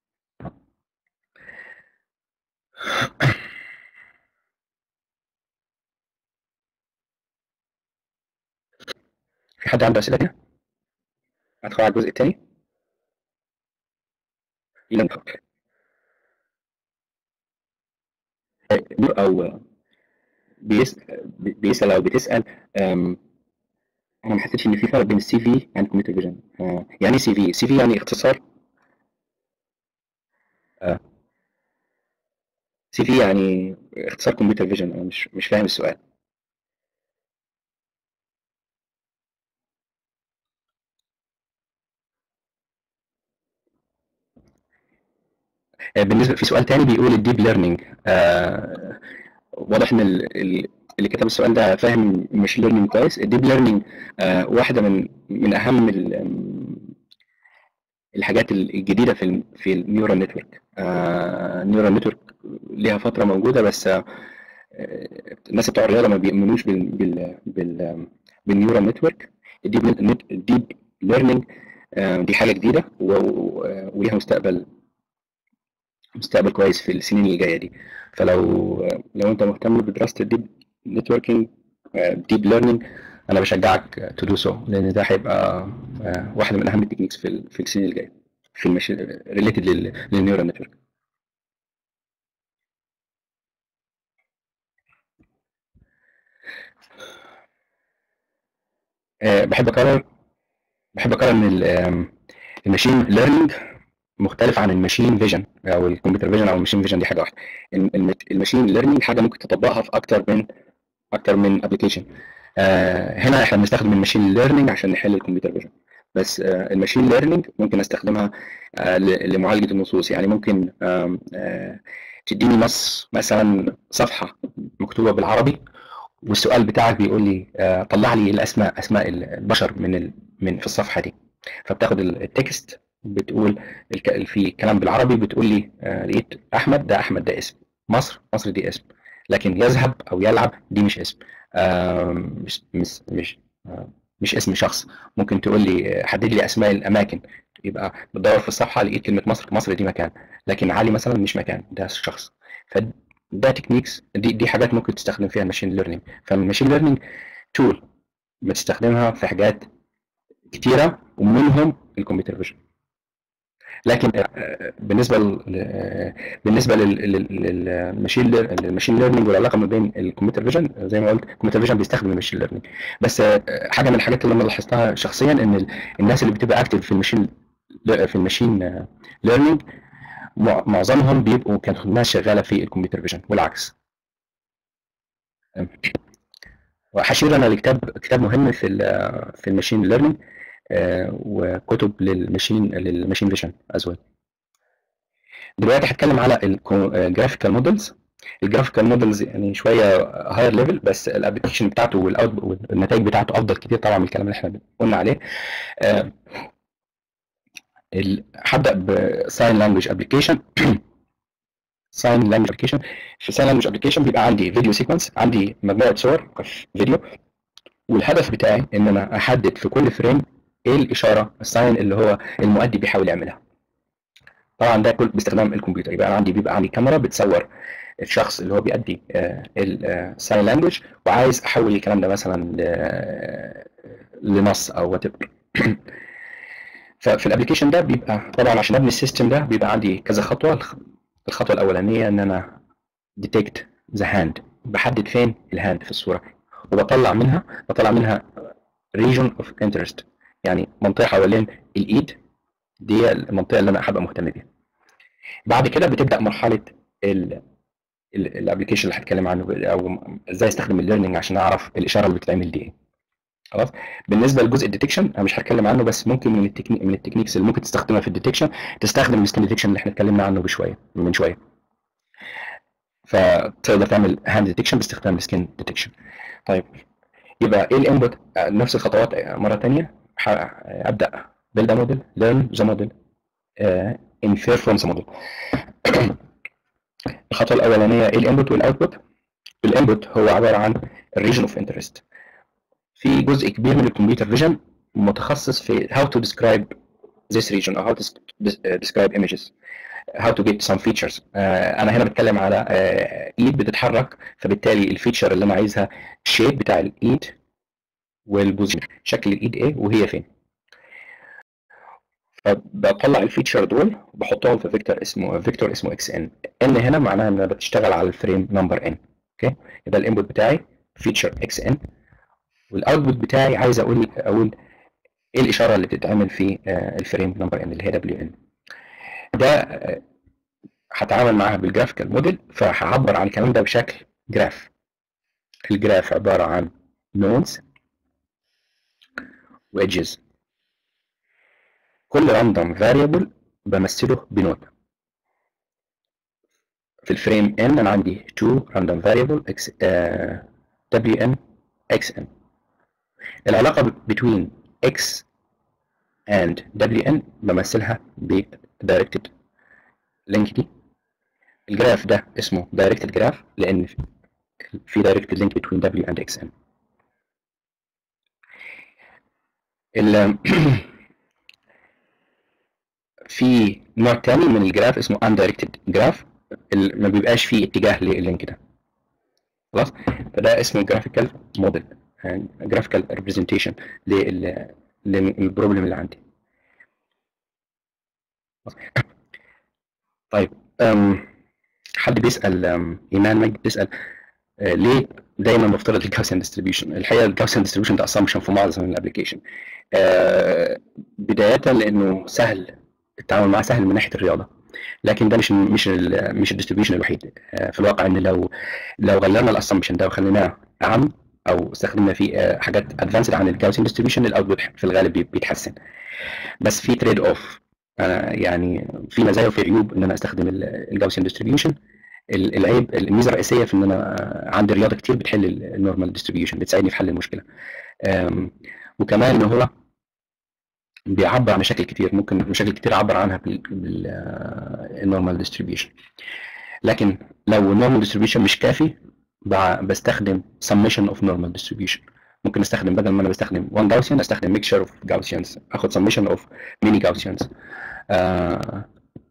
في حد عنده اسئله تانية؟ ادخل على الجزء الثاني او بيس... بيسال او بتسال أم، انا ما حسيتش ان في فرق بين السي في عند كمبيوتر فيجن يعني سي في سي في يعني اختصار سي في يعني اختصار كمبيوتر فيجن انا مش مش فاهم السؤال آه، بالنسبه في سؤال تاني بيقول الديب ليرنينج واضح ان ال- ال- اللي كتب السؤال ده فاهم مش ليرنينج كويس الديب ليرنينج واحده من من اهم ال- الحاجات الجديده في ال في النيورال نتورك النيورال نتورك ليها فتره موجوده بس آه، الناس بتوع الرياضه ما بيؤمنوش بال بال بال بالنيورال نتورك الديب الديب ليرنينج آه، دي حاجه جديده و- و- وليها مستقبل مستقبل كويس في السنين اللي جايه دي فلو لو انت مهتم بدراسه الديب نتوركينج ديب ليرنينج انا بشجعك تو دو سو لان ده هيبقى آه، واحده من اهم التكنيكس في ال- في السنين الجايه في المشي ريليتد للنيورال نتورك آه، بحب اكرر بحب اكرر ان ال- آم، الماشين ليرنينج مختلف عن الماشين فيجن او الكمبيوتر فيجن او الماشين فيجن دي حاجه واحده الم- الم- الماشين ليرنينج حاجه ممكن تطبقها في اكتر من اكتر من ابلكيشن هنا احنا بنستخدم الماشين ليرنينج عشان نحل الكمبيوتر فيجن بس آه، الماشين ليرنينج ممكن استخدمها آه، ل- لمعالجه النصوص يعني ممكن آم، آه، تديني نص مثلا صفحه مكتوبه بالعربي والسؤال بتاعك بيقول لي آه، طلع لي الاسماء اسماء البشر من ال... من في الصفحه دي فبتاخد ال- التكست بتقول الك... في كلام بالعربي بتقول لي آه، لقيت احمد ده احمد ده اسم مصر مصر دي اسم لكن يذهب او يلعب دي مش اسم آه، مش مش مش آه، مش اسم شخص ممكن تقول لي آه، حدد لي اسماء الاماكن يبقى بتدور في الصفحه لقيت كلمه مصر مصر دي مكان لكن علي مثلا مش مكان ده شخص فده تكنيكس دي دي حاجات ممكن تستخدم فيها الماشين ليرنينج فالماشين ليرنينج تول بتستخدمها في حاجات كتيره ومنهم الكمبيوتر فيجن لكن آه، بالنسبه ل... ل- بالنسبه لل- لل- للماشين لير- للماشين ليرنينج والعلاقه ما بين الكمبيوتر فيجن زي ما قلت الكمبيوتر فيجن بيستخدم الماشين ليرنينج بس آه، حاجه من الحاجات اللي انا لاحظتها شخصيا ان ال- الناس اللي بتبقى اكتف في الماشين في الماشين ليرنينج معظمهم بيبقوا كانوا ناس شغاله في الكمبيوتر فيجن والعكس وهشير انا لكتاب كتاب مهم في ال- في الماشين ليرنينج وكتب للماشين للماشين فيجن از ويل دلوقتي هتكلم على الجرافيكال مودلز الجرافيكال مودلز يعني شويه هاير ليفل بس الابلكيشن بتاعته والاوت والنتائج بتاعته افضل كتير طبعا من الكلام اللي احنا قلنا عليه آه، ال- هبدا بساين لانجوج ابلكيشن ساين لانجوج ابلكيشن في ساين لانجوج ابلكيشن بيبقى عندي فيديو سيكونس عندي مجموعه صور فيديو والهدف بتاعي ان انا احدد في كل فريم ايه الاشاره الساين اللي هو المؤدي بيحاول يعملها طبعا ده كل باستخدام الكمبيوتر يبقى انا عندي بيبقى عندي كاميرا بتصور الشخص اللي هو بيأدي الساين لانجوج وعايز احول الكلام ده مثلا ل- لنص او وات ففي الابلكيشن ده بيبقى طبعا عشان ابني السيستم ده بيبقى عندي كذا خطوه الخ- الخطوه الاولانيه ان انا ديتكت ذا هاند بحدد فين الهاند في الصوره وبطلع منها بطلع منها region of interest يعني منطقه حوالين الايد دي هي المنطقه اللي انا هبقى مهتم بيها بعد كده بتبدا مرحله الابلكيشن اللي هتكلم عنه او ازاي استخدم الليرنينج عشان اعرف الاشاره اللي بتتعمل دي ايه خلاص بالنسبه لجزء الديتكشن انا مش هتكلم عنه بس ممكن من التكنيك من التكنيكس اللي ممكن تستخدمها في الديتكشن تستخدم السكين ديتكشن اللي احنا اتكلمنا عنه بشويه من شويه فتقدر تعمل هاند ديتكشن باستخدام السكين ديتكشن طيب يبقى ايه الانبوت نفس الخطوات مره ثانيه ابدا build a model learn the model uh, infer from the model الخطوه الاولانيه ايه الانبوت والاوتبوت الانبوت هو عباره عن region of interest في جزء كبير من الكمبيوتر فيجن متخصص في how to describe this region or how to describe images how to get some features آه انا هنا بتكلم على آه ايد بتتحرك فبالتالي الفيتشر اللي انا عايزها الشيب بتاع الايد والبوزيشن شكل الايد ايه وهي فين فبطلع الفيتشر دول وبحطهم في فيكتور اسمه فيكتور اسمه اكس ان ان هنا معناها ان انا بتشتغل على الفريم نمبر ان اوكي يبقى الانبوت بتاعي فيتشر اكس ان والاوتبوت بتاعي عايز اقول اقول ايه الاشاره اللي بتتعمل في الفريم نمبر ان اللي هي دبليو ان ده هتعامل معاها بالجرافيكال موديل فهعبر عن الكلام ده بشكل جراف الجراف عباره عن نودز وإدجز كل راندوم فاريبل بمثله بنود في الفريم n انا عندي 2 راندوم فاريبل x uh, wn xn العلاقه between x and wn بمثلها ب directed link دي الجراف ده اسمه directed جراف لان في directed link between w and xn ال في نوع تاني من الجراف اسمه undirected جراف ما بيبقاش فيه اتجاه لللينك ده خلاص فده اسمه جرافيكال موديل جرافيكال ريبريزنتيشن للبروبلم اللي عندي طيب أم حد بيسال أم، ايمان مجد بتسال آه، ليه دايما بفترض الجاوسيان ديستريبيوشن الحقيقه الجاوسيان ديستريبيوشن ده اسامبشن في معظم الابلكيشن بدايه لانه سهل التعامل معاه سهل من ناحيه الرياضه لكن ده مش مش ال مش الديستريبيوشن الوحيد آه، في الواقع ان لو لو غيرنا الاسامبشن ده وخليناه اعم او استخدمنا فيه آه، حاجات ادفانسد عن الجاوسيان ديستريبيوشن الاوتبوت في الغالب بي- بيتحسن بس في تريد اوف يعني في مزايا وفي عيوب ان انا استخدم الجاوسيان ديستريبيوشن العيب الميزه الرئيسيه في ان انا آه، عندي رياضه كتير بتحل النورمال ديستريبيوشن بتساعدني في حل المشكله آم، وكمان ان هو بيعبر عن مشاكل كتير ممكن مشاكل كتير اعبر عنها بالنورمال ديستريبيوشن لكن لو النورمال ديستريبيوشن مش كافي بع- بستخدم summation of normal distribution ممكن استخدم بدل ما انا بستخدم one Gaussian استخدم mixture of Gaussians اخد summation of many Gaussians آه،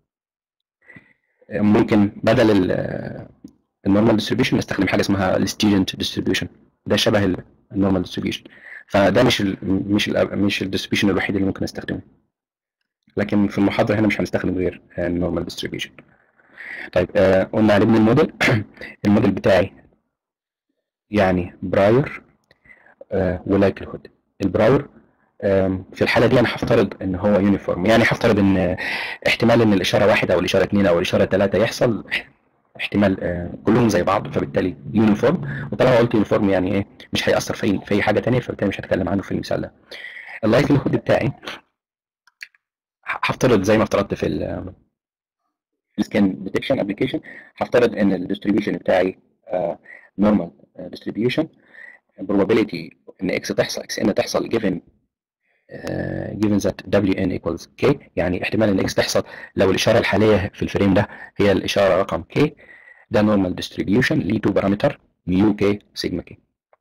ممكن بدل النورمال ديستريبيوشن استخدم حاجه اسمها الستودنت ديستريبيوشن ده شبه النورمال ديستريبيوشن فده مش ال مش ال مش الديستريبيوشن الوحيد اللي ممكن استخدمه لكن في المحاضره هنا مش هنستخدم غير النورمال ديستريبيوشن طيب آه قلنا على ابن الموديل الموديل بتاعي يعني براير آه ولايكلهود البراير آم، في الحاله دي انا هفترض ان هو يونيفورم يعني هفترض ان احتمال ان الاشاره واحد او الاشاره اثنين او الاشاره ثلاثه يحصل احتمال آه، كلهم زي بعض فبالتالي يونيفورم وطالما قلت يونيفورم يعني ايه مش هيأثر في اي في اي حاجه ثانيه فبالتالي مش هتكلم عنه في المثال ده اللايكليهود بتاعي ه- هفترض زي ما افترضت في ال السكان ديتكشن ابلكيشن هفترض ان الديستريبيوشن بتاعي نورمال ديستريبيوشن probability ان اكس تحصل اكس ان تحصل given uh, given that wn equals k يعني احتمال ان x تحصل لو الاشاره الحاليه في الفريم ده هي الاشاره رقم k ده normal distribution ليه تو بارامتر ميو k سيجما k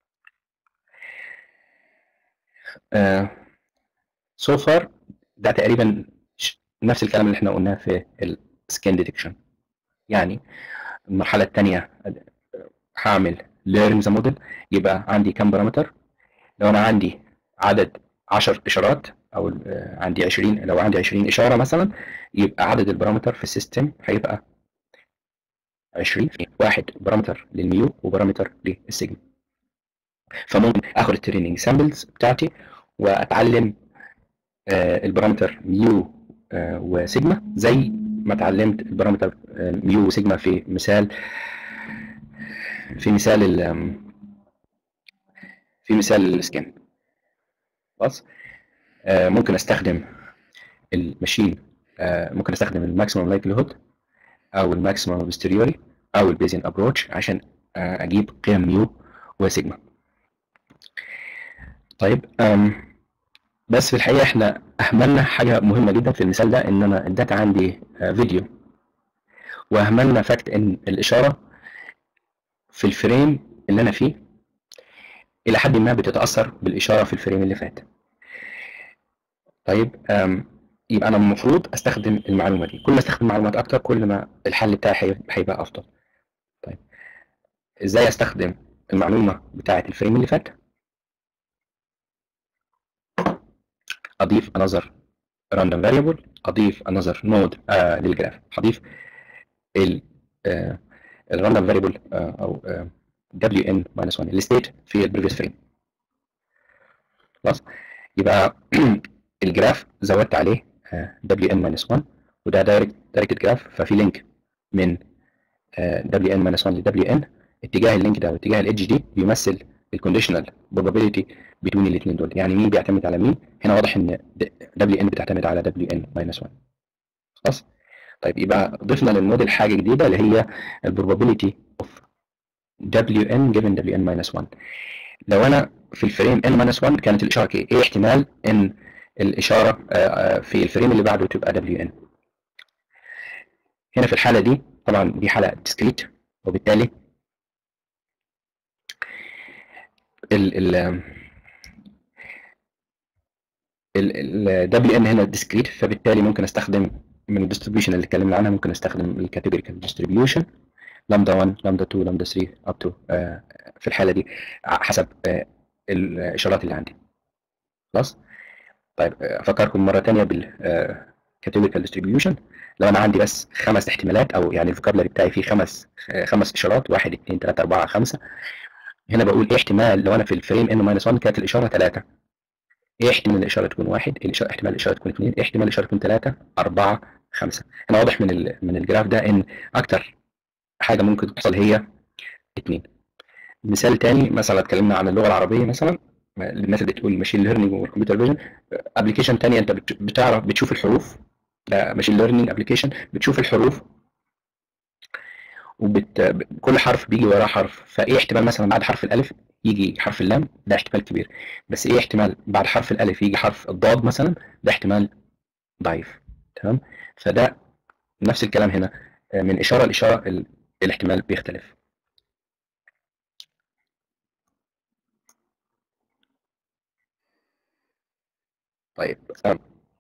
uh, so far ده تقريبا ش- نفس الكلام اللي احنا قلناه في السكان ديتكشن يعني المرحله الثانيه هعمل learn the model يبقى عندي كام بارامتر لو انا عندي عدد 10 اشارات او آه، عندي 20 لو عندي 20 اشاره مثلا يبقى عدد البارامتر في السيستم هيبقى 20 واحد بارامتر للميو وبارامتر للسيجما فممكن اخد التريننج سامبلز بتاعتي واتعلم آه، البارامتر ميو آه، وسيجما زي ما اتعلمت البارامتر آه، ميو وسيجما في مثال في مثال ال آم، في مثال السكان خلاص آه، ممكن استخدم الماشين آه، ممكن استخدم الماكسيمم لايكليهود او الماكسيمم بوستيريوري او البيزين ابروتش عشان آه، اجيب قيم ميو وسيجما طيب أم بس في الحقيقه احنا اهملنا حاجه مهمه جدا في المثال ده ان انا الداتا عندي آه، فيديو واهملنا فاكت ان الاشاره في الفريم اللي انا فيه الى حد ما بتتاثر بالاشاره في الفريم اللي فات طيب أم يبقى انا المفروض استخدم المعلومه دي كل ما استخدم معلومات اكتر كل ما الحل بتاعي هي- هيبقى افضل طيب ازاي استخدم المعلومه بتاعه الفريم اللي فات اضيف another random variable اضيف another node آه للجراف هضيف ال آه الراندوم فاريبل او آه wn minus 1 الستيت في البريفيوس فريم خلاص يبقى الجراف زودت عليه آه wn minus 1 وده دايركت دايركت جراف ففي لينك من آه wn minus 1 ل wn اتجاه اللينك ده واتجاه الايدج دي بيمثل الكونديشنال probability بين الاثنين دول يعني مين بيعتمد على مين هنا واضح ان wn بتعتمد على wn minus 1 خلاص طيب يبقى ضفنا للموديل حاجه جديده اللي هي البروبابيلتي اوف wn given wn minus 1 لو انا في الفريم n minus 1 كانت الاشاره كي ايه احتمال ان الاشاره آه، آه، في الفريم اللي بعده تبقى wn هنا في الحاله دي طبعا دي حاله ديسكريت وبالتالي ال ال ال ال WN هنا ديسكريت فبالتالي ممكن استخدم من الديستريبيوشن اللي اتكلمنا عنها ممكن استخدم الكاتيجوريكال ديستريبيوشن لامدا 1 لامدا 2 لامدا 3 اب تو في الحاله دي حسب آه، الاشارات اللي عندي خلاص طيب آه، افكركم مره ثانيه بالكاتيجوريكال ديستريبيوشن لو انا عندي بس خمس احتمالات او يعني الفوكابلري بتاعي فيه خمس آه، خمس اشارات 1 2 3 4 5 هنا بقول ايه احتمال لو انا في الفريم ان ماينس 1 كانت الاشاره 3 ايه احتمال الاشاره تكون 1 ايه الإشارة- احتمال الاشاره تكون 2 ايه احتمال الاشاره تكون 3 4 5 هنا واضح من ال... من الجراف ده ان اكتر حاجه ممكن تحصل هي 2 مثال تاني مثلا اتكلمنا عن اللغه العربيه مثلا الناس اللي بتقول ماشين ليرنينج والكمبيوتر فيجن ابلكيشن تانية انت بت- بتعرف بتشوف الحروف ده ماشين ليرنينج ابلكيشن بتشوف الحروف وبت... ب- كل حرف بيجي وراه حرف فايه احتمال مثلا بعد حرف الالف يجي حرف اللام ده احتمال كبير بس ايه احتمال بعد حرف الالف يجي حرف الضاد مثلا ده احتمال ضعيف تمام فده نفس الكلام هنا آه، من اشاره لاشاره ال... الاحتمال بيختلف طيب آه.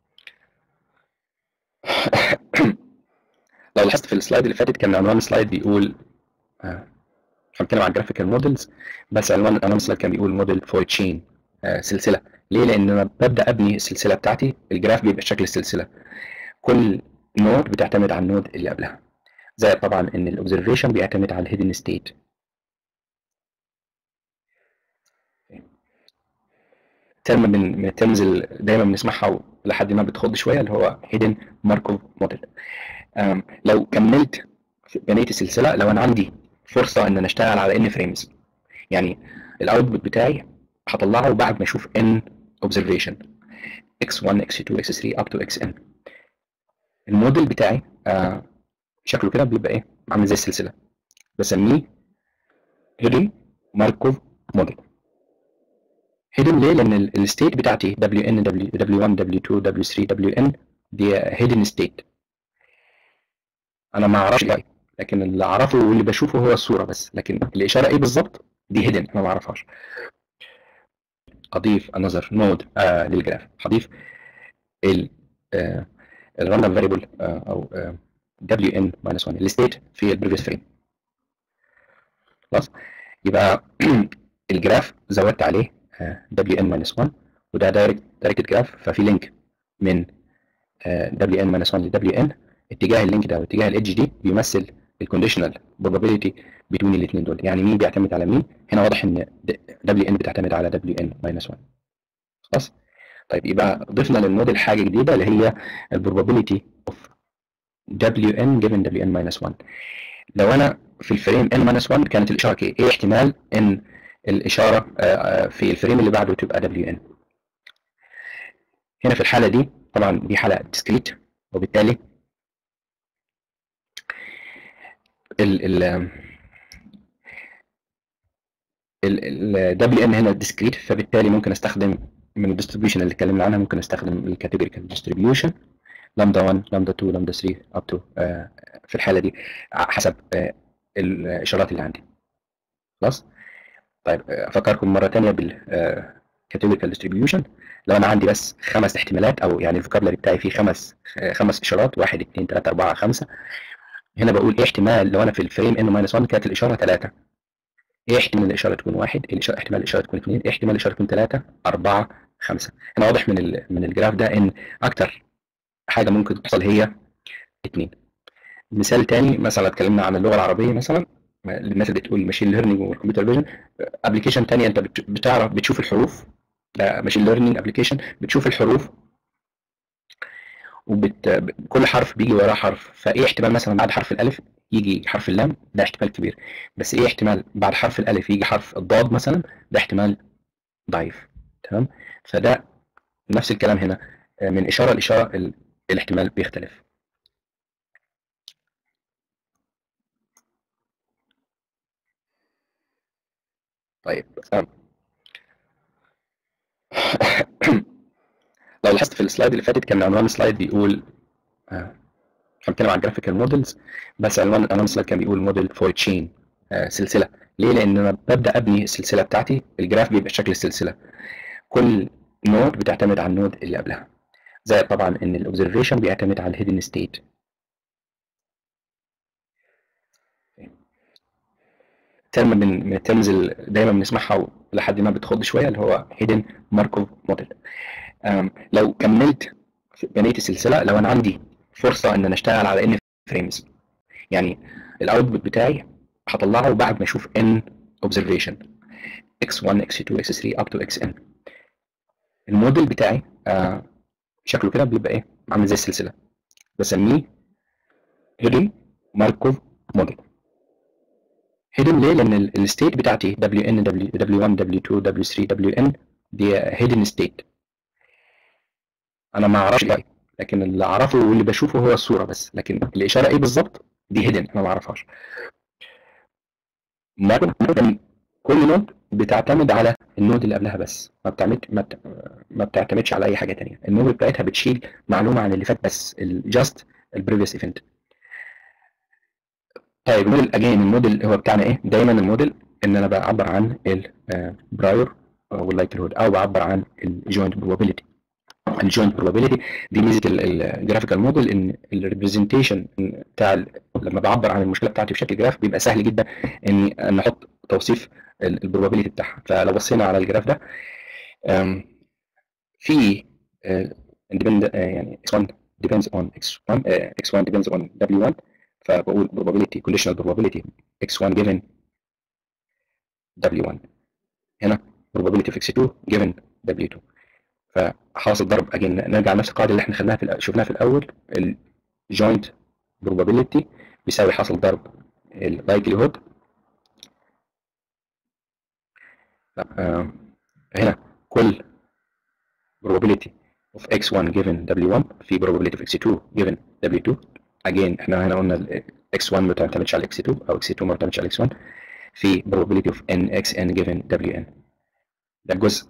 لو لاحظت في السلايد اللي فاتت كان عنوان السلايد بيقول آه، احنا بنتكلم عن جرافيكال مودلز بس عنوان عنوان السلايد كان بيقول موديل فور تشين سلسله ليه؟ لان انا ببدا ابني السلسله بتاعتي الجراف بيبقى شكل السلسله كل نود بتعتمد على النود اللي قبلها زي طبعا ان الاوبزرفيشن بيعتمد على الهيدن ستيت ترم من من الترمز اللي دايما بنسمعها لحد ما بتخض شويه اللي هو هيدن ماركوف موديل لو كملت بنيت السلسله لو انا عندي فرصه ان انا اشتغل على ان فريمز يعني الاوتبوت بتاعي هطلعه بعد ما اشوف ان اوبزرفيشن x1 x2 x3 up to xn الموديل بتاعي آه شكله كده بيبقى ايه عامل زي السلسله بسميه هيدن ماركوف موديل هيدن ليه لان الستيت بتاعتي wn w1 w2 w3 wn دي هيدن ستيت انا ما اعرفش ايه لكن اللي اعرفه واللي بشوفه هو الصوره بس لكن الاشاره ايه بالظبط دي هيدن انا ما اعرفهاش اضيف انذر نود آه للجراف هضيف ال آه الراندوم فاريبل آه او آه wn minus 1 الستيت في البريفيوس فريم خلاص يبقى الجراف زودت عليه آه wn minus 1 وده دايركت دايركت جراف ففي لينك من آه wn minus 1 ل wn اتجاه اللينك ده واتجاه الايدج دي بيمثل الكونديشنال probability بين الاثنين دول يعني مين بيعتمد على مين هنا واضح ان wn بتعتمد على wn minus 1 خلاص طيب يبقى ضفنا للموديل حاجه جديده اللي هي البروبابيلتي اوف wn given wn minus 1 لو انا في الفريم n minus 1 كانت الاشاره كي ايه احتمال ان الاشاره في الفريم اللي بعده تبقى wn هنا في الحاله دي طبعا دي حاله ديسكريت وبالتالي ال ال ال WN هنا ديسكريت فبالتالي ممكن استخدم من الديستريبيوشن اللي اتكلمنا عنها ممكن استخدم الكاتيجوريكال ديستريبيوشن لامدا 1 لامدا 2 لامدا 3 اب تو في الحاله دي حسب آه الاشارات اللي عندي خلاص طيب افكركم مره ثانيه بالكاتيجوريكال ديستريبيوشن لو انا عندي بس خمس احتمالات او يعني الفوكابلري بتاعي فيه خمس خمس اشارات 1 2 3 4 5 هنا بقول ايه احتمال لو انا في الفريم ان ماينس 1 كانت الاشاره 3 ايه احتمال الاشاره تكون 1 ايه احتمال الاشاره تكون 2 ايه احتمال الاشاره تكون 3 4 5 هنا واضح من ال من الجراف ده ان اكتر حاجه ممكن تحصل هي 2 مثال تاني مثلا اتكلمنا عن اللغه العربيه مثلا الناس اللي بتقول ماشين ليرنينج والكمبيوتر فيجن ابلكيشن تانية انت بتعرف بتشوف الحروف ده ماشين ليرنينج ابلكيشن بتشوف الحروف وبت... كل حرف بيجي وراه حرف فايه احتمال مثلا بعد حرف الالف يجي حرف اللام ده احتمال كبير بس ايه احتمال بعد حرف الالف يجي حرف الضاد مثلا ده احتمال ضعيف تمام فده نفس الكلام هنا من اشاره لاشاره ال... الاحتمال بيختلف طيب لو لاحظت في السلايد اللي فاتت كان عنوان السلايد بيقول آه. احنا بنتكلم عن جرافيكال مودلز بس عنوان عنوان السلايد كان بيقول موديل فور تشين آه سلسله ليه؟ لان انا ببدا ابني السلسله بتاعتي الجراف بيبقى شكل السلسله كل نود بتعتمد على النود اللي قبلها زائد طبعا ان الاوبزرفيشن بيعتمد على الهيدن ستيت ترم من من الترمز اللي دايما بنسمعها لحد ما بتخض شويه اللي هو هيدن ماركوف موديل لو كملت بنيت السلسله لو انا عندي فرصه ان انا اشتغل على ان فريمز يعني الاوتبوت بتاعي هطلعه بعد ما اشوف ان اوبزرفيشن x1 x2 x3 up to xn الموديل بتاعي آه شكله كده بيبقى ايه عامل زي السلسله بسميه هيدن ماركوف موديل هيدن ليه لان الستيت بتاعتي wn w1 w2 w3 wn دي هيدن ستيت انا ما اعرفش ايه لكن اللي اعرفه واللي بشوفه هو الصوره بس لكن الاشاره ايه بالظبط دي هيدن انا ما اعرفهاش كل نود بتعتمد على النود اللي قبلها بس ما بتعتمد ما بتعتمدش على اي حاجه تانية النود بتاعتها بتشيل معلومه عن اللي فات بس جاست البريفيوس ايفنت طيب الموديل اجين الموديل هو بتاعنا ايه دايما الموديل ان انا بعبر عن البرايور او اللايكليهود او بعبر عن الجوينت بروبابيلتي الجوينت بروبابيلتي دي ميزه الجرافيكال موديل ان الريبريزنتيشن بتاع لما بعبر عن المشكله بتاعتي بشكل جراف بيبقى سهل جدا اني ان احط توصيف البروبابيلتي بتاعها فلو بصينا على الجراف ده في يعني x1 depends on x1 x1 depends on w1 فبقول probability conditional probability x1 given w1 هنا probability of x2 given w2 فحاصل ضرب اجين نرجع لنفس القاعده اللي احنا خدناها في شفناها في الاول الجوينت probability بيساوي حاصل ضرب اللايكليهود آه هنا كل probability of x1 given w1 في probability of x2 given w2 again احنا هنا قلنا x1 ما بتعتمدش على x2 او x2 ما بتعتمدش على x1 في probability of n xn given wn ده الجزء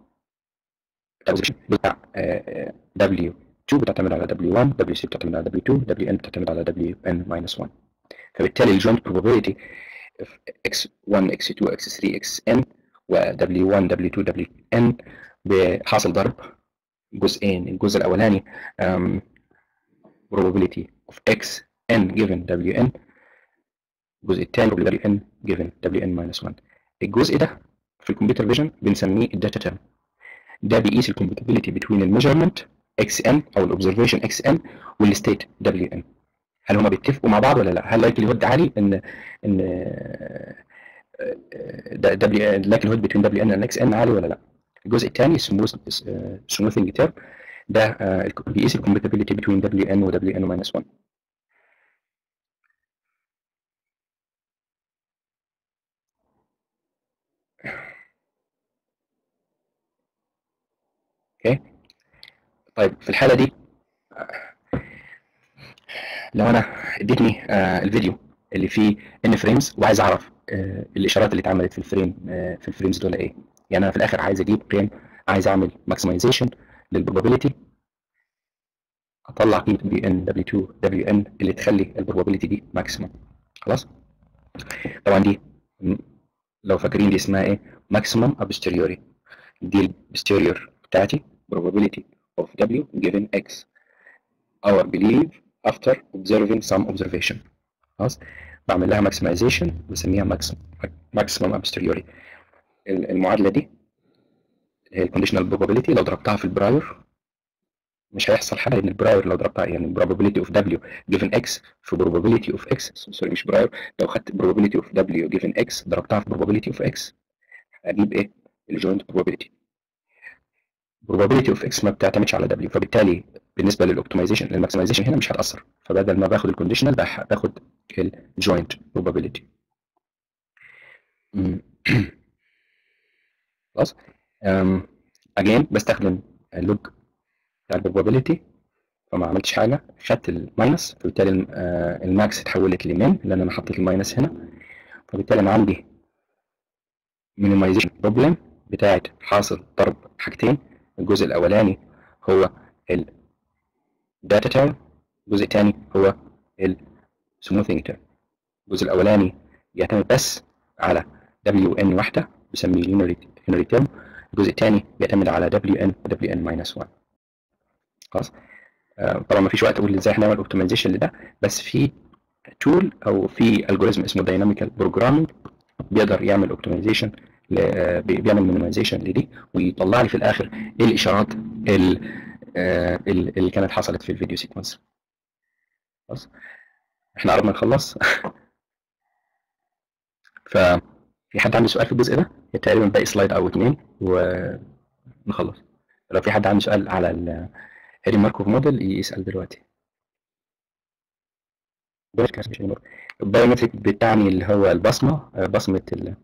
بتاع w2 بتعتمد على w1 w3 بتعتمد على w2 wn بتعتمد على wn minus 1 فبالتالي الجوينت probability of x1 x2 x3 xn و w1 w2 wn بحاصل ضرب جزئين الجزء الاولاني um, probability of x n given wn الجزء الثاني wn given wn minus 1 الجزء ده في الكمبيوتر فيجن بنسميه الداتا تيرم ده بيقيس الكومباتيبيليتي بين الميجرمنت xn او الاوبزرفيشن xn والستيت wn هل هما بيتفقوا مع بعض ولا لا؟ هل لايكلي عالي ان ان اللايكلي هود بين wn and xn عالي ولا لا؟ الجزء الثاني smoothing term ده بيقيس الكومباتيبيليتي بين wn و wn minus 1 اوكي طيب في الحاله دي لو انا اديتني آه الفيديو اللي فيه ان فريمز وعايز اعرف آه الاشارات اللي اتعملت في الفريم آه في الفريمز دول ايه يعني انا في الاخر عايز اجيب قيم عايز اعمل ماكسمايزيشن للبروبابيلتي اطلع قيمه بي ان دبليو 2 دبليو ان اللي تخلي البروبابيلتي دي ماكسيمم خلاص طبعا دي لو فاكرين دي اسمها ايه ماكسيمم ابستيريوري دي البستيريور بتاعتي probability of W given X our belief after observing some observation خلاص بعمل لها maximization بسميها maximum maximum a posteriori المعادله دي هي الكونديشنال probability لو ضربتها في البراير مش هيحصل حاجه لان البراير لو ضربتها يعني probability of W given X في probability of X سوري مش براير لو خدت probability of W given X ضربتها في probability of X اجيب ايه الجوينت probability probability of x ما بتعتمدش على w فبالتالي بالنسبه للاوبتمايزيشن الماكسمايزيشن هنا مش هتاثر فبدل ما باخد الكونديشنال باخد الجوينت probability خلاص اجين بستخدم اللوج بتاع البروبابيلتي فما عملتش حاجه خدت الماينس فبالتالي الماكس اتحولت لمين لان انا حطيت الماينس هنا فبالتالي انا عندي مينيمايزيشن بروبلم بتاعت حاصل ضرب حاجتين الجزء الاولاني هو الداتا تيرم الجزء الثاني هو السموثينج تيرم الجزء الاولاني يعتمد بس على دبليو ان واحده بسميه يونري تيرم الجزء الثاني بيعتمد على دبليو ان دبليو ان ماينس 1 خلاص آه، طبعا ما فيش وقت اقول ازاي هنعمل اوبتمايزيشن لده بس في تول او في الجوريزم اسمه دايناميكال بروجرامينج بيقدر يعمل اوبتمايزيشن بيعمل مينيمايزيشن لدي ويطلع لي في الاخر ايه الاشارات ال- آه، ال- اللي كانت حصلت في الفيديو سيكونس خلاص احنا قربنا نخلص ففي حد عنده سؤال في الجزء ده هي تقريبا باقي سلايد او اتنين ونخلص لو في حد عنده سؤال على الهيري ماركوف موديل يسال دلوقتي البايومتريك بتعني اللي هو البصمه آه، بصمه ال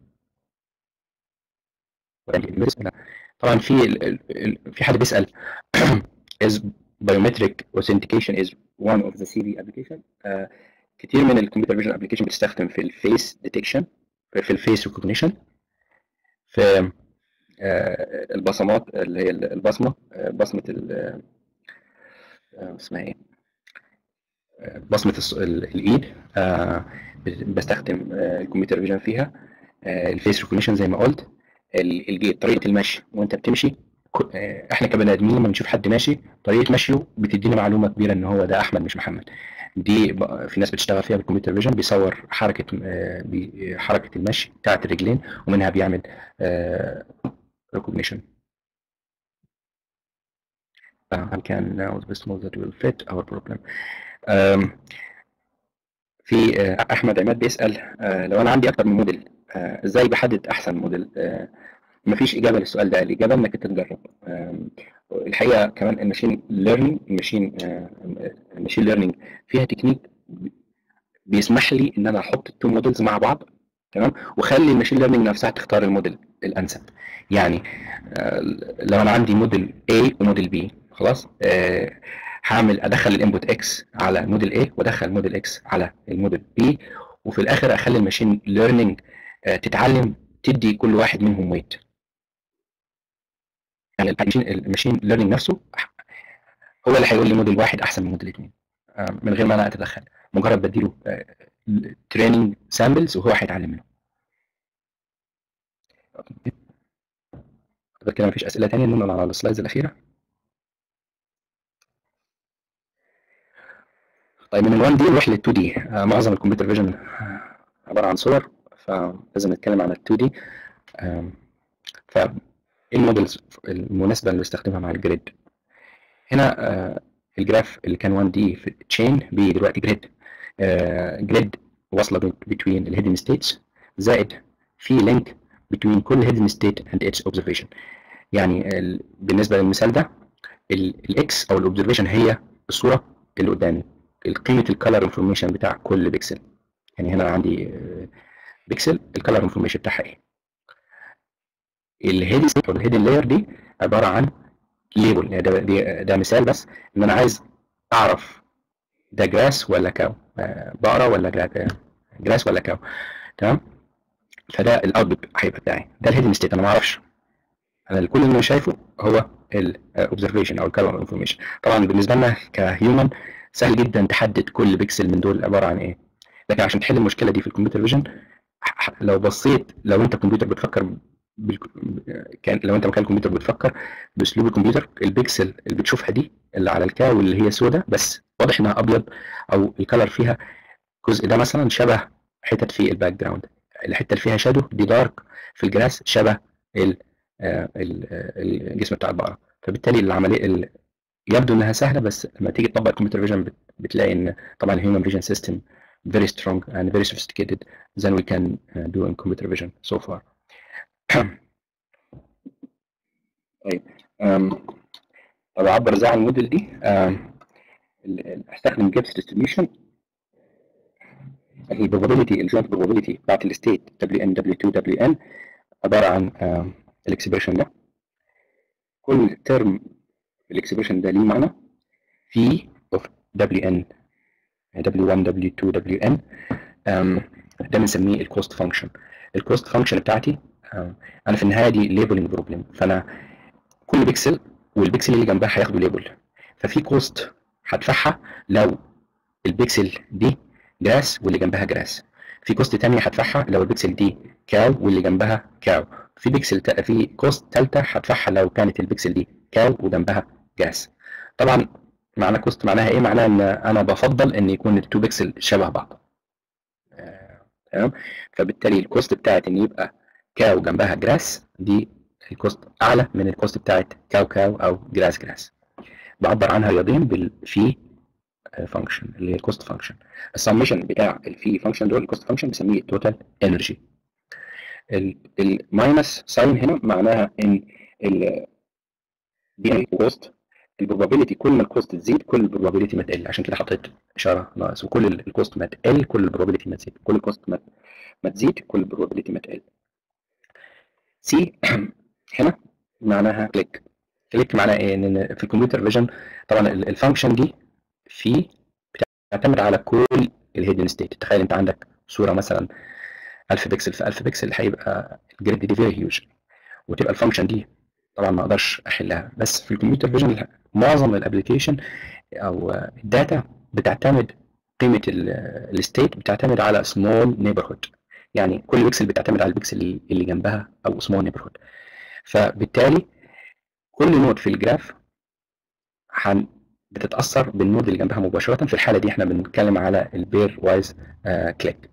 طبعا في ال- ال- ال- في حد بيسال is biometric authentication is one of the CV application آه، كتير من الكمبيوتر فيجن ابلكيشن بتستخدم في الفيس ديتكشن في الفيس ريكوجنيشن في آه، البصمات اللي هي البصمه آه، بصمه ال آه، اسمها ايه آه، بصمه الص- ال- الايد آه، بستخدم آه، الكمبيوتر فيجن فيها الفيس ريكوجنيشن زي ما قلت ال- الجيت طريقه المشي وانت بتمشي ك- آه، احنا كبني ادمين لما نشوف حد ماشي طريقه مشيه بتدينا معلومه كبيره ان هو ده احمد مش محمد دي ب- في ناس بتشتغل فيها بالكمبيوتر فيجن بيصور حركه آه، بي- حركه المشي بتاعه الرجلين ومنها بيعمل ريكوجنيشن I can now the best model that will fit our problem. Um, في آه، احمد عماد بيسال آه، لو انا عندي اكتر من موديل آه، ازاي بحدد احسن موديل آه، مفيش اجابه للسؤال ده الاجابه انك انت تجرب آم، الحقيقه كمان الماشين ليرنينج الماشين الماشين ليرنينج فيها تكنيك بيسمح لي ان انا احط التو موديلز مع بعض تمام واخلي الماشين ليرنينج نفسها تختار الموديل الانسب يعني آه، لو انا عندي موديل A وموديل B خلاص آه، هعمل ادخل الانبوت X على موديل A وادخل موديل X على الموديل B وفي الاخر اخلي الماشين ليرنينج تتعلم تدي كل واحد منهم ويت يعني الماشين الماشين ليرنينج نفسه هو اللي هيقول لي موديل واحد احسن من موديل اثنين من غير ما انا اتدخل مجرد بديله تريننج سامبلز وهو هيتعلم منه غير كده مفيش اسئله ثانيه ننقل على السلايدز الاخيره طيب من ال 1 دي نروح لل 2 دي معظم الكمبيوتر فيجن عباره عن صور فلازم نتكلم عن ال 2 دي ف ايه المودلز المناسبه اللي بستخدمها مع الجريد هنا آه، الجراف اللي كان 1 دي في تشين بي دلوقتي جريد جريد واصله بين الهيدن ستيتس زائد في لينك بين كل هيدن ستيت اند اتس اوبزرفيشن يعني ال- بالنسبه للمثال ده الاكس او الاوبزرفيشن هي الصوره اللي قدامي قيمه الكالر انفورميشن بتاع كل بيكسل يعني هنا عندي آه، بيكسل الكالر انفورميشن بتاعها ايه الهيدن او الهيدن لاير دي عباره عن ليبل يعني ده, ده, ده مثال بس ان انا عايز اعرف ده جراس ولا كاو آه، بقره ولا جرا- آه، جراس ولا كاو تمام فده الاوتبوت هيبقى بتاعي ده الهيدن ستيت انا ما اعرفش انا كل اللي انا شايفه هو الاوبزرفيشن او الكالر انفورميشن طبعا بالنسبه لنا كهيومن سهل جدا تحدد كل بيكسل من دول عباره عن ايه لكن عشان تحل المشكله دي في الكمبيوتر فيجن لو بصيت لو انت كمبيوتر بتفكر بالك... كان لو انت مكان الكمبيوتر بتفكر باسلوب الكمبيوتر البيكسل اللي بتشوفها دي اللي على الكاو اللي هي سوداء بس واضح انها ابيض او الكلر فيها الجزء ده مثلا شبه حتت في الباك جراوند الحته اللي فيها شادو دي دارك في الجراس شبه ال... آه، ال- آه، الجسم بتاع البقره فبالتالي العمليه ال... يبدو انها سهله بس لما تيجي تطبق الكمبيوتر فيجن بت... بتلاقي ان طبعا الهيومن فيجن سيستم very strong and very sophisticated than we can uh, do in computer vision so far. طيب um, طب اعبر ازاي عن الموديل دي um, ال- ال- هستخدم جيبس ديستريبيوشن البروبابيلتي الجوينت بروبابيلتي بتاعت الستيت WN W2 WN عباره عن um, الاكسبريشن ده كل ترم الاكسبريشن ده ليه معنى في of WN W1 W2 WN um, ده بنسميه الكوست فانكشن الكوست فانكشن بتاعتي um, انا في النهايه دي ليبلنج بروبلم فانا كل بيكسل والبيكسل اللي جنبها هياخدوا ليبل ففي كوست هدفعها لو البيكسل دي جراس واللي جنبها جراس في كوست تانية هدفعها لو البيكسل دي كاو واللي جنبها كاو في بيكسل تا... في كوست تالتة هدفعها لو كانت البيكسل دي كاو وجنبها جاس طبعا معنى كوست معناها ايه معناها ان انا بفضل ان يكون التو بيكسل شبه بعض آه، تمام فبالتالي الكوست بتاعت ان يبقى كاو جنبها جراس دي الكوست اعلى من الكوست بتاعت كاو كاو او جراس جراس بعبر عنها رياضيا بالفي فانكشن اللي هي الكوست فانكشن السمشن بتاع الفي فانكشن دول الكوست فانكشن بنسميه توتال انرجي الماينس ساين هنا معناها ان ال دي الكوست البروبابيلتي كل ما الكوست تزيد كل البروبابيلتي ما تقل عشان كده حطيت اشاره ناقص وكل الكوست ما تقل كل البروبابيلتي ما تزيد كل الكوست ما ما تزيد كل البروبابيلتي ما تقل سي هنا معناها كليك كليك معناها ايه ان في الكمبيوتر فيجن طبعا الفانكشن دي في بتعتمد على كل الهيدن ستيت تخيل انت عندك صوره مثلا 1000 بكسل في 1000 بكسل هيبقى الجريد دي فيري هيوج وتبقى الفانكشن دي طبعا ما اقدرش احلها بس في الكمبيوتر فيجن معظم الابلكيشن او الداتا بتعتمد قيمه الستيت بتعتمد على سمول نيبرهود يعني كل بكسل بتعتمد على البكسل اللي جنبها او سمول نيبرهود فبالتالي كل نود في الجراف هن بتتاثر بالنود اللي جنبها مباشره في الحاله دي احنا بنتكلم على البير وايز كليك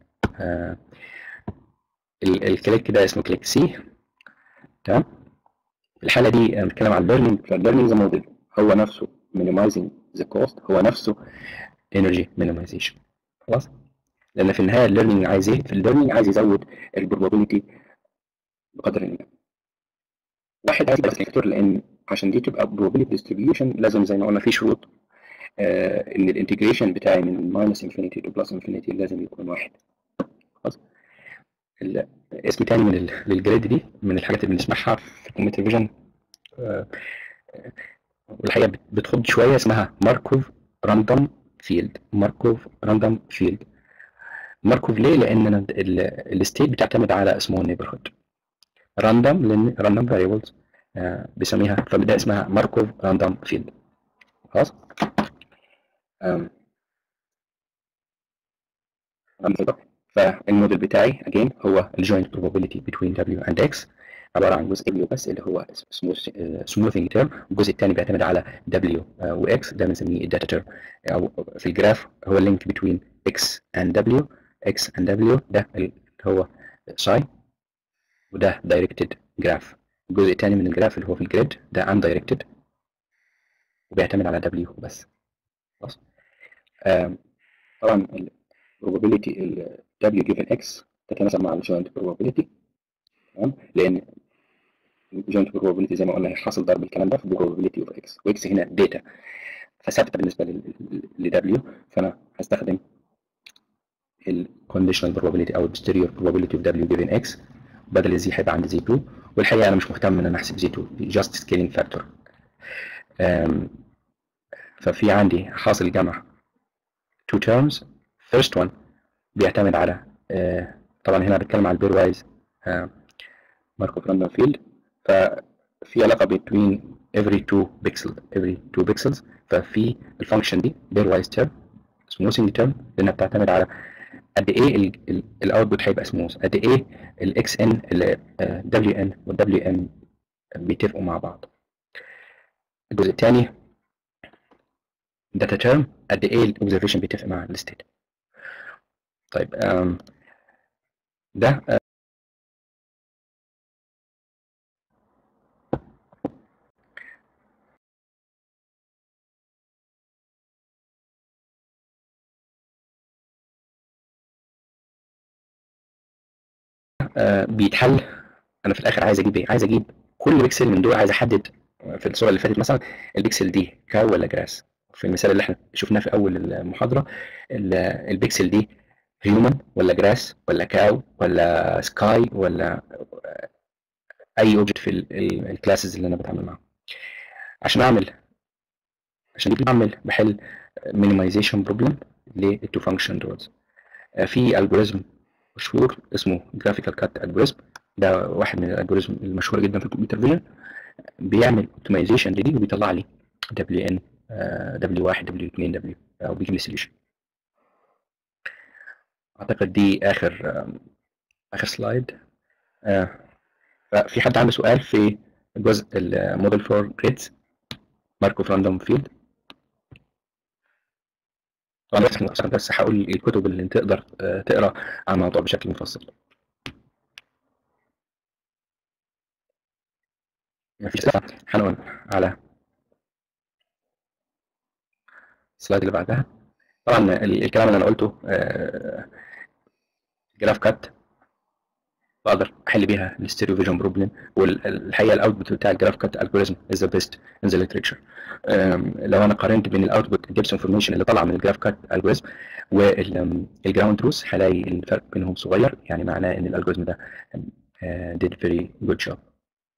الكليك ده اسمه كليك سي تمام الحاله دي بنتكلم على الليرنينج فالليرنينج موديل هو نفسه minimizing the cost هو نفسه energy minimization خلاص لان في النهايه الليرنينج عايز ايه في الليرنينج عايز يزود البروبابيلتي بقدر الامكان واحد عايز يبقى فاكتور لان عشان دي تبقى probability distribution لازم زي ما قلنا في شروط آه ان الانتجريشن بتاعي من ماينس انفينيتي تو بلس انفينيتي لازم يكون واحد خلاص اسم تاني من للجريد دي من الحاجات اللي بنسمعها في الكمبيوتر فيجن آه والحقيقه بتخض شويه اسمها ماركوف راندوم فيلد ماركوف راندوم فيلد ماركوف ليه؟ لان الستيت بتعتمد على اسمه نيبرهود راندوم لان راندوم فاريبلز بيسميها فبدا اسمها ماركوف راندوم فيلد خلاص فالموديل بتاعي again هو الجوينت probability between W and X عباره عن جزء W بس اللي هو smoothing term والجزء الثاني بيعتمد على W و X ده بنسميه الداتا term او في الجراف هو اللينك between X and W X and W ده اللي هو psi وده directed graph الجزء الثاني من الجراف اللي هو في الجريد ده undirected وبيعتمد على W بس خلاص طبعا probability ال W given X تتناسب مع ال joint probability تمام لأن joint probability زي ما قلنا هي حاصل ضرب الكلام ده في probability of X و X هنا داتا فثابتة بالنسبة ل W فأنا هستخدم ال conditional probability أو posterior probability of W given X بدل الزي هيبقى عندي زي 2 والحقيقة أنا مش مهتم إن أنا أحسب زي 2 just scaling factor ففي عندي حاصل جمع two terms first one بيعتمد على آه طبعا هنا بتكلم على البير وايز ماركوف راندوم فيلد ففي علاقه between every two pixels every two pixels ففي الفانكشن دي بير وايز term smoothing term لانها بتعتمد على قد ايه الاوتبوت هيبقى سموث قد ايه الاكس ان الدبليو ان والدبليو ام بيتفقوا مع بعض الجزء الثاني داتا تيرم قد ايه الاوبزرفيشن بيتفق مع الستيت طيب ده بيتحل انا في الاخر عايز اجيب ايه عايز اجيب كل بيكسل من دول عايز احدد في الصوره اللي فاتت مثلا البيكسل دي كاو ولا جراس في المثال اللي احنا شفناه في اول المحاضره البيكسل دي هيومن ولا جراس ولا كاو ولا سكاي ولا اي اوبجكت في الكلاسز اللي انا بتعامل معاها عشان اعمل عشان اعمل بحل مينيمايزيشن بروبلم للتو فانكشن دولز في الجوريزم مشهور اسمه جرافيكال كات الجوريزم ده واحد من الالجوريزم المشهوره جدا في الكمبيوتر فيجن بيعمل اوبتمايزيشن لدي وبيطلع لي دبليو ان دبليو 1 دبليو 2 دبليو او بيجيب لي سوليوشن اعتقد دي اخر اخر سلايد في حد عنده سؤال في جزء الموديل فور جريدز ماركوف راندوم فيلد طبعا بس مختصر بس هقول الكتب اللي تقدر آه، تقرا عن الموضوع بشكل مفصل مفيش أسئلة هنقول على السلايد اللي بعدها طبعا ال- الكلام اللي انا قلته جراف كات بقدر احل بيها الستيريو فيجن بروبلم والحقيقه الاوتبوت بتاع الجراف كات الجوريزم از ذا بيست ان ذا ليتريتشر لو انا قارنت بين الاوتبوت جيبسون فورميشن اللي طالعه من الجراف كات الجوريزم والجراوند تروث هلاقي الفرق بينهم صغير يعني معناه ان الالجوريزم ده uh, did very good job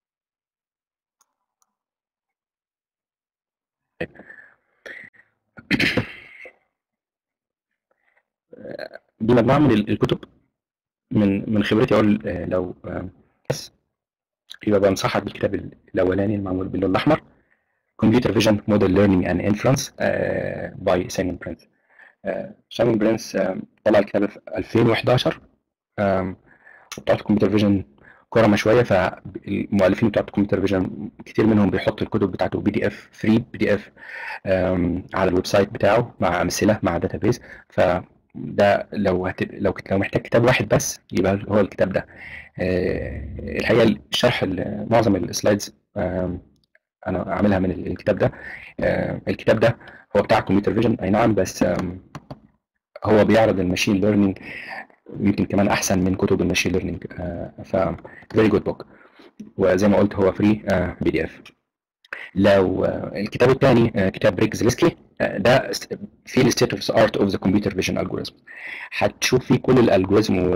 دي مجموعه من ال- الكتب من من خبرتي اقول آه، لو آه، بس يبقى بنصحك بالكتاب ال- الاولاني المعمول باللون الاحمر Computer Vision Model Learning and Inference آه، by Simon Prince سايمون برينس طلع الكتاب في 2011 آم، وبتوع الكمبيوتر فيجن كرمه شويه فالمؤلفين بتوع الكمبيوتر فيجن كتير منهم بيحطوا الكتب بتاعته بي دي اف فري بي دي اف على الويب سايت بتاعه مع امثله مع داتابيز فده لو هت... لو لو محتاج كتاب واحد بس يبقى هو الكتاب ده آه، الحقيقه الشرح ال- معظم السلايدز آم، انا عاملها من الكتاب ده آه، الكتاب ده هو بتاع كمبيوتر فيجن اي نعم بس آم، هو بيعرض الماشين ليرنينج يمكن كمان احسن من كتب الماشين ليرنينج ف فيري جود بوك وزي ما قلت هو فري بي دي اف لو آه، الكتاب الثاني كتاب بريك زليسكي آه، ده س- فيه الستيت اوف ارت اوف ذا كمبيوتر فيجن الجوريزم هتشوف فيه كل الالجوريزم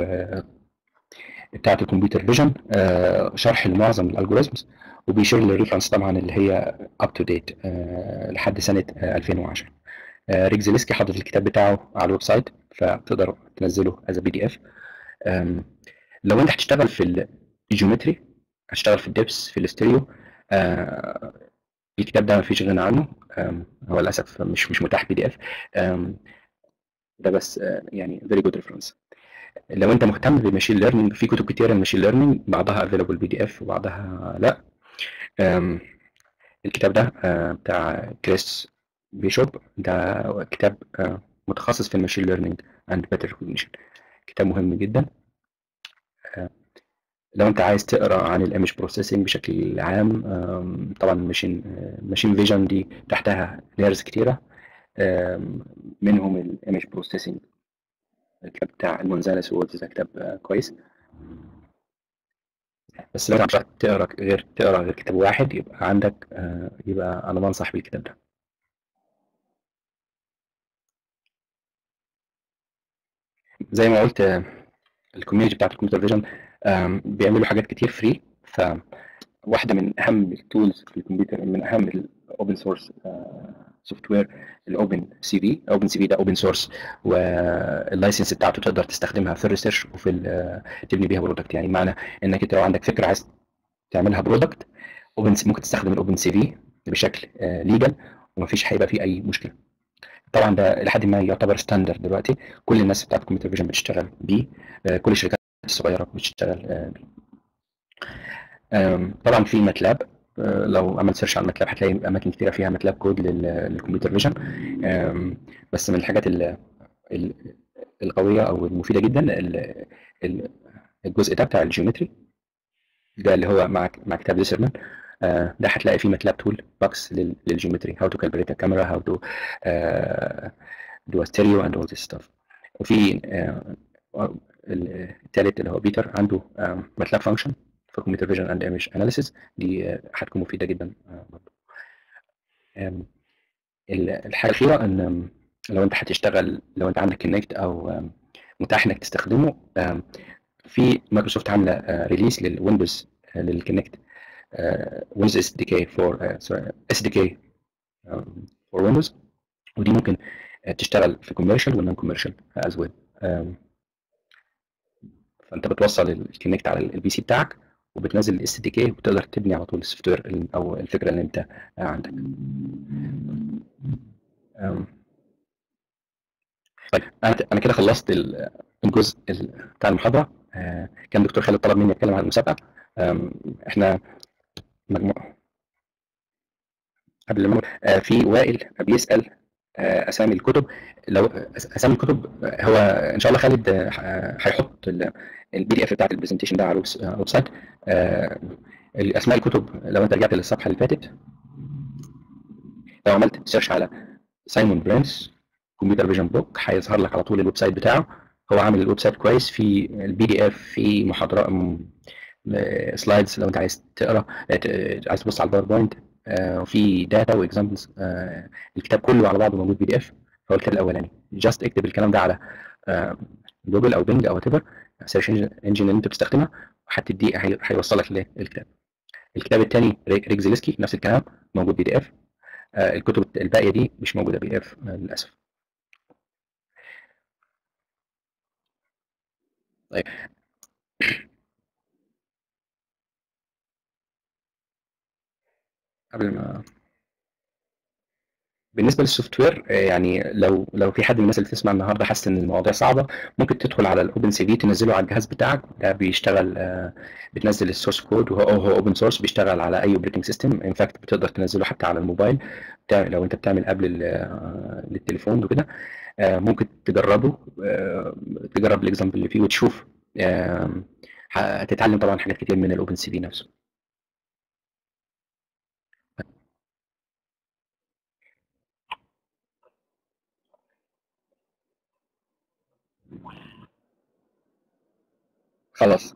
بتاعت الكمبيوتر فيجن شرح لمعظم الالجوريزمز وبيشير للريفرنس طبعا اللي هي اب تو ديت لحد سنه آه، 2010 آه، ريك زيلسكي حاطط الكتاب بتاعه على الويب سايت فتقدر تنزله از بي دي اف لو انت هتشتغل في الجيومتري هتشتغل في الدبس في الاستيريو آه، الكتاب ده مفيش غنى عنه آم، هو للاسف مش مش متاح بي دي اف ده بس آه، يعني فيري جود ريفرنس لو انت مهتم بالماشين ليرنينج في كتب كتيره الماشين ليرنينج بعضها افيلابل بي دي اف وبعضها لا آم، الكتاب ده آه، بتاع كريس بيشوب ده كتاب آه، متخصص في الماشين ليرنينج اند باتر ريكوجنيشن كتاب مهم جدا آه، لو انت عايز تقرا عن الايمج بروسيسنج بشكل عام آم، طبعا الماشين ماشين فيجن دي تحتها لايرز كتيره آم، منهم الايمج بروسيسنج الكتاب بتاع المونزاليس وولز ده كتاب آه، كويس بس لو انت عايز تقرا غير تقرا غير كتاب واحد يبقى عندك آه، يبقى انا بنصح بالكتاب ده زي ما قلت آه، الكوميونتي بتاعت الكمبيوتر فيجن آم، بيعملوا حاجات كتير فري فواحده من اهم التولز في الكمبيوتر من اهم الاوبن سورس سوفت وير الاوبن سي في اوبن سي في ده اوبن سورس واللايسنس بتاعته تقدر تستخدمها في الريسيرش وفي ال- تبني بيها برودكت يعني معنى انك انت لو عندك فكره عايز تعملها برودكت اوبن ممكن تستخدم الاوبن سي في بشكل ليجل ومفيش هيبقى فيه اي مشكله طبعا ده لحد ما يعتبر ستاندرد دلوقتي كل الناس بتاعت الكمبيوتر فيجن بتشتغل بيه آه، كل الشركات الصغيره بتشتغل آه، بيه آم، طبعا في ماتلاب آه، لو عملت سيرش على ماتلاب هتلاقي اماكن كتيره فيها ماتلاب كود لل- للكمبيوتر فيجن آم، بس من الحاجات ال- ال- القويه او المفيده جدا ال- ال- الجزء ده بتاع الجيومتري ده اللي هو مع مع كتاب ليسرمان آه، ده هتلاقي فيه ماتلاب تول بوكس للجيومتري هاو تو كالبريت كاميرا هاو تو دو ستيريو اند اول ذيس ستاف وفي آه، الثالث اللي هو بيتر عنده ماتلاب فانكشن في كمبيوتر فيجن اند ايمج اناليسيس دي آه، هتكون مفيده جدا آه، برضه آم، ال- الحاجه الاخيره ان آم، لو انت هتشتغل لو انت عندك كونكت او آم، متاح انك تستخدمه آم، في مايكروسوفت عامله ريليس للويندوز للكونكت ويندوز اس دي كي فور اس دي كي فور ويندوز ودي ممكن آه، تشتغل في كوميرشال ونون كوميرشال از ويل فانت بتوصل الكونكت على البي سي بتاعك وبتنزل الاس دي كي وتقدر تبني على طول السوفت وير او الفكره اللي انت عندك أم. طيب انا انا كده خلصت ال- الجزء ال- بتاع المحاضره آه، كان دكتور خالد طلب مني اتكلم عن المسابقه أم، احنا مجموعه قبل ما آه، في وائل بيسال آه، اسامي الكتب لو أس- اسامي الكتب آه، هو ان شاء الله خالد آه، ح- هيحط البي دي اف بتاعت البرزنتيشن ده على الويب على الويب سايت آه، اسماء الكتب لو انت رجعت للصفحه اللي فاتت لو عملت سيرش على سايمون برينس كمبيوتر فيجن بوك هيظهر لك على طول الويب سايت بتاعه هو عامل الويب سايت كويس في البي دي اف في محاضرات سلايدز لو انت عايز تقرا آه، ت- عايز تبص على الباوربوينت آه، وفي داتا واكزامبلز الكتاب كله على بعضه موجود بي دي اف هو الكتاب الاولاني جاست اكتب الكلام ده على آه، جوجل او بينج او وات ايفر سيرش انجن اللي انت بتستخدمها وهتدي هي- هيوصلك للكتاب الكتاب الثاني ريكزيلسكي نفس الكلام موجود بي دي اف الكتب الباقيه دي مش موجوده بي دي اف للاسف طيب قبل ما بالنسبه للسوفت وير آه، يعني لو لو في حد من الناس اللي بتسمع النهارده حاسس ان المواضيع صعبه ممكن تدخل على الاوبن سي في تنزله على الجهاز بتاعك ده بيشتغل آه، بتنزل السورس كود وهو هو اوبن سورس بيشتغل على اي اوبريتنج سيستم ان فاكت بتقدر تنزله حتى على الموبايل بتاع- لو انت بتعمل قبل للتليفون وكده آه، ممكن تجربه آه، تجرب الاكزامبل اللي فيه وتشوف آه، هتتعلم طبعا حاجات كتير من الاوبن سي في نفسه خلاص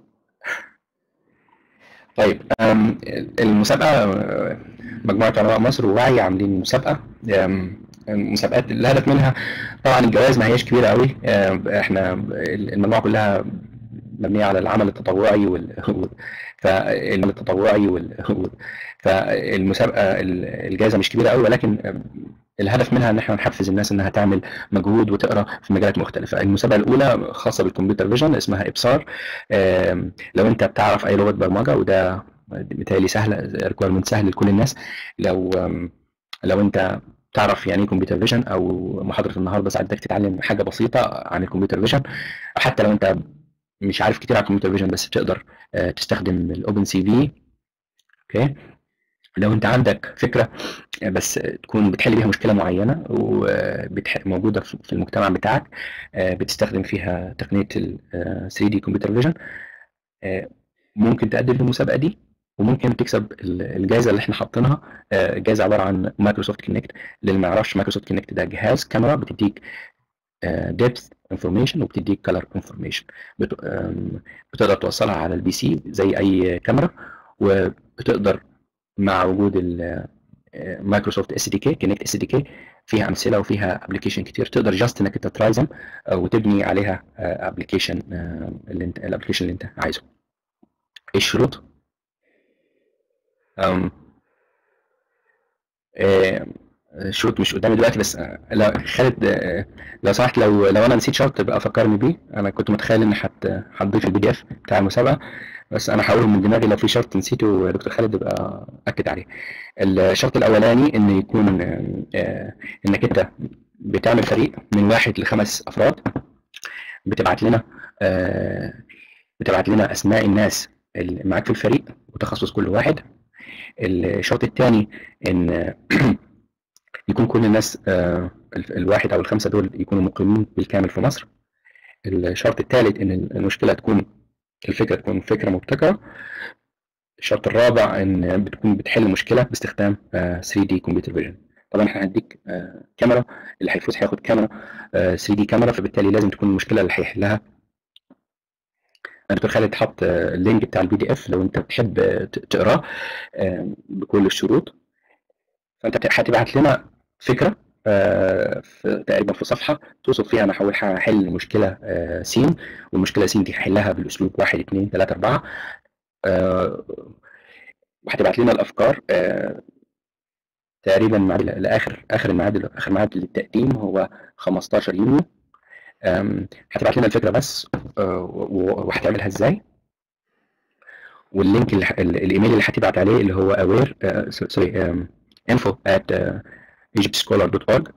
طيب أم، المسابقة أه، مجموعة علماء مصر ووعي عاملين مسابقة أم، المسابقات الهدف منها طبعا الجوائز ما هياش كبيرة قوي أم، احنا المجموعة كلها مبنية على العمل التطوعي وال فالعمل التطوعي وال فالمسابقة الجائزة مش كبيرة قوي ولكن أم، الهدف منها ان احنا نحفز الناس انها تعمل مجهود وتقرا في مجالات مختلفة المسابقة الأولى خاصة بالكمبيوتر فيجن اسمها إبصار أم، لو انت بتعرف اي لغه برمجه وده بالتالي سهله ريكويرمنت سهل لكل الناس لو لو انت تعرف يعني ايه كمبيوتر فيجن او محاضره النهارده ساعدتك تتعلم حاجه بسيطه عن الكمبيوتر فيجن حتى لو انت مش عارف كتير عن الكمبيوتر فيجن بس بتقدر آه، تستخدم الاوبن سي في اوكي لو انت عندك فكره آه، بس تكون بتحل بيها مشكله معينه وموجوده في المجتمع بتاعك آه، بتستخدم فيها تقنيه ال 3 دي كمبيوتر فيجن ممكن تقدم في المسابقه دي وممكن تكسب ال- الجائزه اللي احنا حاطينها آه، جائزه عباره عن مايكروسوفت كونكت للي ما يعرفش مايكروسوفت كونكت ده جهاز كاميرا بتديك ديبث انفورميشن وبتديك كلر انفورميشن بتقدر توصلها على البي سي زي اي كاميرا وبتقدر مع وجود مايكروسوفت اس دي كي كونكت اس دي كي فيها امثله وفيها ابلكيشن كتير تقدر جاست انك انت ترايزم وتبني عليها ابلكيشن اللي انت الابلكيشن اللي انت عايزه ايه الشروط؟ أم، آه، الشروط مش قدامي دلوقتي بس آه، لو خالد آه، لو سمحت لو لو انا نسيت شرط تبقى فكرني بيه انا كنت متخيل ان هت هتضيف البي دي اف بتاع المسابقه بس انا هقوله من دماغي لو في شرط نسيته يا دكتور خالد يبقى اكد عليه الشرط الاولاني ان يكون آه، آه، انك انت بتعمل فريق من واحد لخمس افراد بتبعت لنا آه، بتبعت لنا اسماء الناس اللي معاك في الفريق وتخصص كل واحد الشرط الثاني ان يكون كل الناس آه، ال- الواحد او الخمسه دول يكونوا مقيمين بالكامل في مصر الشرط الثالث ان المشكله تكون الفكره تكون فكره مبتكره الشرط الرابع ان بتكون بتحل مشكله باستخدام 3 دي كمبيوتر فيجن طبعا احنا هنديك آه، كاميرا اللي هيفوز هياخد كاميرا 3 دي كاميرا فبالتالي لازم تكون المشكله اللي هيحلها دكتور خالد حط آه، اللينك بتاع البي دي اف لو انت بتحب آه، ت- تقراه آه، بكل الشروط فانت بت- هتبعت لنا فكره آه، في تقريبا في صفحه توصف فيها انا هحاول هحل مشكله آه، س والمشكله س دي هحلها بالاسلوب واحد اثنين ثلاثه اربعه آه، وهتبعت لنا الافكار آه، تقريبا مع لاخر اخر الميعاد اخر ميعاد للتقديم هو 15 يونيو آم، هتبعت لنا الفكره بس آه، و- وهتعملها ازاي واللينك اللي ح- ال- الايميل اللي هتبعت عليه اللي هو aware آه، سوري آم، info at آه، egyptscholar.org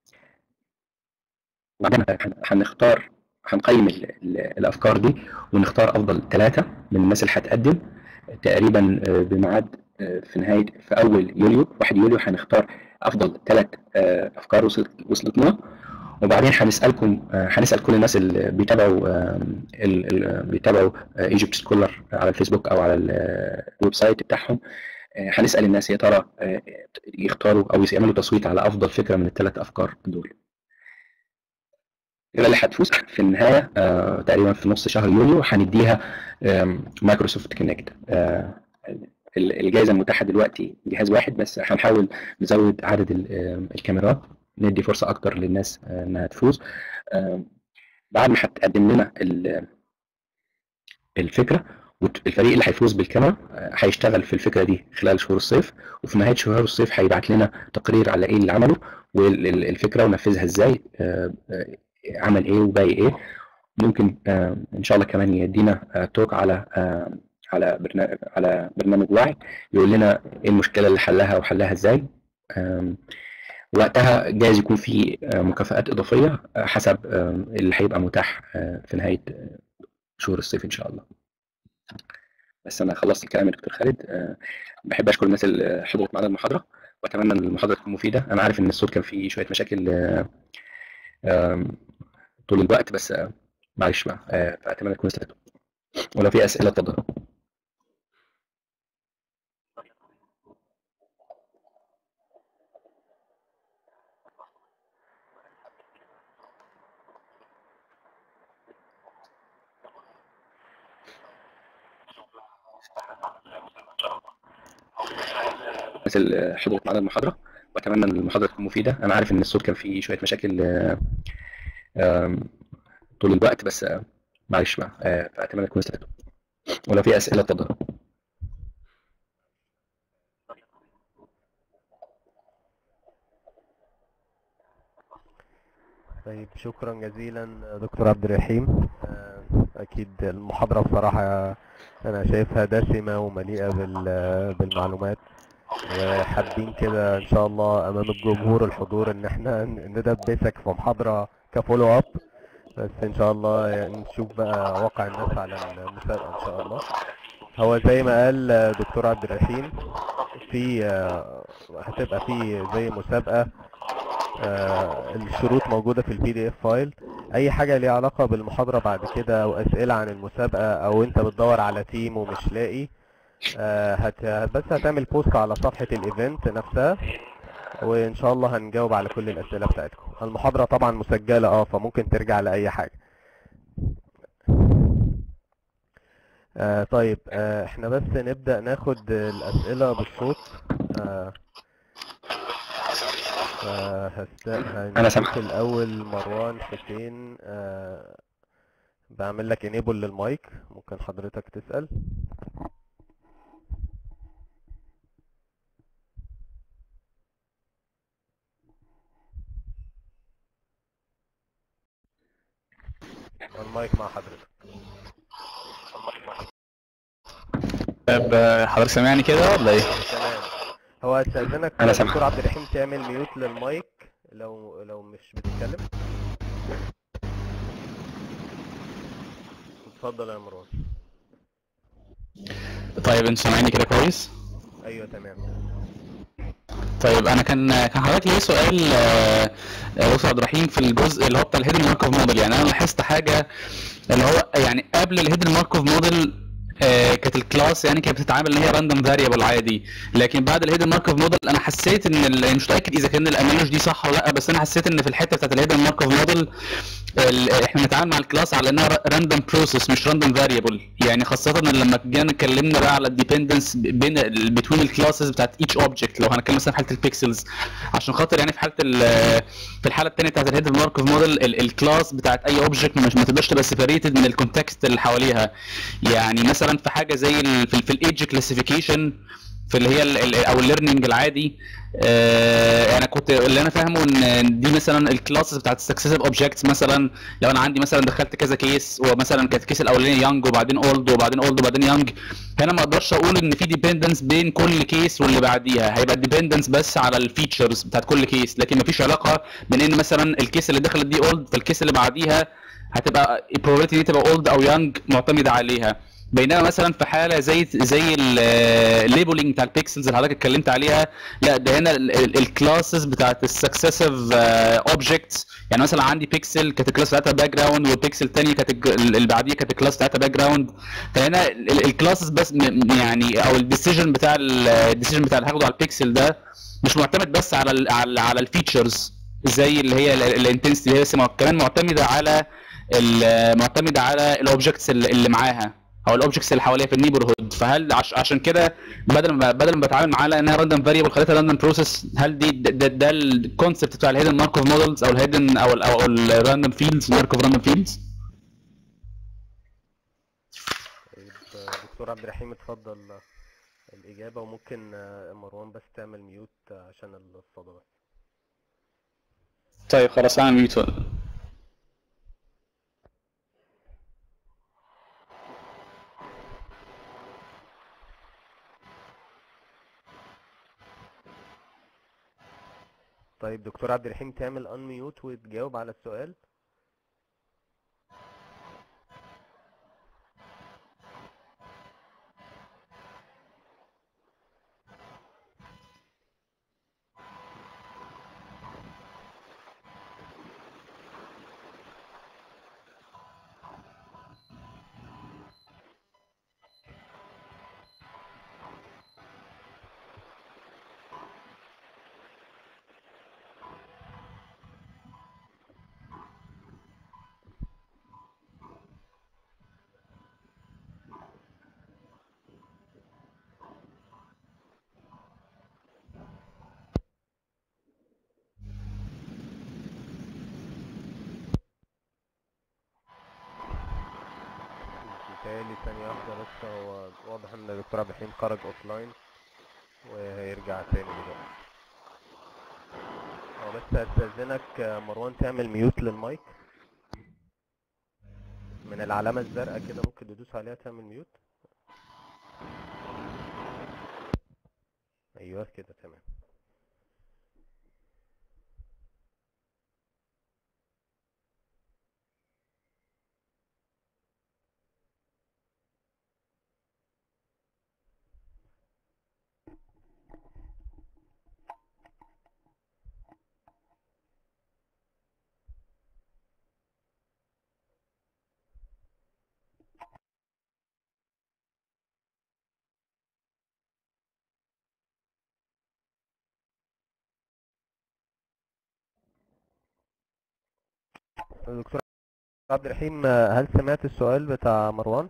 وبعدين هن- هنختار هنقيم ال- ال- الافكار دي ونختار افضل ثلاثه من الناس اللي هتقدم تقريبا آه، بميعاد آه، في نهايه في اول يوليو 1 يوليو هنختار افضل ثلاث افكار وصلت وصلت لنا وبعدين هنسالكم آه، هنسال كل الناس اللي بيتابعوا آه، ال- ال- بيتابعوا ايجيبت سكولر على الفيسبوك او على ال- الويب سايت بتاعهم آه، هنسال الناس يا ترى آه، يختاروا او يعملوا تصويت على افضل فكره من الثلاث افكار دول الفكره اللي هتفوز في النهايه آه، تقريبا في نص شهر يوليو هنديها آم، مايكروسوفت كونكت آه، ال- الجائزه المتاحه دلوقتي جهاز واحد بس هنحاول نزود عدد ال- آم، الكاميرات ندي فرصه اكتر للناس آه، انها تفوز آم، بعد ما هتقدم لنا ال- الفكره والفريق اللي هيفوز بالكاميرا آه، هيشتغل في الفكره دي خلال شهور الصيف وفي نهايه شهور الصيف هيبعت لنا تقرير على ايه اللي عمله والفكره ونفذها ازاي آه، آه، عمل ايه وباقي ايه ممكن آه، ان شاء الله كمان يدينا آه، توك على آه، على برنامج على برنامج وعي يقول لنا ايه المشكله اللي حلها وحلها ازاي آم، وقتها جايز يكون في آه، مكافآت اضافيه آه، حسب آم، اللي هيبقى متاح آه، في نهايه آه، شهور الصيف ان شاء الله بس انا خلصت الكلام يا دكتور خالد آه، بحب اشكر الناس اللي حضرت معانا المحاضره واتمنى ان المحاضره تكون مفيده انا عارف ان الصوت كان فيه شويه مشاكل آه، آم، طول الوقت بس آه، معلش بقى آه، فاتمنى تكونوا استفدتوا ولو في اسئله اتفضلوا الناس اللي حضرت معانا المحاضره واتمنى ان المحاضره تكون مفيده انا عارف ان الصوت كان فيه شويه مشاكل آه، آم، طول الوقت بس آه، معلش بقى آه، فاتمنى تكونوا استفدتوا ولو في اسئله اتفضلوا طيب شكرا جزيلا دكتور عبد الرحيم آه، اكيد المحاضرة بصراحة انا شايفها دسمة ومليئة بال- بالمعلومات وحابين كده ان شاء الله امام الجمهور الحضور ان احنا ندبسك في محاضرة كفولو اب بس ان شاء الله يعني نشوف بقى واقع الناس على المسابقة ان شاء الله هو زي ما قال دكتور عبد الرحيم في آه، هتبقى في زي مسابقة آه، الشروط موجودة في البي دي اف فايل اي حاجة ليها علاقة بالمحاضرة بعد كده او اسئلة عن المسابقة او انت بتدور على تيم ومش لاقي آه، هت... بس هتعمل بوست على صفحة الايفنت نفسها وان شاء الله هنجاوب على كل الاسئلة بتاعتكم المحاضرة طبعا مسجلة اه فممكن ترجع لأي حاجة آه طيب آه احنا بس نبدأ ناخد الأسئلة بالصوت آه فهست... أنا سامع. هنشوف الأول مروان حسين آه بعمل لك انيبل للمايك ممكن حضرتك تسأل المايك مع حضرتك طب آه، حضرتك سامعني كده ولا ايه؟ تمام هو استاذنك أنا يا سامع. دكتور عبد الرحيم تعمل ميوت للمايك لو لو مش بتتكلم اتفضل يا مروان طيب انت سامعني كده كويس؟ ايوه تمام طيب انا كان كان حضرتك ليه سؤال آه، آه، دكتور عبد الرحيم في الجزء اللي هو بتاع الهيدن ماركوف موديل يعني انا لاحظت حاجه اللي هو يعني قبل الهيدن ماركوف موديل كانت الكلاس يعني كانت بتتعامل ان هي راندوم فاريبل عادي لكن بعد الهيدن ماركوف موديل انا حسيت ان ال- مش متاكد اذا كان الانالوجي دي صح ولا لا بس انا حسيت ان في الحته بتاعت الهيدن ماركوف موديل ال- احنا بنتعامل مع الكلاس على انها راندوم بروسيس مش راندوم فاريبل يعني خاصه إن لما جينا اتكلمنا بقى على الديبندنس بين بتوين الكلاسز بتاعت ايتش اوبجكت لو هنتكلم مثلا في حاله البيكسلز عشان خاطر يعني في حاله ال- في الحاله الثانيه بتاعت الهيدن ماركوف موديل الكلاس بتاعت اي اوبجكت مش ما تقدرش تبقى سيبريتد من الكونتكست اللي حواليها يعني مثلا في حاجه زي ال في, في الايدج كلاسيفيكيشن في اللي هي ال- ال- او الليرنينج العادي آه انا كنت اللي انا فاهمه ان دي مثلا الكلاسز بتاعت السكسيسيف اوبجكتس مثلا لو انا عندي مثلا دخلت كذا كيس ومثلا كانت الكيس الاولاني يانج وبعدين اولد وبعدين اولد وبعدين يانج هنا ما اقدرش اقول ان في ديبندنس بين كل كيس واللي بعديها هيبقى الديبندنس بس على الفيتشرز بتاعت كل كيس لكن ما فيش علاقه بين ان مثلا الكيس اللي دخلت دي اولد فالكيس اللي بعديها هتبقى probability ان هي تبقى اولد او يانج معتمده عليها بينما مثلا في حاله زي زي الليبلنج بتاع البيكسلز اللي حضرتك اتكلمت عليها لا ده هنا الكلاسز بتاعت السكسيسيف اوبجكتس يعني مثلا عندي بيكسل كانت الكلاس بتاعتها باك جراوند والبيكسل الثانيه كانت الج- اللي بعديه كانت الكلاس بتاعتها باك جراوند فهنا الكلاسز بس م- يعني او الديسيجن بتاع الديسيجن بتاع اللي هاخده على البيكسل ده مش معتمد بس على ال على على الفيتشرز زي اللي هي الانتنسيتي اللي هي بس مع- كمان معتمده على ال- معتمده على الاوبجكتس اللي اللي معاها او الاوبجكتس اللي حواليها في النيبرهود فهل عش عشان كده بدل ما بدل ما بتعامل معاها انها راندوم فاريبل خليتها راندوم بروسيس هل دي ده, ده, ده الكونسبت بتاع الهيدن ماركوف مودلز او الهيدن او ال او الراندوم فيلدز ماركوف راندوم فيلدز طيب آه، دكتور عبد الرحيم اتفضل آه، الإجابة وممكن آه، مروان بس تعمل ميوت آه، عشان الصدى بس طيب خلاص انا ميوت طيب دكتور عبد الرحيم تعمل unmute وتجاوب على السؤال متهيألي ثانية واحدة بس هو واضح ان دكتور عبد الرحيم خرج اوفلاين وهيرجع تاني دلوقتي هو بس هستأذنك آه، مروان تعمل ميوت للمايك من العلامة الزرقاء كده ممكن تدوس عليها تعمل ميوت ايوه كده تمام دكتور عبد الرحيم آه، هل سمعت السؤال بتاع مروان؟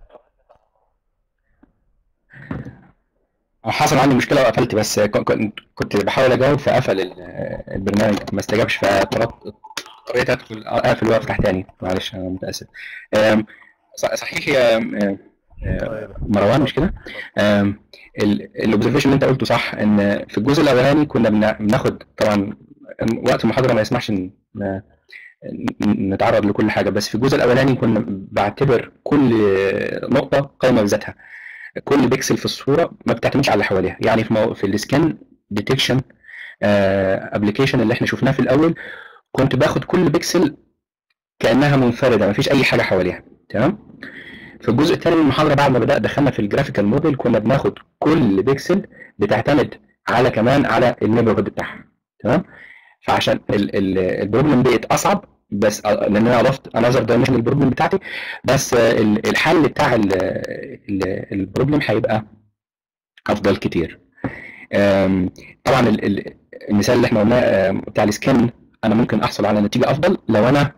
حصل عندي مشكله وقفلت بس ك- كنت كنت بحاول اجاوب فقفل ال- البرنامج ما استجابش فاضطريت اضطريت ادخل اقفل وافتح تاني معلش انا متاسف أم، ص- صحيح يا أم، أم، طيب مروان مش كده؟ الاوبزرفيشن اللي انت قلته صح ان في الجزء الاولاني كنا بنا- بناخد طبعا وقت المحاضره ما يسمحش ان ن- ن- نتعرض لكل حاجه بس في الجزء الاولاني كنا بعتبر كل نقطه قائمه بذاتها كل بيكسل في الصوره ما بتعتمدش على اللي حواليها يعني في مو... في السكان ديتكشن ابلكيشن اللي احنا شفناه في الاول كنت باخد كل بيكسل كانها منفرده ما فيش اي حاجه حواليها تمام في الجزء الثاني من المحاضره بعد ما بدات دخلنا في الجرافيكال موديل كنا بناخد كل بيكسل بتعتمد على كمان على النيبرهود بتاعها تمام فعشان ال- ال- البروبلم بقت اصعب بس لان انا اضفت انذر دايمنشن للبروبلم بتاعتي بس ال- الحل بتاع ال- ال- البروبلم هيبقى افضل كتير أم، طبعا ال- ال- المثال اللي احنا قلناه أم، بتاع السكان انا ممكن احصل على نتيجه افضل لو انا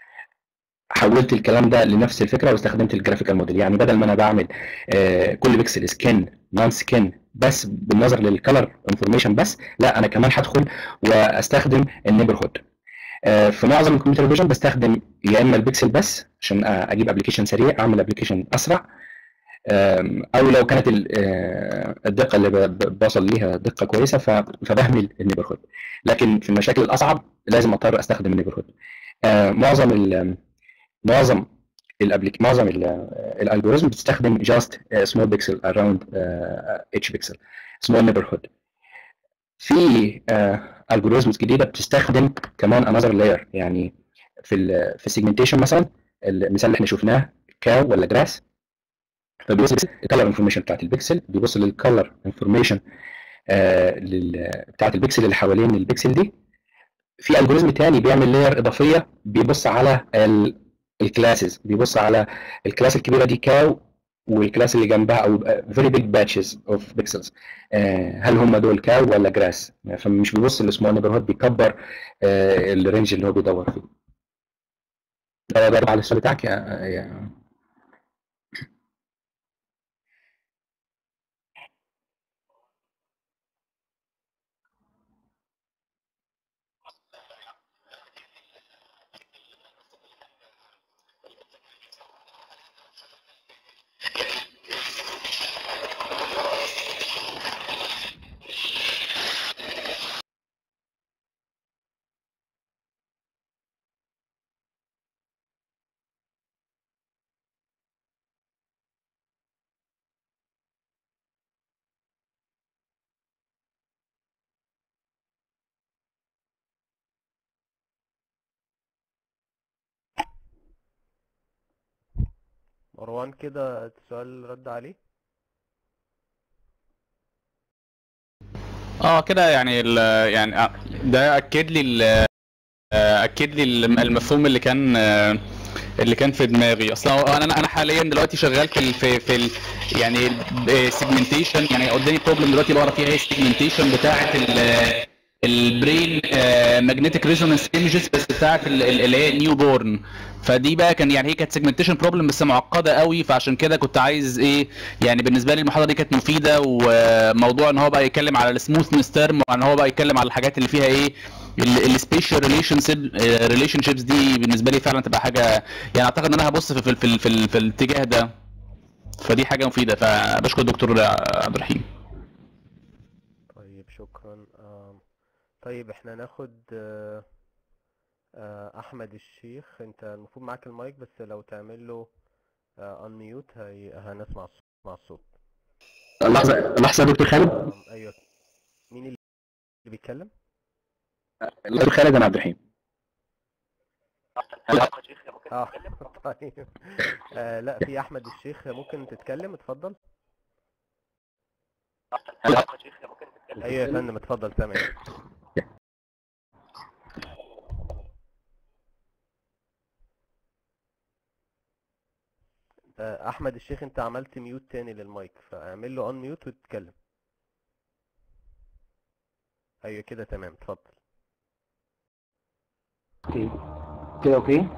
حولت الكلام ده لنفس الفكره واستخدمت الجرافيكال موديل يعني بدل ما انا بعمل آه، كل بيكسل سكان نون سكان بس بالنظر للكلر انفورميشن بس لا انا كمان هدخل واستخدم النيبرهود في معظم الكمبيوتر فيجن بستخدم يا اما البيكسل بس عشان آه، اجيب ابلكيشن سريع اعمل ابلكيشن اسرع آم، او لو كانت ال- آه، الدقه اللي ب- ب- بوصل ليها دقه كويسه ف- فبهمل النيبرهود لكن في المشاكل الاصعب لازم اضطر استخدم النيبرهود آه، معظم ال معظم الابليك معظم الالجوريزم بتستخدم جاست سمول بيكسل اراوند اتش بيكسل سمول نيبرهود في الجوريزمز جديده بتستخدم كمان انذر لاير يعني في ال في السيجمنتيشن مثلا المثال اللي احنا شفناه كاو ولا جراس فبيبص الكالر انفورميشن بتاعت البكسل بيبص للكالر انفورميشن بتاعت البكسل اللي حوالين البكسل دي في الجوريزم تاني بيعمل لاير اضافيه بيبص على الكلاسز بيبص على الكلاس الكبيره دي كاو والكلاس اللي جنبها او فيري بيج باتشز اوف بيكسلز هل هم دول كاو ولا جراس فمش بيبص لسمول نيبرهود بيكبر آه، الرينج اللي هو بيدور فيه ده ده على السؤال بتاعك يا يا مروان كده السؤال رد عليه اه كده يعني ال يعني آه، ده اكد لي ال- آه، اكد لي الم- المفهوم اللي كان آه، اللي كان في دماغي اصلا انا انا حاليا دلوقتي شغال في ال في في ال يعني السيجمنتيشن يعني قدامي بروبلم دلوقتي بقرا فيها هي السيجمنتيشن بتاعه ال- البرين ماجنتيك ريزونانس ايمجز بس بتاعه ال- ال- اللي هي نيو بورن فدي بقى كان يعني هي كانت سيجمنتيشن بروبلم بس معقده قوي فعشان كده كنت عايز ايه يعني بالنسبه لي المحاضره دي كانت مفيده وموضوع ان هو بقى يتكلم على السموثنس تيرم وان هو بقى يتكلم على الحاجات اللي فيها ايه السبيشال ريليشن ريليشن شيبس دي بالنسبه لي فعلا تبقى حاجه يعني اعتقد ان انا هبص في في في, في, في الاتجاه ده فدي حاجه مفيده فبشكر الدكتور عبد الرحيم طيب شكرا آم، طيب احنا ناخد آه، آه، احمد الشيخ انت المفروض معاك المايك بس لو تعمل له انميوت هي هنسمع الصوت مع الصوت لحظه لحظه يا دكتور خالد آم، ايوه مين اللي بيتكلم دكتور خالد انا عبد الرحيم اه طيب آه لا في احمد الشيخ ممكن تتكلم اتفضل ايوه يا فندم اتفضل سامع آه، احمد الشيخ انت عملت ميوت تاني للمايك فاعمل له ان ميوت وتتكلم ايوه كده تمام اتفضل اوكي كده اوكي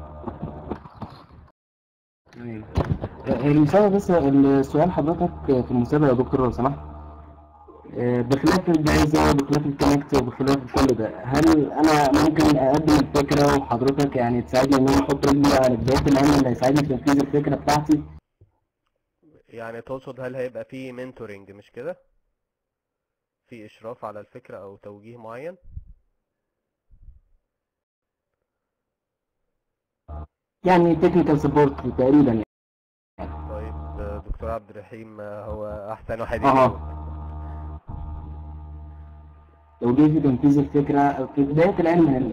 تمام هي المسابقة بس السؤال حضرتك في المسابقة يا دكتور لو سمحت آه، بخلاف الجائزة وبخلاف الكونكت وبخلاف كل ده هل أنا ممكن أقدم الفكرة وحضرتك يعني تساعدني إن أنا أحط رجلي على بداية العلم اللي هيساعدني في تنفيذ الفكرة بتاعتي؟ يعني تقصد هل هيبقى في منتورنج مش كده في اشراف على الفكرة او توجيه معين يعني تكنيكال سبورت تقريبا يعني. طيب آه، دكتور عبد الرحيم آه، هو احسن واحد أها. يجاوب توجيه في تنفيذ الفكرة في بداية العلم يعني.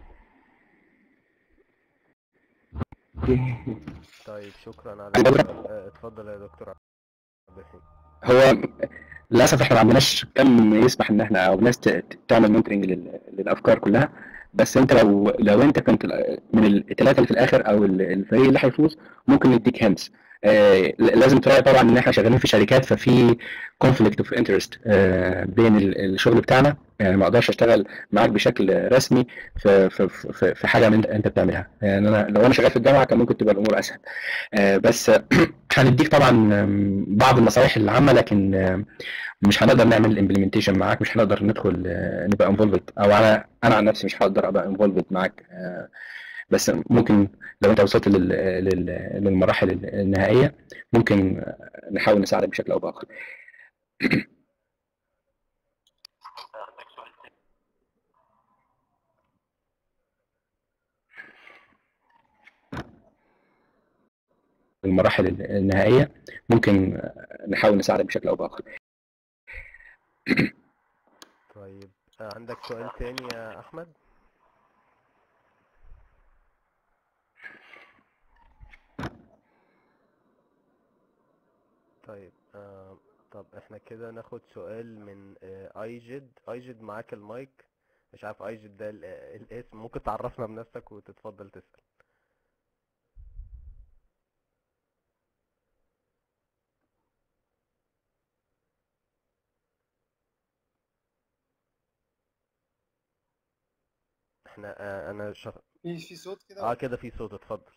اوكي طيب شكرا على أنا بضرب. آه، اتفضل يا دكتور عبد الرحيم هو للاسف احنا ما عندناش كم يسمح ان احنا او ناس ت- ت- تعمل مونترنج للافكار كلها بس انت لو لو انت كنت ال- من الثلاثه اللي في الاخر او ال- الفريق اللي هيفوز ممكن نديك هنس آه لازم تراعي طبعا ان احنا شغالين في شركات ففي كونفليكت اوف انترست بين ال- الشغل بتاعنا يعني ما اقدرش اشتغل معاك بشكل رسمي في في في, في حاجه من انت بتعملها يعني انا لو انا شغال في الجامعه كان ممكن تبقى الامور اسهل آه بس هنديك طبعا آم، بعض النصائح العامه لكن آم، مش هنقدر نعمل الامبلمنتيشن معاك مش هنقدر ندخل آه، نبقى انفولفد او انا انا عن نفسي مش هقدر ابقى انفولفد معاك آه، بس ممكن لو انت وصلت لل- لل- للمراحل النهائيه ممكن آه، نحاول نساعدك بشكل او باخر المراحل النهائيه ممكن آه، نحاول نساعدك بشكل او باخر طيب آه، عندك سؤال تاني يا احمد طب احنا كده ناخد سؤال من آه، ايجد ايجد معاك المايك مش عارف ايجد ده ال- آه، الاسم ممكن تعرفنا بنفسك وتتفضل تسأل احنا آه، انا شخ... في في صوت كده اه كده في صوت اتفضل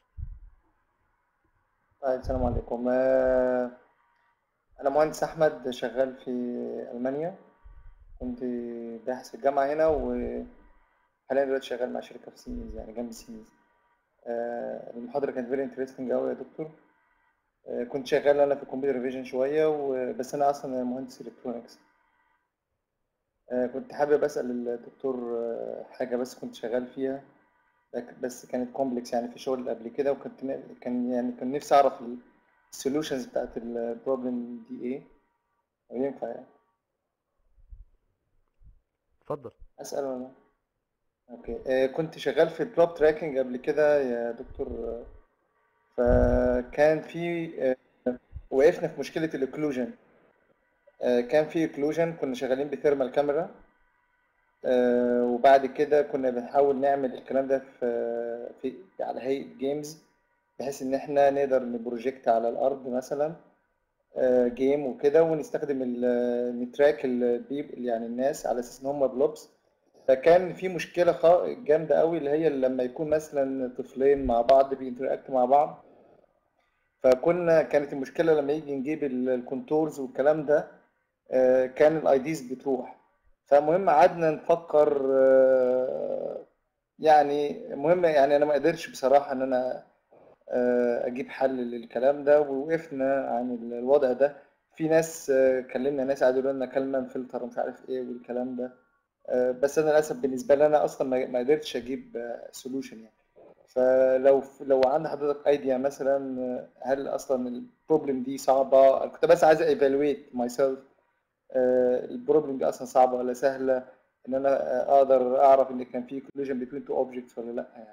طيب السلام عليكم آه، أنا مهندس أحمد شغال في ألمانيا كنت باحث في الجامعة هنا وحاليا دلوقتي شغال مع شركة في سيمنز يعني جنب سيمنز آه، المحاضرة كانت فيري انترستنج أوي يا دكتور آه، كنت شغال أنا في الكمبيوتر فيجن شوية و- بس أنا أصلا مهندس إلكترونكس آه، كنت حابب أسأل الدكتور آه، حاجة بس كنت شغال فيها لك- بس كانت كومبلكس يعني في شغل قبل كده وكنت ن- كان يعني كان نفسي أعرف السوليوشنز بتاعت البروبلم دي إيه لو ينفع يعني اتفضل أسأل ولا لا؟ أوكي آه، كنت شغال في الدروب تراكنج قبل كده يا دكتور آه، فكان في آه، وقفنا في مشكلة الإكلوجن كان في إكلوجن كنا شغالين بثيرمال كاميرا آه، وبعد كده كنا بنحاول نعمل الكلام ده في في على هيئة جيمز بحيث إن إحنا نقدر نبروجكت على الأرض مثلا آه، جيم وكده ونستخدم ال- نتراك البيب يعني الناس على أساس إن هم بلوبس فكان في مشكلة خا- جامدة قوي اللي هي لما يكون مثلا طفلين مع بعض بينتراكت مع بعض فكنا كانت المشكلة لما يجي نجيب ال- الكونتورز والكلام ده آه، كان الايديز بتروح فمهم قعدنا نفكر آه، يعني مهم يعني انا ما قدرتش بصراحة ان انا آه، اجيب حل للكلام ده ووقفنا عن ال- الوضع ده في ناس آه، كلمنا ناس قعدوا يقولوا لنا كلمة فلتر مش عارف ايه والكلام ده آه، بس انا للاسف بالنسبة لي انا اصلا ما ما قدرتش اجيب سولوشن يعني فلو لو عند حضرتك ايديا مثلا آه، هل اصلا البروبلم دي صعبة أنا كنت بس عايز ايفالويت ماي سيلف البروبلم دي اصلا صعبة ولا سهلة ان انا آه، اقدر اعرف ان كان في collision between two objects ولا لا يعني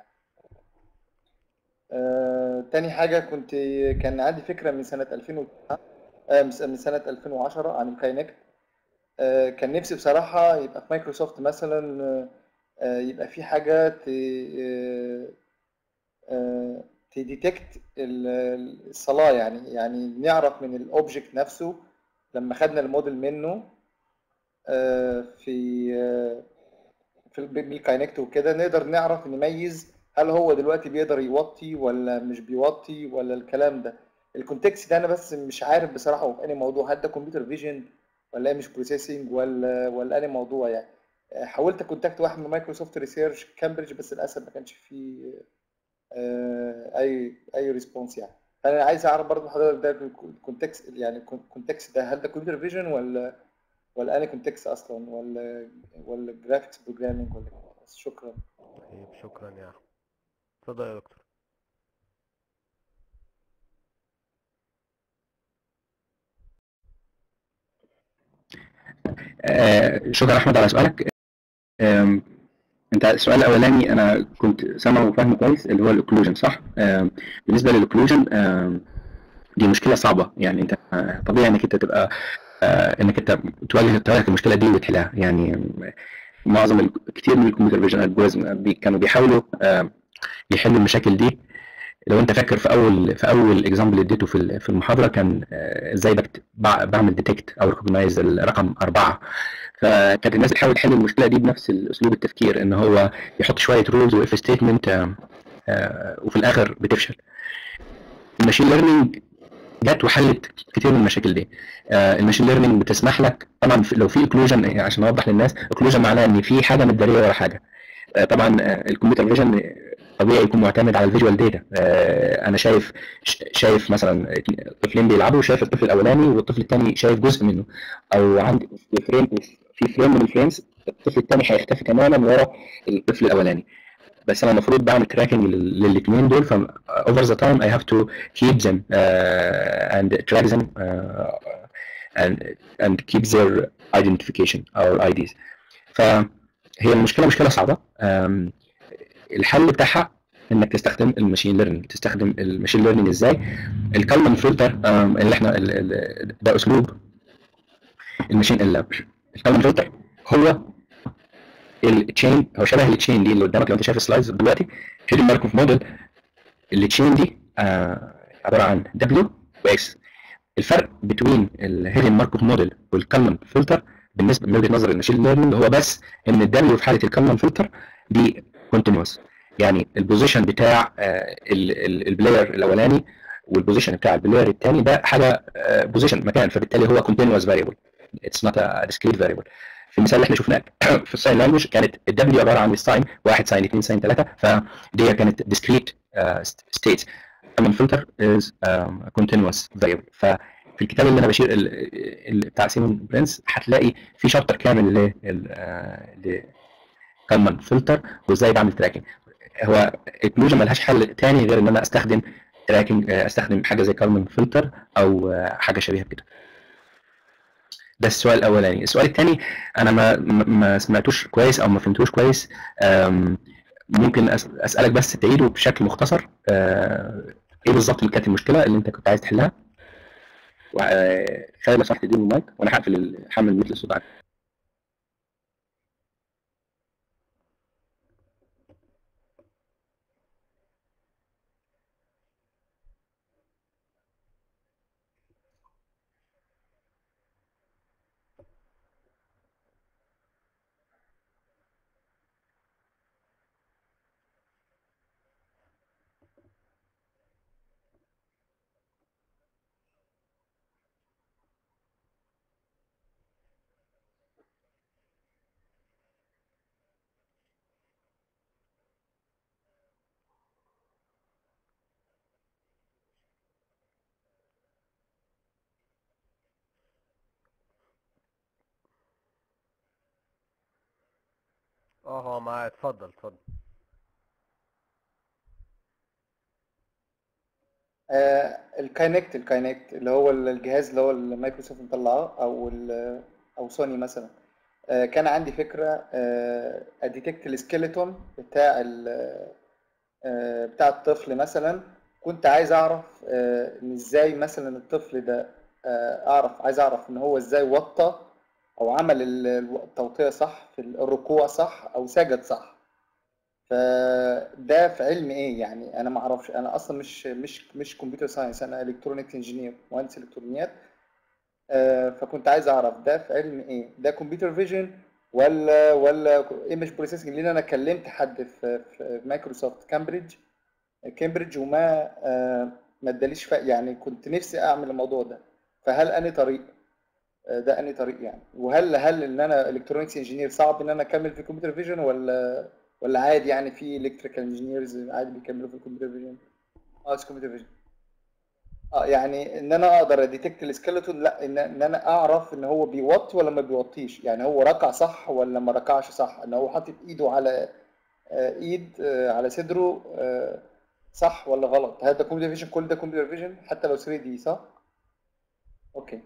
آه، تاني حاجة كنت كان عندي فكرة من سنة 2009 آه، من من سنة 2010 عن الكاينكت آه، كان نفسي بصراحة يبقى في مايكروسوفت مثلا آه، آه، يبقى في حاجة ت تديتكت الصلاة يعني يعني نعرف من الاوبجكت نفسه لما خدنا الموديل منه آه، في آه، في ال- بالكاينكت وكده نقدر نعرف نميز هل هو دلوقتي بيقدر يوطي ولا مش بيوطي ولا الكلام ده الكونتكست ده انا بس مش عارف بصراحة هو في انهي موضوع هل ده كمبيوتر فيجن ولا مش بروسيسنج ولا ولا انهي موضوع يعني آه، حاولت اكونتاكت واحد من مايكروسوفت ريسيرش كامبريدج بس للاسف ما كانش فيه آه، اي اي ريسبونس يعني فانا عايز اعرف برضه حضرتك ده الكونتكست يعني الكونتكست ده هل ده كمبيوتر فيجن ولا ولا انهي كونتكست اصلا ولا ولا جرافيكس بروجرامينج ولا كده بس شكرا طيب شكرا يا احمد اتفضل يا دكتور آه، شكرا احمد على سؤالك آم، انت السؤال الاولاني انا كنت سامعه وفاهمه كويس اللي هو الاوكلوجن صح آم، بالنسبه للاوكلوجن دي مشكله صعبه يعني انت آه، طبيعي انك انت تبقى آه، انك انت تواجه تواجه المشكله دي وتحلها يعني معظم ال- كتير من الكمبيوتر فيجن الجوريزم كانوا بيحاولوا آه، يحلوا المشاكل دي لو انت فاكر في اول في اول اكزامبل اديته في ال- في المحاضره كان آه، ازاي بكت- بع- بعمل ديتكت او ريكوجنايز الرقم اربعه فكانت الناس بتحاول تحل المشكله دي بنفس اسلوب التفكير ان هو يحط شويه رولز واف ستيتمنت وفي الاخر بتفشل الماشين ليرنينج جت وحلت كتير من المشاكل دي آه، الماشين ليرنينج بتسمح لك طبعا في- لو في اوكلوجن عشان اوضح للناس اوكلوجن معناه ان في حاجه متداريه ورا حاجه آه، طبعا آه، الكمبيوتر فيجن طبيعي يكون معتمد على الفيجوال داتا انا شايف ش- شايف مثلا طفلين بيلعبوا شايف الطفل الاولاني والطفل الثاني شايف جزء منه او عندي في فريم في فريم من الفريمز الطفل الثاني هيختفي تماما ورا الطفل الاولاني بس انا المفروض بعمل تراكنج للاثنين دول ف over the time I have to keep them uh, and track them uh, and and keep their identification or IDs فهي المشكله مشكله صعبه um, الحل بتاعها انك تستخدم الماشين ليرنينج تستخدم الماشين ليرنينج ازاي الكالمان فلتر اللي احنا ال- ال- ده اسلوب الماشين الكالمن فلتر هو التشين هو شبه التشين دي اللي قدامك لو انت شايف السلايدز دلوقتي هيدن ماركوف موديل التشين دي آه عباره عن دبليو واكس الفرق بين الهيدن ماركوف موديل والكالمن فلتر بالنسبه من وجهه نظر الماشين ليرنينج هو بس ان الدبليو في حاله الكالمن فلتر دي كونتينوس يعني البوزيشن بتاع البلاير الاولاني والبوزيشن بتاع البلاير الثاني ده حاجه بوزيشن مكان فبالتالي هو continuous variable it's not a discrete variable في المثال اللي احنا شفناه في الساين لانجوج كانت الدبليو عباره عن الساين 1 ساين 2 ساين 3 فدي كانت discrete uh, states common filter is um, a continuous variable ففي الكتاب اللي انا بشير ال- ال- بتاع سيمون برنس هتلاقي في شابتر كامل ل ل common filter وازاي بعمل تراكنج هو الكلوجن ملهاش حل تاني غير ان انا استخدم تراكنج استخدم حاجه زي كارمن فلتر او آه، حاجه شبيهه بكده ده السؤال الاولاني السؤال الثاني انا ما ما ما سمعتوش كويس او ما فهمتوش كويس آم، ممكن أس- اسالك بس تعيده بشكل مختصر آه، ايه بالظبط اللي كانت المشكله اللي انت كنت عايز تحلها خلي لو سمحت تديني المايك وانا هقفل ال- هعمل ميوت للصوت عندي اه هو معايا اتفضل اتفضل آه الكاينكت الكاينكت اللي هو الجهاز اللي هو المايكروسوفت مطلعاه او ال- او سوني مثلا آه كان عندي فكره آه اديتكت السكيلتون بتاع ال- آه بتاع الطفل مثلا كنت عايز اعرف آه ان ازاي مثلا الطفل ده آه اعرف عايز اعرف ان هو ازاي وطى او عمل ال- التوطية صح في الركوع صح او سجد صح فده في علم ايه يعني انا ما اعرفش انا اصلا مش مش مش كمبيوتر ساينس انا الكترونيك انجينير مهندس الكترونيات آه، فكنت عايز اعرف ده في علم ايه ده كمبيوتر فيجن ولا ولا ايمج بروسيسنج لان انا كلمت حد في في مايكروسوفت كامبريدج كامبريدج وما آه، ما اداليش فا- يعني كنت نفسي اعمل الموضوع ده فهل اني طريق آه، ده اني طريق يعني وهل هل ان انا الكترونكس انجينير صعب ان انا اكمل في كمبيوتر فيجن ولا ولا عادي يعني في الكتريكال انجينيرز عادي بيكملوا في الكمبيوتر فيجن اه كمبيوتر فيجن اه يعني ان انا اقدر اديتكت السكeleton لا ان ان انا اعرف ان هو بيوطي ولا ما بيوطيش يعني هو ركع صح ولا ما ركعش صح ان هو حاطط ايده على آه، ايد آه، على صدره آه، صح ولا غلط هذا كمبيوتر فيجن كل ده كمبيوتر فيجن حتى لو 3 دي صح اوكي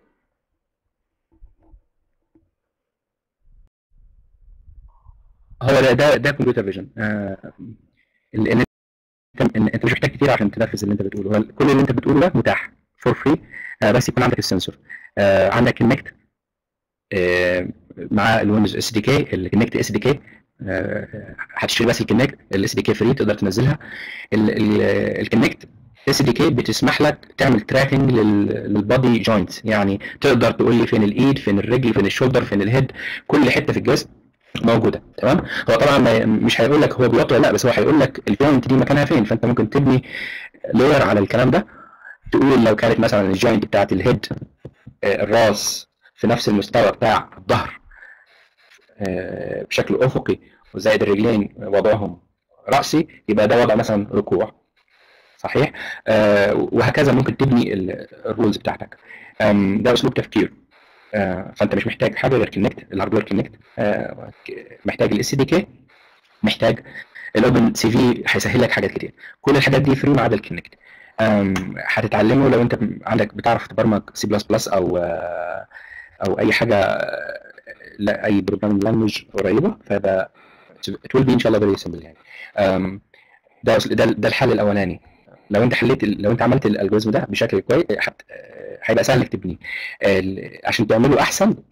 هو ده ده ده كمبيوتر فيجن آه ال- ان انت إن انت مش محتاج كتير عشان تنفذ اللي انت بتقوله هو كل اللي انت بتقوله ده متاح فور فري آه بس يكون عندك السنسور آه عندك كونكت آه مع الويندوز اس دي كي الكونكت اس دي كي هتشتري بس الكونكت الاس دي كي فري تقدر تنزلها الكونكت اس دي كي بتسمح لك تعمل تراكنج للبادي جوينتس يعني تقدر تقول لي فين الايد فين الرجل فين الشولدر فين الهيد كل حته في الجسم موجوده تمام هو طبعا ما مش هيقول لك هو بيوطي ولا لا بس هو هيقول لك الجوينت دي مكانها فين فانت ممكن تبني لاير على الكلام ده تقول لو كانت مثلا الجوينت بتاعت الهيد آه، الراس في نفس المستوى بتاع الظهر آه، بشكل افقي وزائد الرجلين وضعهم راسي يبقى ده وضع مثلا ركوع صحيح آه، وهكذا ممكن تبني ال- الرولز بتاعتك آم، ده اسلوب تفكير آه، فانت مش محتاج حاجه غير كونكت الهاردوير كونكت محتاج الاس دي كي محتاج الاوبن سي في هيسهل لك حاجات كتير كل الحاجات دي فري ما عدا الكونكت هتتعلمه لو انت عندك بتعرف تبرمج سي بلس بلس او آه، او اي حاجه آه، لا اي بروجرامينج لانجوج قريبه فده it will be ان شاء الله very simple يعني آم، ده أصل- ده ده الحل الاولاني لو انت حليت ال- لو انت عملت الالجوريزم ده بشكل كويس هت- هيبقى سهل انك تبنيه ال- عشان تعمله احسن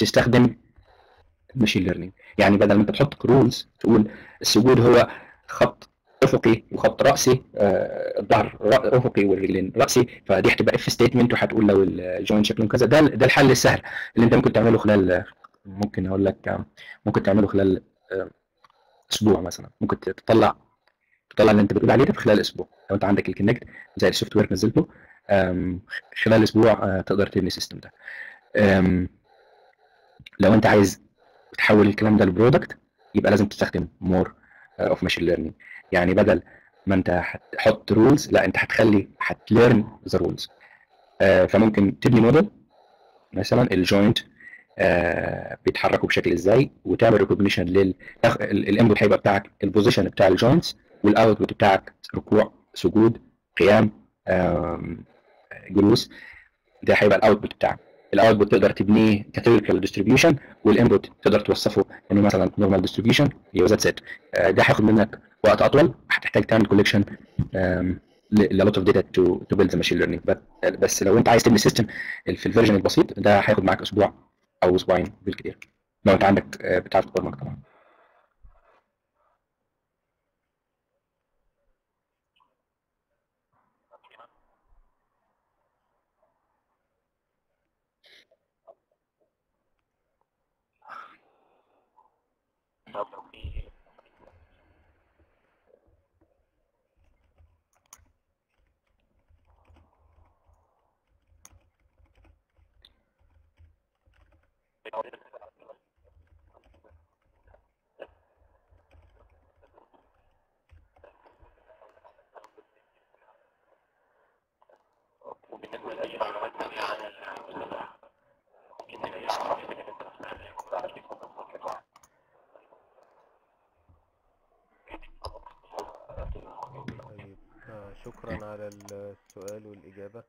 تستخدم ماشين ليرنينج يعني بدل ما انت تحط رولز تقول السجود هو خط افقي وخط راسي آه، الظهر را- افقي والرجلين راسي فدي هتبقى اف ستيتمنت وهتقول لو الجوينت شكلهم كذا ده ده الحل السهل اللي انت ممكن تعمله خلال ممكن اقول لك آه، ممكن تعمله خلال آه، اسبوع مثلا ممكن تطلع تطلع اللي انت بتقول عليه ده في خلال اسبوع لو انت عندك الكونكت زي السوفت وير نزلته آم، خلال اسبوع آه، تقدر تبني السيستم ده آم، لو انت عايز تحول الكلام ده لبرودكت يبقى لازم تستخدم مور اوف ماشين ليرنينج يعني بدل ما انت هتحط رولز لا انت هتخلي هتليرن ذا رولز فممكن تبني موديل مثلا الجوينت بيتحركوا بشكل ازاي وتعمل ريكوجنيشن لل الانبوت هيبقى بتاعك البوزيشن بتاع الجوينتس والاوتبوت بتاعك ركوع سجود قيام آم، جلوس ده هيبقى الاوتبوت بتاعك الاوتبوت تقدر تبنيه كاتيجوريكال ديستريبيوشن والانبوت تقدر توصفه انه مثلا نورمال ديستريبيوشن يبقى ذات سيت ده هياخد منك وقت اطول هتحتاج تعمل كوليكشن للوت اوف داتا تو تو بيلد ماشين ليرنينج بس لو انت عايز تبني سيستم في الفيرجن البسيط ده هياخد معاك اسبوع او اسبوعين بالكثير لو انت عندك آه، بتعرف تبرمج طبعا طيب آه، شكرا على السؤال والإجابة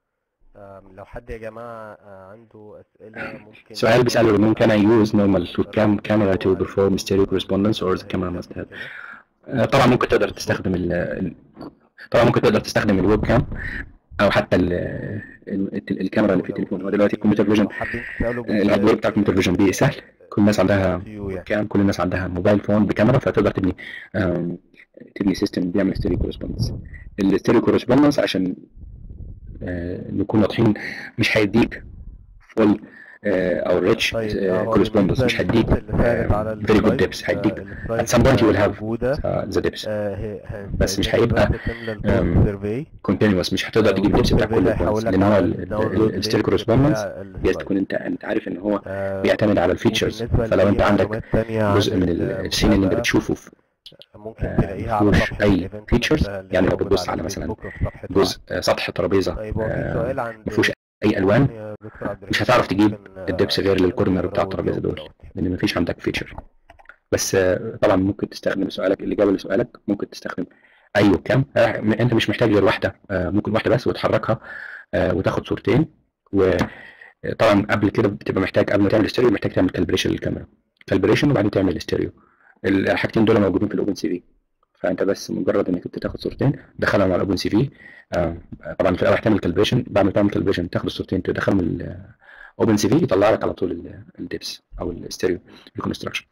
آم، لو حد يا جماعة آه، عنده أسئلة ممكن سؤال بيسأله ممكن can I use normal to cam camera to perform stereo correspondence or the camera must have آه، طبعا ممكن تقدر تستخدم ال ال- طبعا ممكن تقدر تستخدم الويب كام او حتى ال- ال- الكاميرا اللي في التليفون هو دلوقتي الكمبيوتر فيجن حابين تسألوا الهاردوير بتاع الكمبيوتر فيجن بيه سهل كل الناس عندها يعني. كام كل الناس عندها موبايل فون بكاميرا فتقدر تبني آم، تبني سيستم بيعمل ستيريو كورسبوندنس الستيريو كورسبوندنس عشان آه، نكون واضحين مش هيديك فول او ريتش طيب آه، هو كورسبوندنس بالنسبة مش هيديك للناس اللي سألت على فيري جود السلايد، ديبس هيديك آه، السلايد at some point you will have موجودة ذا ديبس آه، هي- هي- بس مش هنستخدمها هيبقى، بس تملى آم، البوست سيرفي كونتينوس مش هتقدر تجيب ديبس بتاع كل البوينتس لان هو الستيريو كورسبوندنس لازم تكون انت انت عارف ان هو بيعتمد على الفيتشرز فلو انت عندك جزء من السين اللي انت بتشوفه في ممكن آه، تلاقيها على مفيهوش صفحة أي الإيفنت features، نفسها اللي يعني لو موجودة بتبص على على مثلا الفيسبوك وفي صفحة جزء آه، سطح ترابيزه طيب هو في آه، سؤال عند مفيهوش اي الوان يا دكتور عبد مش الرحيم هتعرف تجيب ممكن، الدبس آه، غير للكورنر يقرأوا بتاع الترابيزه اليوم دول دوت. لان مفيش عندك فيتشر بس آه، طبعا ممكن تستخدم سؤالك الاجابه لسؤالك ممكن تستخدم اي كام آه، م- انت مش محتاج غير واحده آه، ممكن واحده بس وتحركها آه، وتاخد صورتين وطبعا قبل كده بتبقى محتاج قبل ما تعمل ستيريو محتاج تعمل كالبريشن للكاميرا كالبريشن وبعدين تعمل ستيريو الحاجتين دول موجودين في الاوبن سي في فانت بس مجرد انك انت تاخد صورتين تدخلهم على الاوبن سي في طبعا في الاول هتعمل كالبريشن بعد ما تعمل كالبريشن تاخد الصورتين تدخلهم الاوبن سي في يطلع لك على طول الدبس او الستيريو ريكونستراكشن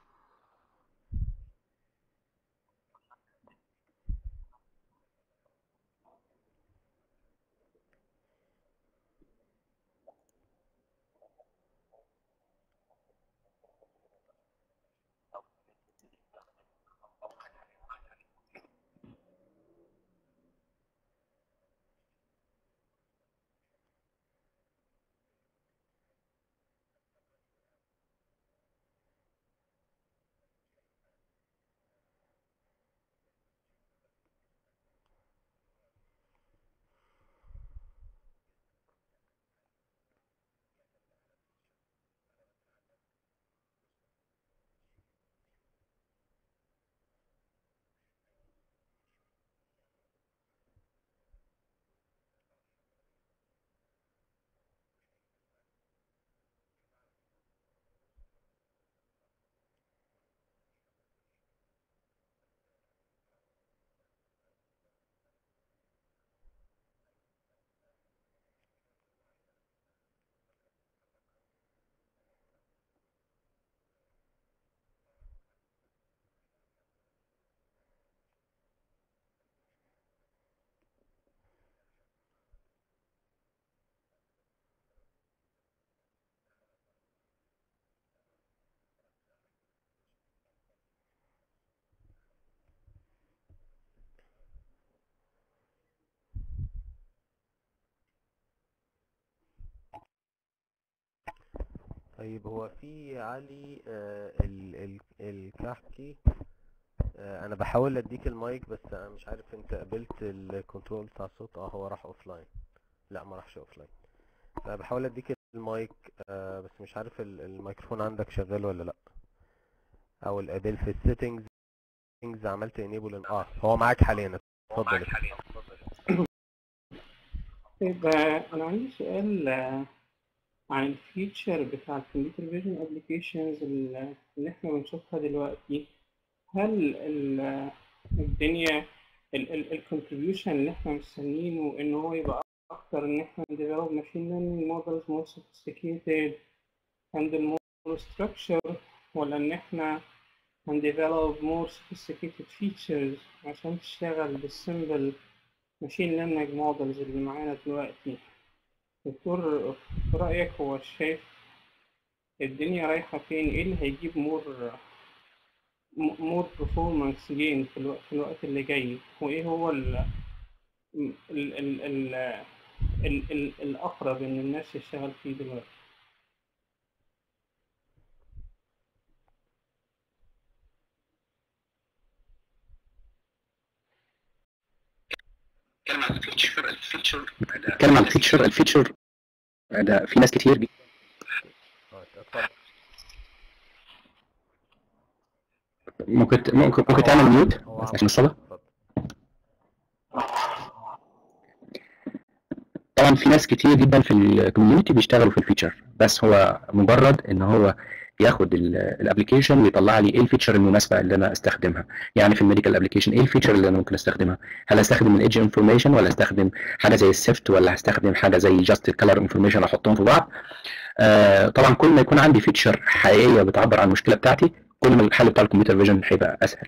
طيب هو في علي آه، ال ال الكحكي آه، انا بحاول اديك المايك بس انا مش عارف انت قبلت الكنترول بتاع الصوت اه هو راح اوف لاين لا ما راحش اوف لاين انا بحاول اديك المايك آه، بس مش عارف ال- الميكروفون عندك شغال ولا لا او القبل في السيتنجز عملت انيبل اه هو معاك حاليا اتفضل طيب آه، أنا عندي سؤال آه، عن الفيتشر بتاع الكمبيوتر فيجن ابلكيشنز اللي احنا بنشوفها دلوقتي هل ال- الدنيا الكونتريبيوشن اللي احنا مستنيينه ان هو يبقى اكتر ان احنا نديفلوب ماشين ليرنينج مودلز مور sophisticated handle more structure ولا ان احنا هنديفلوب more sophisticated features عشان تشتغل بالسمبل ماشين ليرنينج مودلز اللي معانا دلوقتي دكتور في رأيك هو شايف الدنيا رايحة فين ايه اللي هيجيب مور مور performance gain في الوقت, في الوقت اللي جاي وايه هو ال ال ال ال ال ال الأقرب إن الناس تشتغل فيه دلوقتي نتكلم عن الفيتشر الفيتشر نتكلم عن الفيتشر الفيتشر ده في ناس كتير اه اتفضل ممكن ممكن ممكن تعمل ميوت هو عشان الصلاة اتفضل طبعا في ناس كتير جدا في الكوميونتي بيشتغلوا في الفيتشر بس هو مجرد ان هو ياخد الابلكيشن ويطلع لي ايه الفيتشر المناسبه اللي انا استخدمها يعني في الميديكال ابلكيشن ايه الفيتشر اللي انا ممكن استخدمها هل استخدم الايدج انفورميشن ولا استخدم حاجه زي السيفت ولا هستخدم حاجه زي جاست الكالر انفورميشن احطهم في بعض آه طبعا كل ما يكون عندي فيتشر حقيقيه بتعبر عن المشكله بتاعتي كل ما الحل بتاع الكمبيوتر فيجن هيبقى اسهل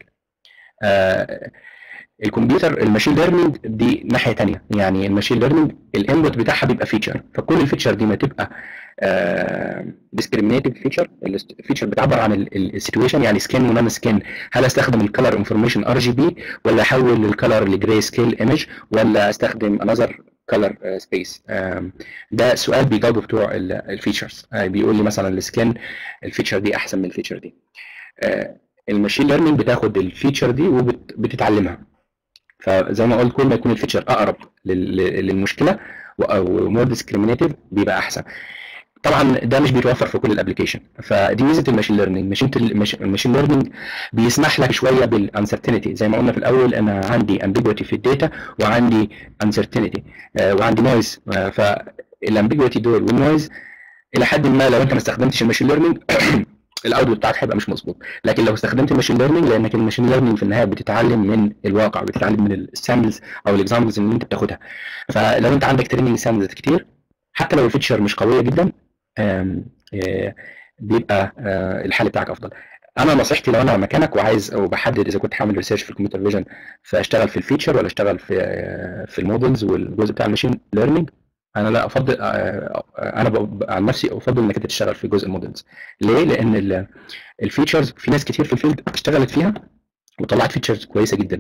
آه الكمبيوتر الماشين ليرنينج دي ناحيه تانية يعني الماشين ليرنينج الانبوت بتاعها بيبقى فيتشر فكل الفيتشر دي ما تبقى ديسكريمينيتيف فيتشر الفيتشر بتعبر عن السيتويشن يعني سكين ونون سكين هل استخدم الكالر انفورميشن ار جي بي ولا احول الكالر لجراي سكيل ايمج ولا استخدم انذر كلر سبيس ده سؤال بيجاوبه بتوع الفيتشرز بيقول لي مثلا السكين الفيتشر دي احسن من الفيتشر دي آه، الماشين ليرنينج بتاخد الفيتشر دي وبتتعلمها فزي ما قلت كل ما يكون الفيتشر اقرب لل- لل- للمشكله و- او مور ديسكريمينيتيف بيبقى احسن طبعا ده مش بيتوفر في كل الابلكيشن فدي ميزه الماشين ليرنينج ماشين الماشين ليرنينج بيسمح لك شويه بالانسرتينتي زي ما قلنا في الاول انا عندي امبيجوتي في الداتا وعندي انسرتينتي وعندي نويز فالامبيجوتي دول والنويز الى حد ما لو انت ما استخدمتش الماشين ليرنينج الاوتبوت بتاعك هيبقى مش مظبوط لكن لو استخدمت الماشين ليرنينج لانك الماشين ليرنينج في النهايه بتتعلم من الواقع بتتعلم من السامبلز او الاكزامبلز اللي انت بتاخدها فلو انت عندك تريننج سامبلز كتير حتى لو الفيتشر مش قويه جدا آم، آه، بيبقى آه، الحل بتاعك افضل انا نصيحتي لو انا مكانك وعايز او بحدد اذا كنت هعمل ريسيرش في الكمبيوتر فيجن فاشتغل في الفيتشر ولا اشتغل في آه، في المودلز والجزء بتاع الماشين ليرنينج انا لا افضل آه، آه، انا ب- عن نفسي افضل انك انت تشتغل في جزء المودلز ليه لان ال- الفيتشرز في ناس كتير في الفيلد اشتغلت فيها وطلعت فيتشرز كويسه جدا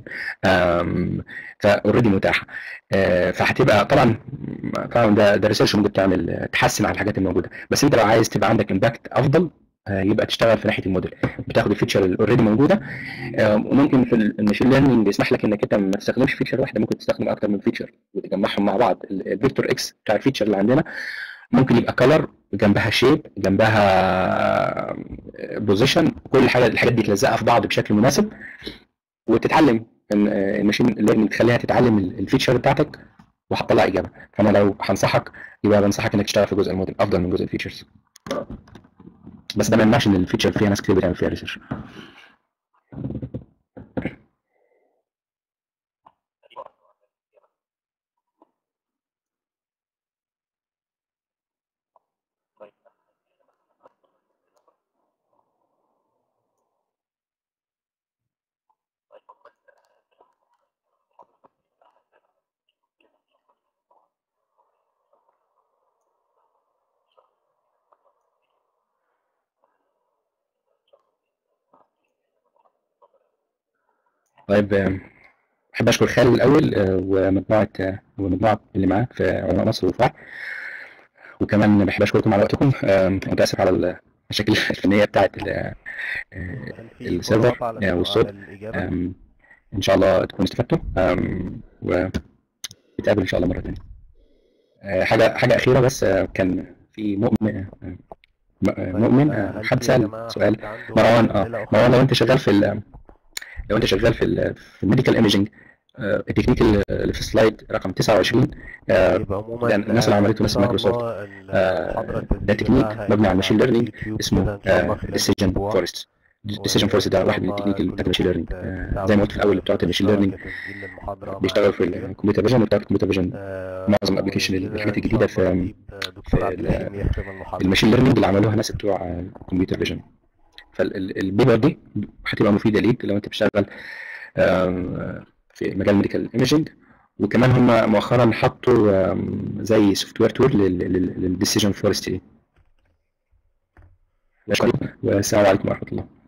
فاوريدي متاحه آه، فهتبقى طبعا طبعا ده ده ريسيرش ممكن تعمل آه، تحسن على الحاجات الموجوده بس انت لو عايز تبقى عندك امباكت افضل آه، يبقى تشتغل في ناحيه الموديل بتاخد الفيتشر اللي اوريدي موجوده آه، وممكن في الماشين ليرنينج بيسمح لك انك انت ما تستخدمش فيتشر واحده ممكن تستخدم اكتر من فيتشر وتجمعهم مع بعض الفيكتور اكس بتاع الفيتشر اللي عندنا ممكن يبقى كلر جنبها شيب جنبها بوزيشن كل حاجه الحاجات دي تلزقها في بعض بشكل مناسب وتتعلم إن، آه، الماشين ليرنينج تخليها تتعلم ال- الفيتشر بتاعتك وهتطلع اجابه فانا لو هنصحك يبقى بنصحك انك تشتغل في جزء الموديل افضل من جزء الفيتشرز بس ده ما يمنعش ان الفيتشر فيها ناس كتير بتعمل فيها ريسيرش طيب آه، احب اشكر خالد الاول آه، ومجموعه آه، ومجموعه اللي معاه في علماء مصر والفرع وكمان بحب اشكركم على وقتكم آم، متاسف على المشاكل الفنيه بتاعت ال- آه، كان في السيرفر follow up على آه، السؤال- والصوت على الإجابة آم، ان شاء الله تكونوا استفدتوا آم، ونتقابل ان شاء الله مره ثانيه آه، حاجه حاجه اخيره بس آه، كان في مؤمن آه، م- آه، طيب، مؤمن آه، آه، هل حد في يا سال جماعة سؤال حد عنده مروان اه أسئلة أخرى؟ مروان لو انت شغال في ال لو انت شغال في ال في الميديكال ايميجنج التكنيك اللي في السلايد رقم 29 آه، يبقى عموما يعني الناس اللي عملته ناس إن شاء مايكروسوفت الله آه، المحاضرة ده التسجيل تكنيك بتاعها مبني على هيبقى الماشين على ليرنينج اليوتيوب اسمه كده إن شاء الله خلال ديسيجن أسبوع. فورست ديسيجن فورست ده واحد من التكنيك اللي بتاعت الماشين ليرنينج زي ما قلت في الاول بتوع الماشين ليرنينج بيشتغل في الكمبيوتر فيجن وبتاع الكمبيوتر فيجن معظم الابلكيشن الحاجات الجديده في في ال- الماشين ليرنينج اللي عملوها ناس بتوع الكمبيوتر فيجن فالبيبر دي هتبقى مفيده ليك لو انت بتشتغل آم، في مجال ميديكال ايميجنج وكمان هم مؤخرا حطوا آم، زي سوفت وير تول للديسيجن فورست دي والسلام عليكم ورحمه الله